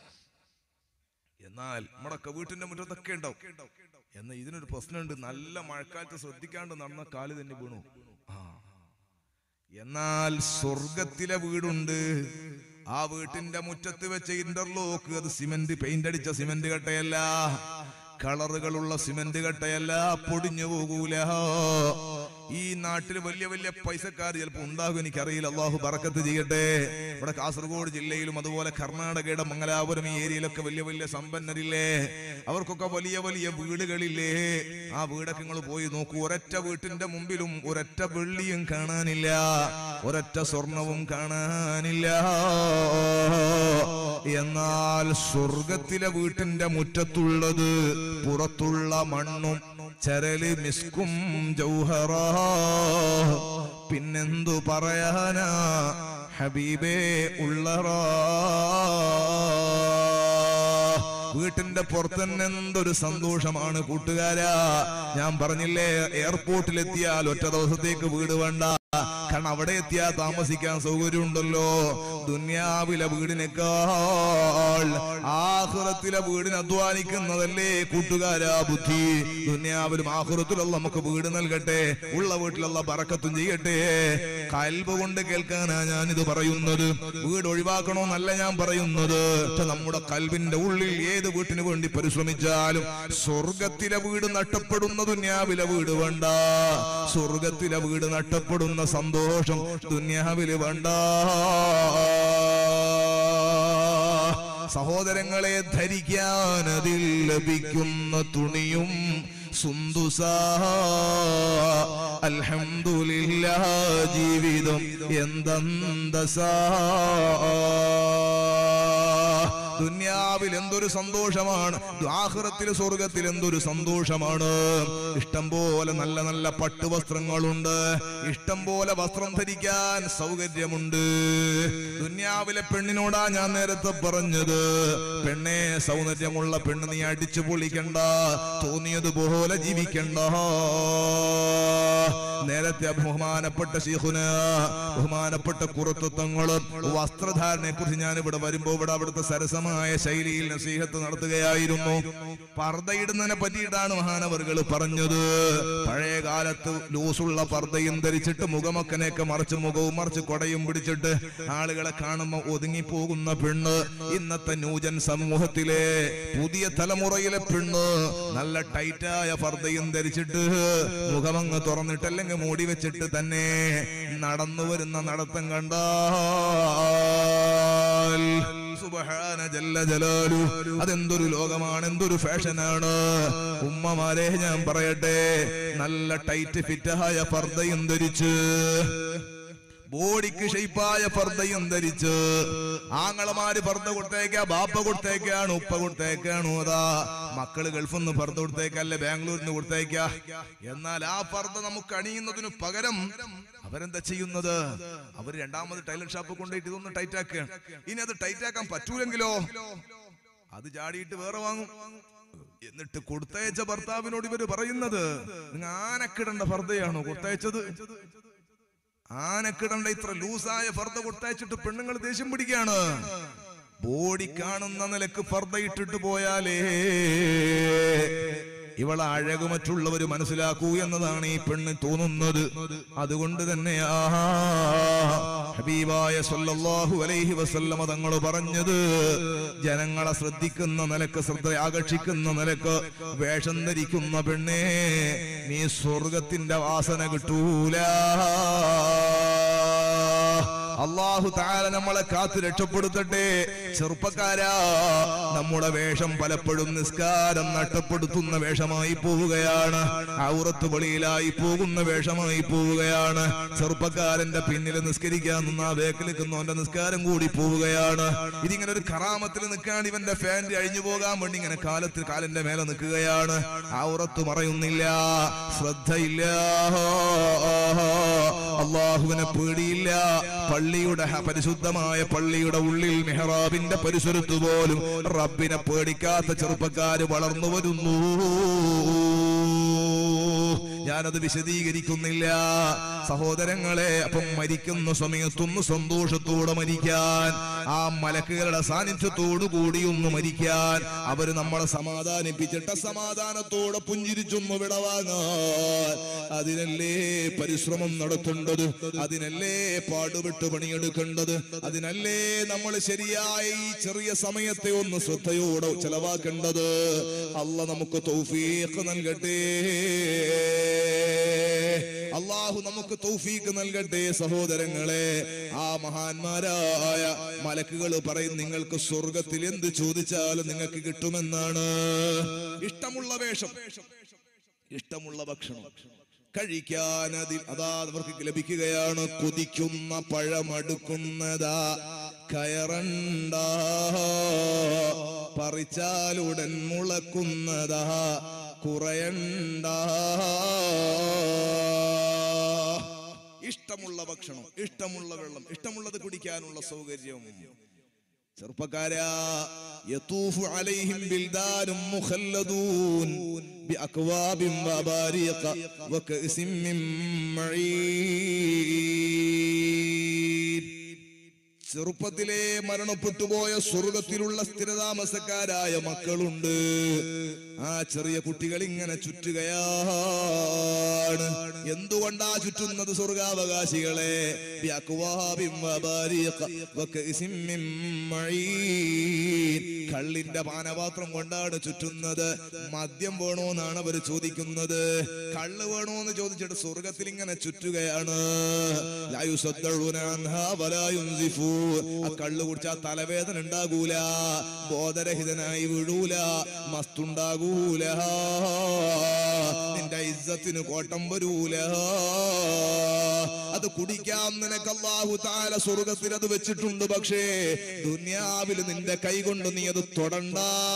എന്നാൽ നമ്മുടെയൊക്കെ വീട്ടിന്റെ മുറ്റത്തൊക്കെ ഉണ്ടാവും എന്നാൽ ഇതിനൊരു പ്രശ്നമുണ്ട് നല്ല മഴക്കാലത്ത് ശ്രദ്ധിക്കാണ്ട് നടന്ന കാല് തന്നെ വീണു ആ എന്നാൽ സ്വർഗത്തിലെ വീടുണ്ട് ആ വീട്ടിന്റെ മുറ്റത്ത് വെച്ച ഇന്റർലോക്ക് അത് സിമന്റ് പെയിന്റ് അടിച്ച സിമന്റ് കട്ടയല്ല കളറുകളുള്ള സിമന്റ് കട്ടയല്ല പൊടിഞ്ഞു പോകൂല ഈ നാട്ടിൽ വലിയ വലിയ പൈസക്കാർ ചിലപ്പോൾ ഉണ്ടാകും എനിക്കറിയില്ല അള്ളാഹു ബറക്കത്ത് ചെയ്യട്ടെ ഇവിടെ കാസർഗോഡ് ജില്ലയിലും അതുപോലെ കർണാടകയുടെ മംഗലാപുരം ഈ ഏരിയയിലൊക്കെ വലിയ വലിയ സമ്പന്നരില്ലേ അവർക്കൊക്കെ വലിയ വലിയ വീടുകളില്ലേ ആ വീടൊക്കെ നിങ്ങൾ പോയി നോക്കൂ ഒരൊറ്റ വീട്ടിന്റെ മുമ്പിലും ഒരൊറ്റ വെള്ളിയും കാണാനില്ല ഒരൊറ്റ സ്വർണവും കാണാനില്ല എന്നാൽ സ്വർഗത്തിലെ വീട്ടിന്റെ മുറ്റത്തുള്ളത് പുറത്തുള്ള മണ്ണും ചരല് മിസ്കും ജൗഹറ പിന്നെന്തു പറയാനാ ഹബീബേ ഉള്ളറാ വീട്ടിന്റെ പുറത്തന്നെ എന്തൊരു സന്തോഷമാണ് കൂട്ടുകാരാ ഞാൻ പറഞ്ഞില്ലേ എയർപോർട്ടിലെത്തിയാൽ ഒറ്റ ദിവസത്തേക്ക് വീട് വേണ്ട കാരണം അവിടെ എത്തിയാൽ താമസിക്കാൻ സൗകര്യമുണ്ടല്ലോ ദുന്യാവിലെ വീടിനേക്കാൾ ആഹുറത്തിലെ വീടിന് അധ്വാനിക്കുന്നതല്ലേ കൂട്ടുകാരാ ബുദ്ധി ദുന്യാവിലും ആഹുറത്തിലുള്ള നമുക്ക് വീട് നൽകട്ടെ ഉള്ള വീട്ടിലുള്ള പറക്കത്തും ചെയ്യട്ടെ കൽബ് കൊണ്ട് കേൾക്കാനാ ഞാനിത് പറയുന്നത് വീട് ഒഴിവാക്കണമെന്നല്ല ഞാൻ പറയുന്നത് പക്ഷെ നമ്മുടെ കൽബിന്റെ ഉള്ളിൽ ഏത് വീട്ടിന് വേണ്ടി പരിശ്രമിച്ചാലും സ്വർഗത്തിലെ വീട് നഷ്ടപ്പെടുന്ന ദുന്യാവിലെ വീട് വേണ്ട സ്വർഗത്തിലെ വീട് നഷ്ടപ്പെടുന്ന സന്തോഷം ദുന്യാവില് വേണ്ട സഹോദരങ്ങളെ ധരിക്കാൻ അതിൽ ലഭിക്കുന്ന തുണിയും സുന്ദുസാ അൽഹംദുലില്ലാ ജീവിതം എന്തെന്തസാ ദുന്യാവിൽ എന്തൊരു സന്തോഷമാണ് ആഹ്റത്തിൽ സ്വർഗത്തിൽ എന്തൊരു സന്തോഷമാണ് ഇഷ്ടം പോലെ നല്ല നല്ല പട്ടുവസ്ത്രങ്ങളുണ്ട് ഇഷ്ടം പോലെ വസ്ത്രം ധരിക്കാൻ സൗകര്യമുണ്ട് ദുന്യാവിലെ പെണ്ണിനോടാ ഞാൻ നേരത്തെ പറഞ്ഞത് പെണ്ണെ സൗന്ദര്യമുള്ള പെണ്ണ് നീ അടിച്ചു പൊളിക്കണ്ട തോന്നിയതുപോലെ ജീവിക്കണ്ട നേരത്തെ ബഹുമാനപ്പെട്ട ശീഹുന ബഹുമാനപ്പെട്ട കുറത്വങ്ങളും വസ്ത്രധാരണയെ കുറിച്ച് ഞാൻ ഇവിടെ വരുമ്പോ ഇവിടെ അവിടുത്തെ സരസമായ ശൈലിയിൽ നസീഹത്ത് നടത്തുകയായിരുന്നു പർദ്ദയിടുന്നതിനെ പറ്റിയിട്ടാണ് മഹാനവറുകൾ പറഞ്ഞത് പഴയ കാലത്ത് ലൂസുള്ള പർദ്ദയും ധരിച്ചിട്ട് മുഖമക്കനെയൊക്കെ മറിച്ച് മുഖവും മറിച്ച് കൊടയും പിടിച്ചിട്ട് ആളുകളെ കാണുമ്പോൾ ഒതുങ്ങിപ്പോകുന്ന പെണ്ണ് ഇന്നത്തെ ന്യൂജൻ സമൂഹത്തിലെ പുതിയ തലമുറയിലെ പെണ്ണ് നല്ല ടൈറ്റായ പർദ്ദയും ധരിച്ചിട്ട് മുഖമങ്ങ് തുറന്നിട്ട് അല്ലെങ്കിൽ മൂടി വെച്ചിട്ട് തന്നെ നടന്നു വരുന്ന നടത്തം കണ്ടാൽ സുബ്ഹാന ജല്ല ജലാലു അതെന്തൊരു ലോകമാണ് എന്തൊരു ഫാഷനാണ് ഉമ്മമാരെ ഞാൻ പറയട്ടെ നല്ല ടൈറ്റ് ഫിറ്റായ പർദ്ദയും ധരിച്ച് ബോഡിക്ക് ഷെയ്പ്പായ പർദ്ദയും ധരിച്ച് ആങ്ങളമാര് പർദ്ദ കൊടുത്തേക്കാ ബാപ്പ കൊടുത്തേക്കാണ് ഉപ്പ കൊടുത്തേക്കാണ് അതാ മക്കള് ഗൾഫിൽ നിന്ന് പർദ്ദ കൊടുത്തേക്കല്ലേ ബാംഗ്ലൂരിൽ നിന്ന് കൊടുത്തേക്കാ എന്നാൽ ആ പർദ്ദ നമുക്ക് അണിയുന്നതിന് പകരം അവരെന്താ ചെയ്യുന്നത് അവർ രണ്ടാമത് ടൈലർ ഷാപ്പ് കൊണ്ടുപോയിട്ട് ഇതൊന്ന് ടൈറ്റ് ആക്കുക ഇനി അത് ടൈറ്റ് ആക്കാൻ പറ്റൂലെങ്കിലോ അത് ചാടിയിട്ട് വേറെ വാങ്ങും എന്നിട്ട് കൊടുത്തയച്ച ഭർത്താവിനോട് ഇവര് പറയുന്നത് നിങ്ങൾ ആനക്കിടേണ്ട പർദ്ദയാണോ കൊടുത്തയച്ചത് ആനക്കിടണ്ട ഇത്ര ലൂസായ ഫർദ കൊടുത്തയച്ചിട്ട് പെണ്ണുങ്ങൾ ദേഷ്യം പിടിക്കാണ് ബോഡി കാണുന്ന നിലക്ക് ഫർദ ഇട്ടിട്ട് പോയാലേ ഇവളെ അഴക് മറ്റുള്ളവർ മനസ്സിലാക്കൂ എന്നതാണ് ഈ പെണ്ണ് തോന്നുന്നത് അതുകൊണ്ട് തന്നെ ഹബീബായ സല്ലല്ലാഹു അലൈഹി വസല്ലമ തങ്ങൾ പറഞ്ഞത് ജനങ്ങളെ ശ്രദ്ധിക്കുന്ന നിലക്ക് ശ്രദ്ധ ആകർഷിക്കുന്ന നിലക്ക് വേഷം ധരിക്കുന്ന പെണ്ണേ നീ സ്വർഗത്തിന്റെ വാസന കിട്ടൂല അള്ളാഹു താര നമ്മളെ കാത്തു രക്ഷപ്പെടുത്തട്ടെ ചെറുപ്പക്കാരാ നമ്മുടെ വേഷം പലപ്പോഴും നിസ്കാരം നഷ്ടപ്പെടുത്തുന്ന വേഷമായി പോവുകയാണ് ഔറത്ത് വെളിയിലായി പോകുന്ന വേഷമായി പോവുകയാണ് ചെറുപ്പക്കാരന്റെ പിന്നിൽ നിസ്കരിക്കാൻ നിന്ന വേക്കിൽ നിൽക്കുന്നവന്റെ നിസ്കാരം കൂടി പോവുകയാണ് ഇതിങ്ങനെ ഒരു കറാമത്തിൽ നിൽക്കാൻ ഇവന്റെ ഫാന്റ് അഴിഞ്ഞു പോകാൻ വേണ്ടി ഇങ്ങനെ കാലത്തിൽ കാലിന്റെ മേലെ നിൽക്കുകയാണ് ഔറത്ത് മറയുന്നില്ല ശ്രദ്ധയില്ല അള്ളാഹുവിനെ പേടിയില്ല പള്ളിയുടെ ഹ- പരിശുദ്ധമായ പള്ളിയുടെ ഉള്ളിൽ മെഹ്റാബിന്റെ പരിസരത്ത് പോലും റബ്ബിനെ പേടിക്കാത്ത ചെറുപ്പക്കാര് വളർന്നു വരുന്നു ഞാനത് വിശദീകരിക്കുന്നില്ല സഹോദരങ്ങളെ അപ്പം മരിക്കുന്ന സമയത്തൊന്ന് സന്തോഷത്തോടെ മരിക്കാൻ ആ മലക്കുകളുടെ സാന്നിധ്യത്തോടു കൂടി ഒന്ന് മരിക്കാൻ അവര് നമ്മളെ സമാധാനിപ്പിച്ചിട്ട് സമാധാനത്തോടെ പുഞ്ചിരിച്ചൊന്ന് വിടവാങ്ങാൻ അതിനല്ലേ പരിശ്രമം നടത്തേണ്ടത് അതിനല്ലേ പാടുപെട്ട് പണിയെടുക്കേണ്ടത് അതിനല്ലേ നമ്മൾ ശരിയായ ഈ ചെറിയ സമയത്തെ ഒന്ന് ശ്രദ്ധയോടെ ചെലവാക്കേണ്ടത് അല്ല നമുക്ക് തൗഫീഖ് നൽകട്ടെ അള്ളാഹു നമുക്ക് തൗഫീഖ് നൽകട്ടെ സഹോദരങ്ങളെ ആ മഹാന്മാരായ മലക്കുകൾ പറയും നിങ്ങൾക്ക് സ്വർഗത്തിൽ എന്ത് ചോദിച്ചാലും നിങ്ങൾക്ക് കിട്ടുമെന്നാണ് ഇഷ്ടമുള്ള വേഷം ഇഷ്ടമുള്ള ഭക്ഷണം കഴിക്കാൻ അതിൽ അതാ അവർക്ക് ലഭിക്കുകയാണ് കൊതിക്കുന്ന പഴമടുക്കുന്നതാ കയറണ്ട പറിച്ചാലുടൻ മുളക്കുന്നതാ കുറയണ്ട ഇഷ്ടമുള്ള ഭക്ഷണം ഇഷ്ടമുള്ള വെള്ളം ഇഷ്ടമുള്ളത് കുടിക്കാനുള്ള സൗകര്യം ചെറുപ്പക്കാരാ യതൂഫു അലൈഹിം ബിൽദാനും മുഖല്ലദൂൻ ബിഅക്വാബിൻ വബാരിഖ വകഅസിൻ മിൻ മഈൻ ചെറുപ്പത്തിലെ മരണപ്പെട്ടുപോയ സ്വർഗത്തിലുള്ള സ്ഥിരതാമസക്കാരായ മക്കളുണ്ട് ആ ചെറിയ കുട്ടികൾ ഇങ്ങനെ ചുറ്റുകയാണ് എന്തുകൊണ്ടാ ചുറ്റുന്നത് സ്വർഗാവകാശികളെ ബിഅക്വാബിൻ വബാരിഖ വകഅസിൻ മിൻ മഈൻ. കള്ളിന്റെ പാനപാത്രം കൊണ്ടാണ് ചുറ്റുന്നത് മദ്യം വേണോന്നാണ് അവർ ചോദിക്കുന്നത് കള്ള് വേണോന്ന് ചോദിച്ചിട്ട് സ്വർഗത്തിൽ ഇങ്ങനെ ചുറ്റുകയാണ് ലാ യുസദ്ദഊന അൻഹാ വലാ യുൻസിഫൂൻ. ആ കള്ളു കുടിച്ചാ തലവേദന ഉണ്ടാകൂല ബോധരഹിതനായി വീഴൂല മസ്തുണ്ടാകൂല നിന്റെ ഇജ്ജത്തിന് കോട്ടം വരൂല അത് കുടിക്കാം നിനക്ക് അല്ലാഹു താല സ്വർഗത്തിൽ അത് വെച്ചിട്ടുണ്ട് പക്ഷേ ദുനിയാവിൽ നിന്റെ കൈ കൊണ്ട് നീ അത് തൊടണ്ട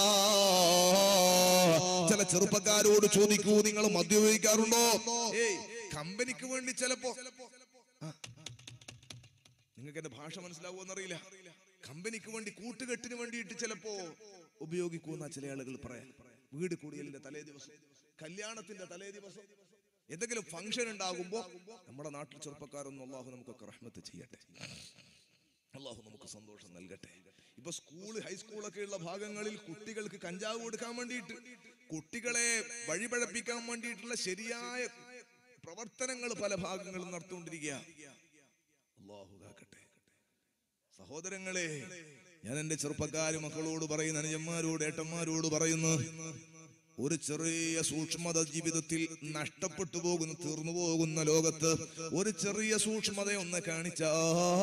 ചില ചെറുപ്പക്കാരോട് ചോദിക്കൂ നിങ്ങൾ മദ്യപിക്കാറുണ്ടോ ഏയ് കമ്പനിക്ക് വേണ്ടി ചിലപ്പോ ആ, നിങ്ങൾക്ക് എന്റെ ഭാഷ മനസ്സിലാവുമെന്നറിയില്ല കമ്പനിക്ക് വേണ്ടി കൂട്ടുകെട്ടിന് വേണ്ടിയിട്ട് ചിലപ്പോ ഉപയോഗിക്കുന്ന ചില ആളുകൾ പറയാം വീട് കൂടിയലിന്റെ തലേ ദിവസം കല്യാണത്തിന്റെ തലേ ദിവസം എന്തെങ്കിലും ഫംഗ്ഷൻ ഉണ്ടാകുമ്പോ നമ്മുടെ നാട്ടിൽ ചെറുപ്പക്കാരൊന്നും അള്ളാഹു നമുക്കൊക്കെ റഹ്മത്ത് ചെയ്യട്ടെ അള്ളാഹു നമുക്ക് സന്തോഷം നൽകട്ടെ ഇപ്പൊ സ്കൂള് ഹൈസ്കൂളൊക്കെ ഉള്ള ഭാഗങ്ങളിൽ കുട്ടികൾക്ക് കഞ്ചാവ് കൊടുക്കാൻ വേണ്ടിയിട്ട് കുട്ടികളെ വഴിപഴപ്പിക്കാൻ വേണ്ടിയിട്ടുള്ള ശരിയായ പ്രവർത്തനങ്ങൾ പല ഭാഗങ്ങളും നടത്തുകൊണ്ടിരിക്കുക അള്ളാഹു കാക്കട്ടെ സഹോദരങ്ങളെ ഞാൻ എന്റെ ചെറുപ്പക്കാര് മക്കളോട് പറയുന്ന അനുജന്മാരോട് ഏട്ടന്മാരോട് പറയുന്നു ഒരു ചെറിയ സൂക്ഷ്മത ജീവിതത്തിൽ നഷ്ടപ്പെട്ടു പോകുന്ന തീർന്നു പോകുന്ന ലോകത്ത് ഒരു ചെറിയ സൂക്ഷ്മത ഒന്ന് കാണിച്ചാൽ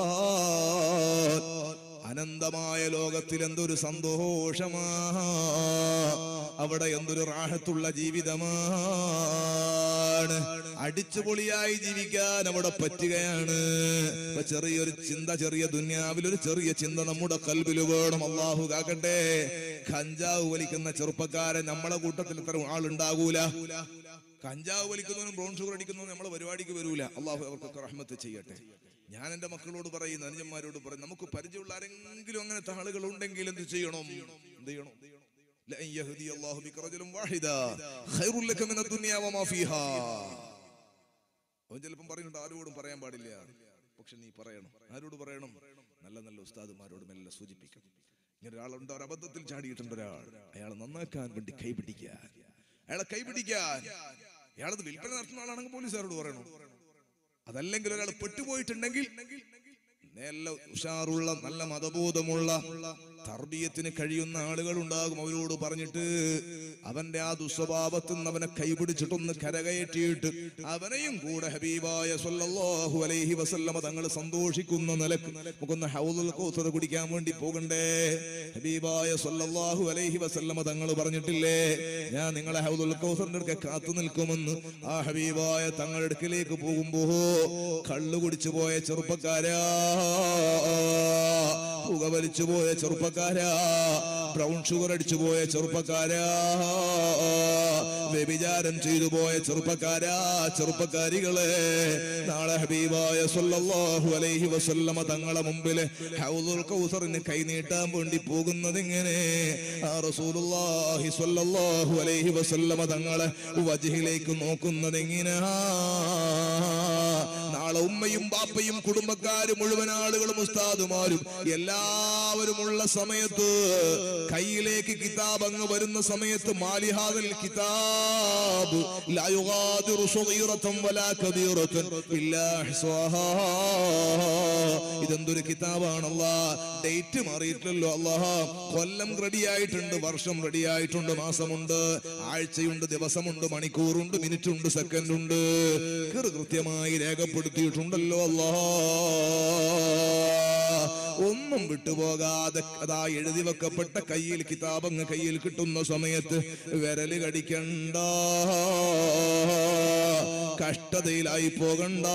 അനന്തമായ ലോകത്തിൽ എന്തൊരു സന്തോഷമാ അവിടെ എന്തൊരു റാഹത്തുള്ള ജീവിതമാണ് അടിച്ചുപൊളിയായി ജീവിക്കാൻ അവിടെ പറ്റുകയാണ് ഇപ്പൊ ചെറിയൊരു ചിന്ത ചെറിയ ദുന്യാവിൽ ഒരു ചെറിയ ചിന്ത നമ്മുടെ കൽബിൽ വേണം അള്ളാഹു കാക്കട്ടെ കഞ്ചാവ് വലിക്കുന്ന ചെറുപ്പക്കാരൻ നമ്മളെ കൂട്ടത്തിൽ ഇത്ര ആളുണ്ടാകൂല കഞ്ചാവ് വലിക്കുന്നവനും ബ്രൗൺ ഷുഗർ അടിക്കുന്നവനും നമ്മളെ പരിപാടിക്ക് വരൂല അള്ളാഹു അവർക്കൊക്കെ റഹ്മത്ത് ചെയ്യട്ടെ ഞാൻ എന്റെ മക്കളോട് പറയുന്നു അനുജന്മാരോട് പറയും നമുക്ക് പരിചയമുള്ള ആരെങ്കിലും അങ്ങനത്തെ ആളുകൾ ഉണ്ടെങ്കിൽ എന്ത് ചെയ്യണം എന്ത് ചെയ്യണം ലഅൻ യഹ്ദി അല്ലാഹു ബിക റജുലൻ വാഹിദാ ഖൈറുൽ ലക മിന ദുനിയ വമാ ഫീഹാ അവൻ ചിലപ്പം പറയുന്നുണ്ട് ആരോടും പറയാൻ പാടില്ല പക്ഷെ നീ പറയണം ആരോട് പറയണം നല്ല നല്ല ഉസ്താദുമാരോട് മെല്ലെ സൂചിപ്പിക്കണം ഇങ്ങനെ ഒരാളുണ്ട് ഒരു അബദ്ധത്തിൽ ചാടിയിട്ടുണ്ട് ഒരാൾ അയാളെ നന്നാക്കാൻ വേണ്ടി കൈപിടിക്കാൻ അയാളെ കൈപിടിക്കാൻ അയാളത് വിൽപ്പന നടത്തുന്ന ആളാണെങ്കിൽ പോലീസുകാരോട് പറയണം അതല്ലെങ്കിൽ ഒരാൾ പെട്ടുപോയിട്ടുണ്ടെങ്കിൽ നല്ല ഉഷാറുള്ള നല്ല മതബോധമുള്ള തർബീയത്തിന് കഴിയുന്ന ആളുകൾ ഉണ്ടാകും അവരോട് പറഞ്ഞിട്ട് അവന്റെ ആ ദുസ്വഭാവത്തിൽ നിന്ന് അവനെ കൈപിടിച്ചിട്ടൊന്ന് കരകയറ്റിയിട്ട് അവനെയും കൂടെ ഹബീബായ സല്ലല്ലാഹു അലൈഹി വസല്ലമ തങ്ങൾ സന്തോഷിക്കുന്ന നിലക്ക് നമുക്കൊന്ന് ഹൗദുൽ കൗസർ കുടിക്കാൻ വേണ്ടി പോകണ്ടേ ഹബീബായ സല്ലല്ലാഹു അലൈഹി വസല്ലമ തങ്ങൾ പറഞ്ഞിട്ടില്ലേ ഞാൻ നിങ്ങളെ ഹൗദുൽ കൗസറിന്റെ അടുക്കെ കാത്തു നിൽക്കുമെന്ന് ആ ഹബീബായ തങ്ങളുടെ അടുക്കിലേക്ക് പോകുമ്പോ കള്ളു കുടിച്ചു പോയ ചെറുപ്പക്കാരാ പുക വലിച്ചു പോയ ചെറുപ്പക്കാരാ ബ്രൗൺ ഷുഗർ അടിച്ചു പോയ ചെറുപ്പക്കാരാ വ്യഭിചാരം ചെയ്തു പോയ ചെറുപ്പക്കാരാ ചെറുപ്പക്കാരികളെ നാളെ ഹബീബായ സല്ലല്ലാഹു അലൈഹി വസല്ലമ തങ്ങളെ മുമ്പില് ഹൗദുൽ കൗസറിന് കൈനീട്ടാൻ വേണ്ടി പോകുന്നത് എങ്ങനെ ആ റസൂലുള്ളാഹി സ്വല്ലല്ലാഹു അലൈഹി വസല്ലമ തങ്ങളെ വജഹിലേക്ക് നോക്കുന്നത് എങ്ങനെയാ നാളെ ഉമ്മയും ബാപ്പയും കുടുംബക്കാരും മുഴുവൻ ആളുകളും ഉസ്താദുമാരും എല്ലാവരും ഉള്ള സമയത്ത് കയ്യിലേക്ക് കിതാബ് അങ്ങ് വരുന്ന സമയത്ത് മാലിഹാദൽ കിതാബ് ലാ യുഗാദിറു സഗീറതൻ വലാ കബീറതൻ ഇല്ലാ അഹ്സാഹാ ഇതെന്തൊരു കിതാബാണല്ലാ ഡേറ്റ് മാറിയിട്ടില്ലല്ലോ അല്ലാഹ് കൊല്ലം റെഡിയായിട്ടുണ്ട് വർഷം റെഡിയായിട്ടുണ്ട് മാസമുണ്ട് ആഴ്ചയുണ്ട് ദിവസമുണ്ട് മണിക്കൂറുണ്ട് മിനിറ്റ് ഉണ്ട് സെക്കൻഡ് ഉണ്ട് കൃ കൃത്യമായി രേഖപ്പെടുത്തിയിട്ടുണ്ടല്ലോ അല്ലാ ഒന്നും വിട്ടുപോകാതെ അതാ എഴുതി വെക്കപ്പെട്ട കയ്യിൽ കിതാബങ്ങ് കയ്യിൽ കിട്ടുന്ന സമയത്ത് വിരല് കടിക്കണ്ട കഷ്ടതയിലായി പോകണ്ട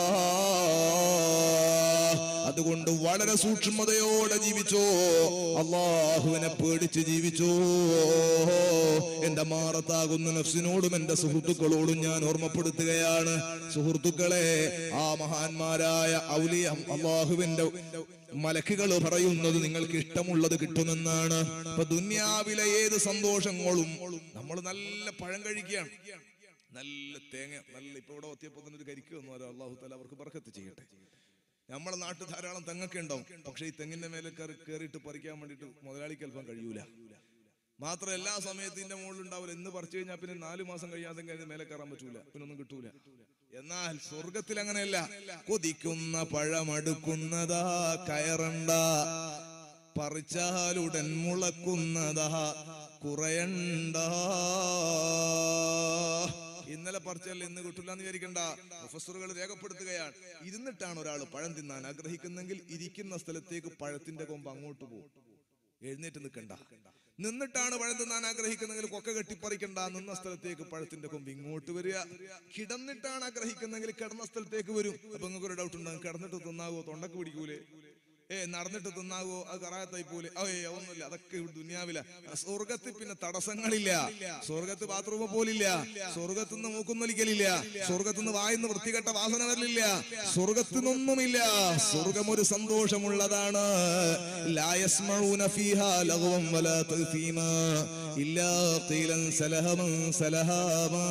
അതുകൊണ്ട് വളരെ സൂക്ഷ്മതയോടെ ജീവിച്ചോ അള്ളാഹുവിനെ പേടിച്ച് ജീവിച്ചോ എന്റെ മാറത്താകുന്ന നഫ്സിനോടും എന്റെ സുഹൃത്തുക്കളോടും ഞാൻ ഓർമ്മപ്പെടുത്തുകയാണ് സുഹൃത്തുക്കളെ ആ മഹാന്മാരായ ഔലിയ അള്ളാഹുവിന്റെ മലക്കുകൾ പറയുന്നത് നിങ്ങൾക്ക് ഇഷ്ടമുള്ളത് കിട്ടുമെന്നാണ് ഇപ്പൊ ദുന്യാവിലെ ഏത് സന്തോഷങ്ങളും നമ്മൾ നല്ല പഴം കഴിക്കുകയാണ് നല്ല തേങ്ങ നല്ല ഇപ്പൊ ഇവിടെ എത്തിയപ്പോ തന്നെ ഒരു കരിക്ക് വന്നു അള്ളാഹു താല അവർക്ക് ബർക്കത്ത് ചെയ്യട്ടെ നമ്മളെ നാട്ടിൽ ധാരാളം തെങ്ങൊക്കെ ഉണ്ടാവും പക്ഷെ ഈ തെങ്ങിന്റെ മേലെ കയറി കയറിയിട്ട് പറിക്കാൻ വേണ്ടിയിട്ട് മുതലാളിക്ക് അല്പം കഴിയൂല മാത്രം എല്ലാ സമയത്തിന്റെ മുകളിൽ ഉണ്ടാവില്ല ഇന്ന് പറിച്ചു കഴിഞ്ഞാൽ പിന്നെ നാല് മാസം കഴിയാതെ കഴിഞ്ഞ് മേലെ കയറാൻ പറ്റൂല പിന്നെ ഒന്നും കിട്ടൂല എന്നാൽ സ്വർഗത്തിൽ അങ്ങനെയല്ല കൊതിക്കുന്ന പഴമടുക്കുന്നതാ കയറണ്ട പറിച്ചാലുടൻ മുളക്കുന്നതാ കുറയണ്ട ഇന്നലെ പറിച്ചല്ല ഇന്ന് കിട്ടില്ല എന്ന് വിചാരിക്കണ്ട പ്രൊഫസറുകൾ രേഖപ്പെടുത്തുകയാണ് ഇരുന്നിട്ടാണ് ഒരാൾ പഴം തിന്നാൻ ആഗ്രഹിക്കുന്നെങ്കിൽ ഇരിക്കുന്ന സ്ഥലത്തേക്ക് പഴത്തിന്റെ കൊമ്പ് അങ്ങോട്ട് പോകും എഴുന്നേറ്റ് നിൽക്കണ്ട നിന്നിട്ടാണ് പഴം തിന്നാൻ ആഗ്രഹിക്കുന്നെങ്കിൽ കൊക്ക കെട്ടിപ്പറിക്കണ്ട നിന്ന സ്ഥലത്തേക്ക് പഴത്തിന്റെ കൊമ്പ് ഇങ്ങോട്ട് വരിക കിടന്നിട്ടാണ് ആഗ്രഹിക്കുന്നെങ്കിൽ കിടന്ന സ്ഥലത്തേക്ക് വരും അപ്പൊ നിങ്ങൾക്ക് ഒരു ഡൗട്ട് ഉണ്ടാകും കിടന്നിട്ട് തിന്നാവോ തൊണ്ടക്ക് പിടിക്കൂലേ ഏ നടന്നിട്ട് തിന്നാവോ അത് കറായത്തായി പോലെ ഏ ഒന്നുമില്ല അതൊക്കെ ഇവിടെ ദുനിയാവില സ്വർഗത്തിൽ പിന്നെ തടസ്സങ്ങളില്ല സ്വർഗത്ത് ബാത്റൂം പോലില്ല സ്വർഗത്തു നിന്ന് മൂക്കുന്നൊലിക്കലില്ല സ്വർഗത്തു നിന്ന് വായിന്ന് വൃത്തികെട്ട വാസന വരലില്ല സ്വർഗത്തു നിന്നൊന്നുമില്ല സ്വർഗം ഒരു സന്തോഷമുള്ളതാണ് ലാ യസ്മഊന ഫീഹാ ലഗ്വൻ വലാ തഅ്സീമാ ഇല്ലാ ഖീലൻ സലഹമൻ സലഹാമാ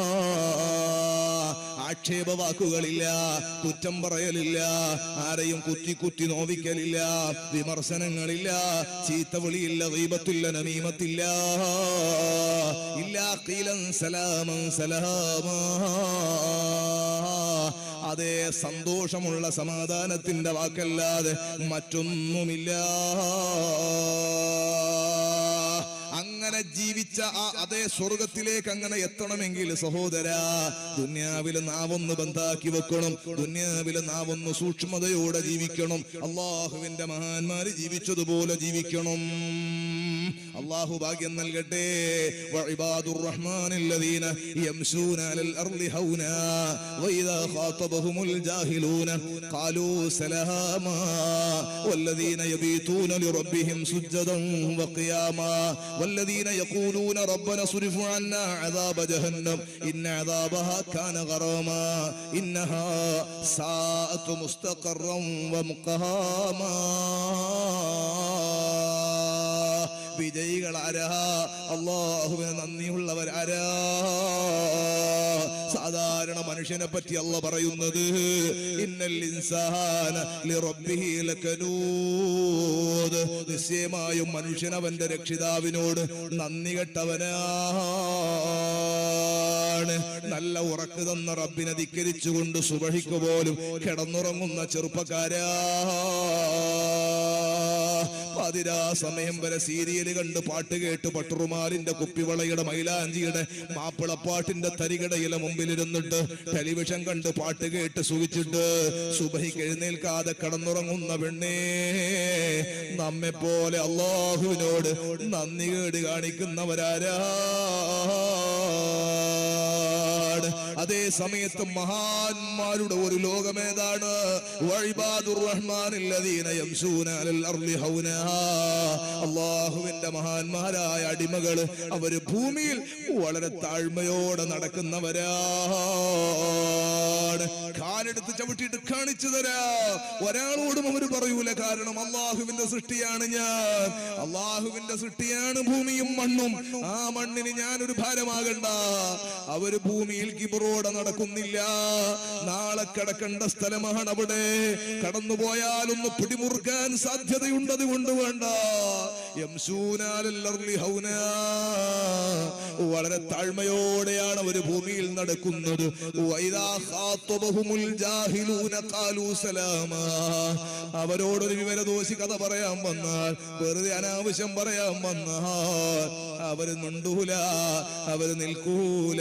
ആക്ഷേപ വാക്കുകളില്ല കുറ്റം പറയലില്ല ആരെയും കുത്തി കുത്തി നോവിക്കലില്ല വിമർശനങ്ങളില്ല ചീത്ത വിളിയില്ല ദീപത്തില്ല നമീമത്തില്ല ഇല്ല കീലൻ സലാമൻ സലാമാ അതേ സന്തോഷമുള്ള സമാധാനത്തിന്റെ വാക്കല്ലാതെ മറ്റൊന്നുമില്ല അങ്ങനെ ജീവിച്ച ആ അതേ സ്വർഗത്തിലേക്ക് അങ്ങനെ എത്തണമെങ്കിൽ സഹോദര ദുന്യാവില് നാവൊന്ന് ബന്ധാക്കി വെക്കണം ദുന്യാവില് നാവൊന്ന് സൂക്ഷ്മതയോടെ ജീവിക്കണം അള്ളാഹുവിന്റെ മഹാന്മാര് ജീവിച്ചതുപോലെ ജീവിക്കണം അള്ളാഹു ഭാഗ്യം നൽകട്ടെ വഇബാദുർ റഹ്മാനില്ലദീന യംശൂന അലൽ അർളി ഹൗന വഇദാ ഖാതബഹുമുൽ ജാഹിലൂന ഖാലൂ സലാമാ والذين يبيتون لربهم سجدا وقياما والذين يقولون ربنا اصرف عنا عذاب جهنم إن عذابها كان غراما إنها ساءت مستقرا ومقاما വിജയികൾ ആരാ അള്ളാഹുവിന് നന്ദിയുള്ളവർ ആരാ സാധാരണ മനുഷ്യനെ പറ്റി അല്ല പറയുന്നത് ഇന്നൽ ഇൻസാന ലിറബ്ബിഹി ലകനൂദ് നിശ്ചയമായും മനുഷ്യൻ അവന്റെ രക്ഷിതാവിനോട് നന്ദി കെട്ടവനാണ് നല്ല ഉറക്ക് തന്ന റബ്ബിനെ ധിക്കരിച്ചുകൊണ്ട് സുബഹിക്ക് പോലും കിടന്നുറങ്ങുന്ന ചെറുപ്പക്കാരാ പതിരാ സമയം വരെ സീരിയല് കണ്ട് പാട്ട് കേട്ട് പട്ടുറുമാലിന്റെ കുപ്പിവളയുടെ മൈലാഞ്ചിയുടെ മാപ്പിളപ്പാട്ടിന്റെ തരികടയിലെ മുമ്പിലിരുന്നിട്ട് ടെലിവിഷൻ കണ്ട് പാട്ട് കേട്ട് സുഖിച്ചിട്ട് സുബഹിക്ക് എഴുന്നേൽക്കാതെ കടന്നുറങ്ങുന്ന പെണ്ണേ നമ്മെ പോലെ അള്ളാഹുവിനോട് നന്ദി കേട് കാണിക്കുന്നവരാരാ അതേ സമയത്ത് മഹാന്മാരുടെ ഒരു ലോകമേതാണ് വഴിബാദുർ റഹ്മാനില്ലദീന യംശൂന അലൽ അർളി ഹൗനാ അള്ളാഹുവിന്റെ മഹാന്മാരായ അടിമകള് അവര് ഭൂമിയിൽ വളരെ താഴ്മയോടെ നടക്കുന്നവരാണ് കാലെടുത്ത് ചവിട്ടിയിട്ട് കാണിച്ചു തരാ ഒരാളോടും അവര് പറയൂല കാരണം അള്ളാഹുവിന്റെ സൃഷ്ടിയാണ് ഞാൻ അള്ളാഹുവിന്റെ സൃഷ്ടിയാണ് ഭൂമിയും മണ്ണും ആ മണ്ണിന് ഞാനൊരു ഭാരമാകണ്ട അവര് ഭൂമിയിൽ കിബറോടെ നടക്കുന്നില്ല നാളെ കിടക്കേണ്ട സ്ഥലമാണ് അവിടെ കടന്നുപോയാലൊന്ന് പിടിമുറുക്കാൻ സാധ്യതയുണ്ടത് കൊണ്ട് വേണ്ട യംശൂനാലല്ലർലി ഹൗനാ. വളരെ താഴ്മയോടെയാണ് അവര് ഭൂമിയിൽ നടക്കുന്നത് വൈദാ ഖാത്തബഹുമുൽ ജാഹിലൂന ഖാലൂ സലാമാ. അവരോടൊരു വിവരദോഷി കഥ പറയാൻ വന്നാൽ വെറുതെ അനാവശ്യം പറയാൻ വന്നാൽ അവര് നിണ്ടൂല അവര് നിൽക്കൂല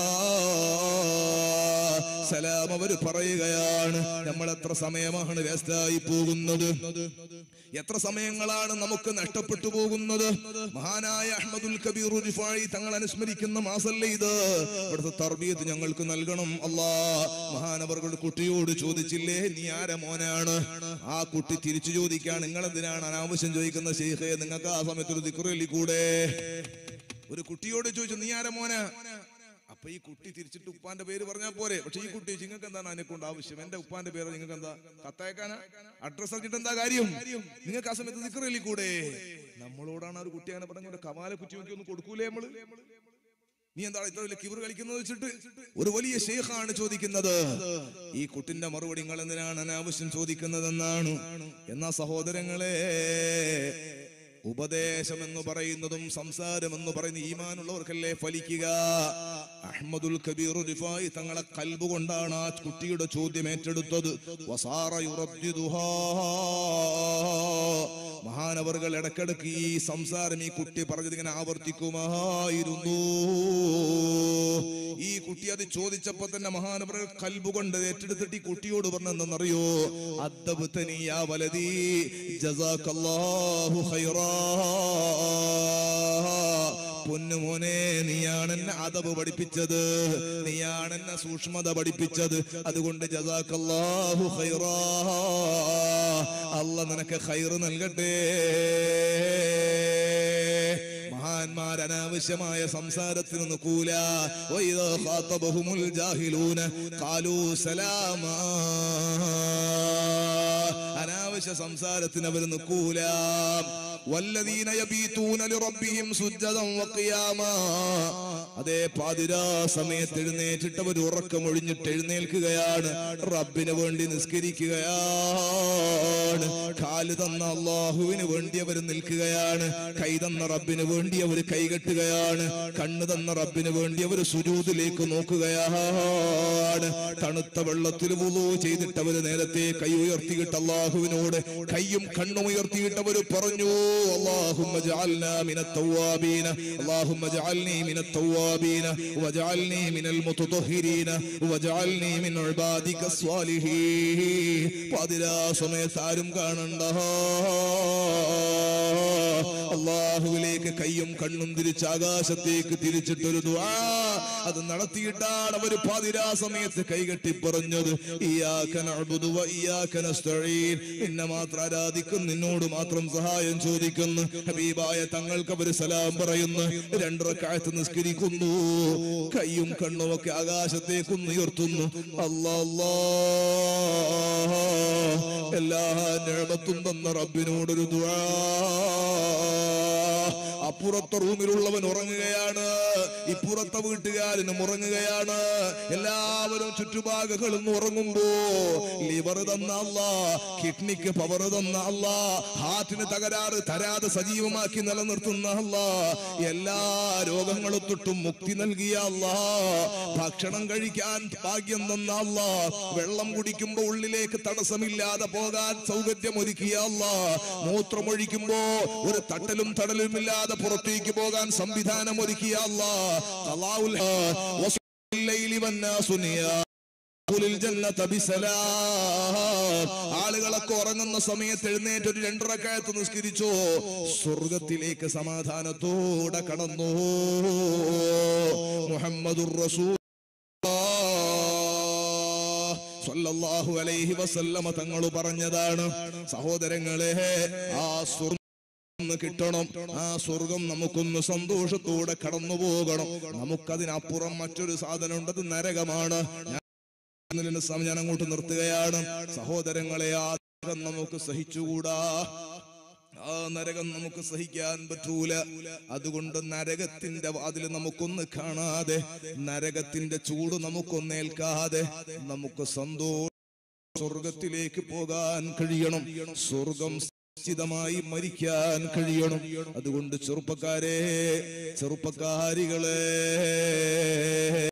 സലാം അവര് പറയുകയാണ് നമ്മൾ എത്ര സമയമാണ് വേസ്റ്റായി പോകുന്നത് എത്ര സമയങ്ങളാണ് നമുക്ക് നഷ്ടപ്പെട്ടു പോകുന്നത് മഹാനായ അഹമ്മദുൽ കബീർ റിഫായി തങ്ങൾ അനുസ്മരിക്കുന്ന മാസല്ലേ ഇത് ഇവിടുത്തെ തർബീയത്ത് ഞങ്ങൾക്ക് നൽകണം അല്ലാ മഹാനവർകൾ കുട്ടിയോട് ചോദിച്ചില്ലേ നീ ആര മോനാണ് ആ കുട്ടി തിരിച്ചു ചോദിക്കാൻ നിങ്ങൾ എന്തിനാണ് അനാവശ്യം ചോദിക്കുന്ന ശേഖേ നിങ്ങൾക്ക് ആ സമയത്ത് ഒരു ദിക്കുറലി കൂടെ ഒരു കുട്ടിയോട് ചോദിച്ചു നീ ആര മോന അപ്പൊ ഈ കുട്ടി തിരിച്ചിട്ട് ഉപ്പാന്റെ പേര് പറഞ്ഞാൽ പോരെ പക്ഷെ ഈ കുട്ടി നിങ്ങൾക്ക് എന്താണ് അതിനെ കൊണ്ട് ആവശ്യം എന്റെ ഉപ്പാന്റെ പേര് നിങ്ങൾക്ക് എന്താ കത്തയക്കാനാ അഡ്രസ് അറിഞ്ഞിട്ട് എന്താ കാര്യം നിങ്ങൾക്ക് ആ സമയത്ത് ദിക്കറലി കൂടെ നമ്മളോടാണ് ആ ഒരു കുട്ടി അങ്ങനെ പറഞ്ഞ കമാല കുറ്റി നോക്കി ഒന്ന് കൊടുക്കൂലേ നമ്മള് നീ എന്താണ് ഇത്ര വലിയ കിവർ കളിക്കുന്നത് വെച്ചിട്ട് ഒരു വലിയ ഷെയ്ഖാണ് ചോദിക്കുന്നത് ഈ കുട്ടിന്റെ മറുപടി നിങ്ങൾ എന്തിനാണ് അനാവശ്യം ചോദിക്കുന്നതെന്നാണ് എന്നാ സഹോദരങ്ങളെ ഉപദേശം എന്ന് പറയുന്നതും സംസാരം എന്ന് പറയുന്ന ഈമാനുള്ളവർക്കല്ലേ ഫലിക്കുക അഹമ്മദുൽ കബീർ റിഫായി തങ്ങളെ കൽബ് കൊണ്ടാണ് ആ കുട്ടിയുടെ ചോദ്യം ഏറ്റെടുത്തത് വസാറ യുറദ്ദിദുഹാ. മഹാനവറുകൾ ഇടക്കിടക്ക് ഈ സംസാരം ഈ കുട്ടി പറഞ്ഞത് ഇങ്ങനെ ആവർത്തിക്കുമായിരുന്നു ഈ കുട്ടി അത് ചോദിച്ചപ്പോ തന്നെ മഹാനവർ കൽബു കൊണ്ട് ഏറ്റെടുത്തിട്ട് ഈ കുട്ടിയോട് പറഞ്ഞെന്നറിയോ അദ്ദബ്തനി യാ വലദി ജസാക്കല്ലാഹു ഖൈറാ പൊന്നുമോനെ നീയാണ് എന്നെ അതവ് പഠിപ്പിച്ചത് നീയാണ് എന്നെ സൂക്ഷ്മത പഠിപ്പിച്ചത് അതുകൊണ്ട് ജസാക്കല്ലാഹു ഖൈറാ അല്ല നിനക്ക് ഖൈറ് നൽകട്ടെ മഹാന്മാർ അനാവശ്യമായ സംസാരത്തിന് നിൽക്കൂല വൈദാ ഖാതബഹുമുൽ ജാഹിലൂന ഖാലൂ സലാമാ അനാവശ്യ സംസാരത്തിന് അവർ നിൽക്കൂല വല്ലദീന യബീതൂന ലിറബ്ബിഹിം സുജ്ജദൻ വഖിയാമാ അതേ പാതിരാ സമയത്ത് എഴുന്നേറ്റിട്ട് അവർ ഉറക്കമൊഴിഞ്ഞിട്ട് എഴുന്നേൽക്കുകയാണ് റബ്ബിന് വേണ്ടി നിസ്കരിക്കുകയാണ് കാല് തന്ന അള്ളാഹുവിന് വേണ്ടി അവർ നിൽക്കുകയാണ് കൈ തന്ന റബ്ബിന് വേണ്ടി അവർ കൈകെട്ടുകയാണ് കണ്ണ് തന്ന റബ്ബിന് വേണ്ടി അവർ സുജൂതിലേക്ക് നോക്കുകയാണ് തണുത്ത വെള്ളത്തിൽ വുളു ചെയ്തിട്ട് അവർ നേരത്തെ കൈ ഉയർത്തിയിട്ട് അള്ളാഹുവിനോട് കൈയും കണ്ണും ഉയർത്തിയിട്ട് അവർ പറഞ്ഞു اللهم اجعلنا من التوابين اللهم اجعلني من التوابين واجعلني من المتطهرين واجعلني من عبادك الصالحين പാതിരാ സമയത്ത് ആരും കാണണ്ട അള്ളാഹുവിലേക്ക് കയ്യും കണ്ണും തിരിച്ച് ആകാശത്തേക്ക് തിരിച്ചിട്ടൊരു ദുആ അത് നടത്തിയിട്ടാണ് അവർ പാതിരാ സമയത്ത് കൈകെട്ടി പറഞ്ഞത് ഇയ്യാക നഅ്ബുദു വ ഇയ്യാക നസ്തഈൻ നിന്നെ മാത്രം ആരാധിക്കും നിന്നോട് മാത്രം സഹായം ചോദിക്കുന്നു ഹബീബായ തങ്ങൾക്ക് അവർ സലാം പറയുന്നു രണ്ടരക്കാലത്ത് നിസ്കരിക്കുന്നു കൈയും കണ്ണും ഒക്കെ ആകാശത്തേക്ക് ഒന്ന് ഉയർത്തുന്നു അല്ലാ അല്ലാ എല്ലാ നിഴമത്തും തന്ന റബ്ബിനോടൊരു ദുആ അപ്പുറത്തെ റൂമിലുള്ളവൻ ഉറങ്ങുകയാണ് ഇപ്പുറത്തെ വീട്ടുകാരനും ഉറങ്ങുകയാണ് എല്ലാവരും ചുറ്റുഭാഗങ്ങളിൽ നിന്ന് ഉറങ്ങുമ്പോ ലിവർ തന്ന അല്ല കിഡ്നിക്ക് പവർ തന്ന അല്ല ഹാർട്ടിന് തകരാറ് തരാതെ സജീവമാക്കി നിലനിർത്തുന്ന അല്ല എല്ലാ രോഗങ്ങളും തൊട്ടും മുക്തി നൽകിയ അല്ല ഭക്ഷണം കഴിക്കാൻ ഭാഗ്യം തന്ന അല്ല വെള്ളം കുടിക്കുമ്പോ ഉള്ളിലേക്ക് തടസ്സമില്ലാതെ പോകാൻ സൗകര്യം ഒരുക്കിയ അല്ല മൂത്രമൊഴിക്കുമ്പോ ഒരു തട്ടലും തടലും ഇല്ലാതെ പുറത്തേക്ക് പോകാൻ സംവിധാനം ഒരുക്കിയ അല്ല ഖലാഉൽ വസ്ലൈലി വന്നാസു നിയാ ഖുലിൽ ജന്നത ബിസലാം. ആളുകളൊക്കെ ഉറങ്ങുന്ന സമയത്ത് എഴുന്നേറ്റ് ഒരു രണ്ടരക്കാലത്ത് നിസ്കരിച്ചോ സ്വർഗത്തിലേക്ക് സമാധാനത്തോടെ കടന്നു മുഹമ്മദുർ റസൂൽ സ്വല്ലല്ലാഹു അലൈഹി വസല്ലമ തങ്ങൾ പറഞ്ഞതാണ് സഹോദരങ്ങളെ ആ സ്വർഗം ഒന്ന് കിട്ടണം ആ സ്വർഗം നമുക്കൊന്ന് സന്തോഷത്തോടെ കടന്നു പോകണം നമുക്കതിനപ്പുറം മറ്റൊരു സാധനം ഉണ്ടത് നരകമാണ് ഞാൻ ഇതിന്റെ സമയം ഞാൻ അങ്ങോട്ട് നിർത്തുകയാണ് സഹോദരങ്ങളെ ആ നരകം നമുക്ക് സഹിച്ചുകൂടാ ആ നരകം നമുക്ക് സഹിക്കാൻ പറ്റൂല അതുകൊണ്ട് നരകത്തിന്റെ വാതിൽ നമുക്കൊന്ന് കാണാതെ നരകത്തിന്റെ ചൂട് നമുക്കൊന്നേൽക്കാതെ നമുക്ക് സന്തോഷം സ്വർഗത്തിലേക്ക് പോകാൻ കഴിയണം സ്വർഗം നിശ്ചിതമായി മരിക്കാൻ കഴിയണം അതുകൊണ്ട് ചെറുപ്പക്കാരെ ചെറുപ്പക്കാരികളെ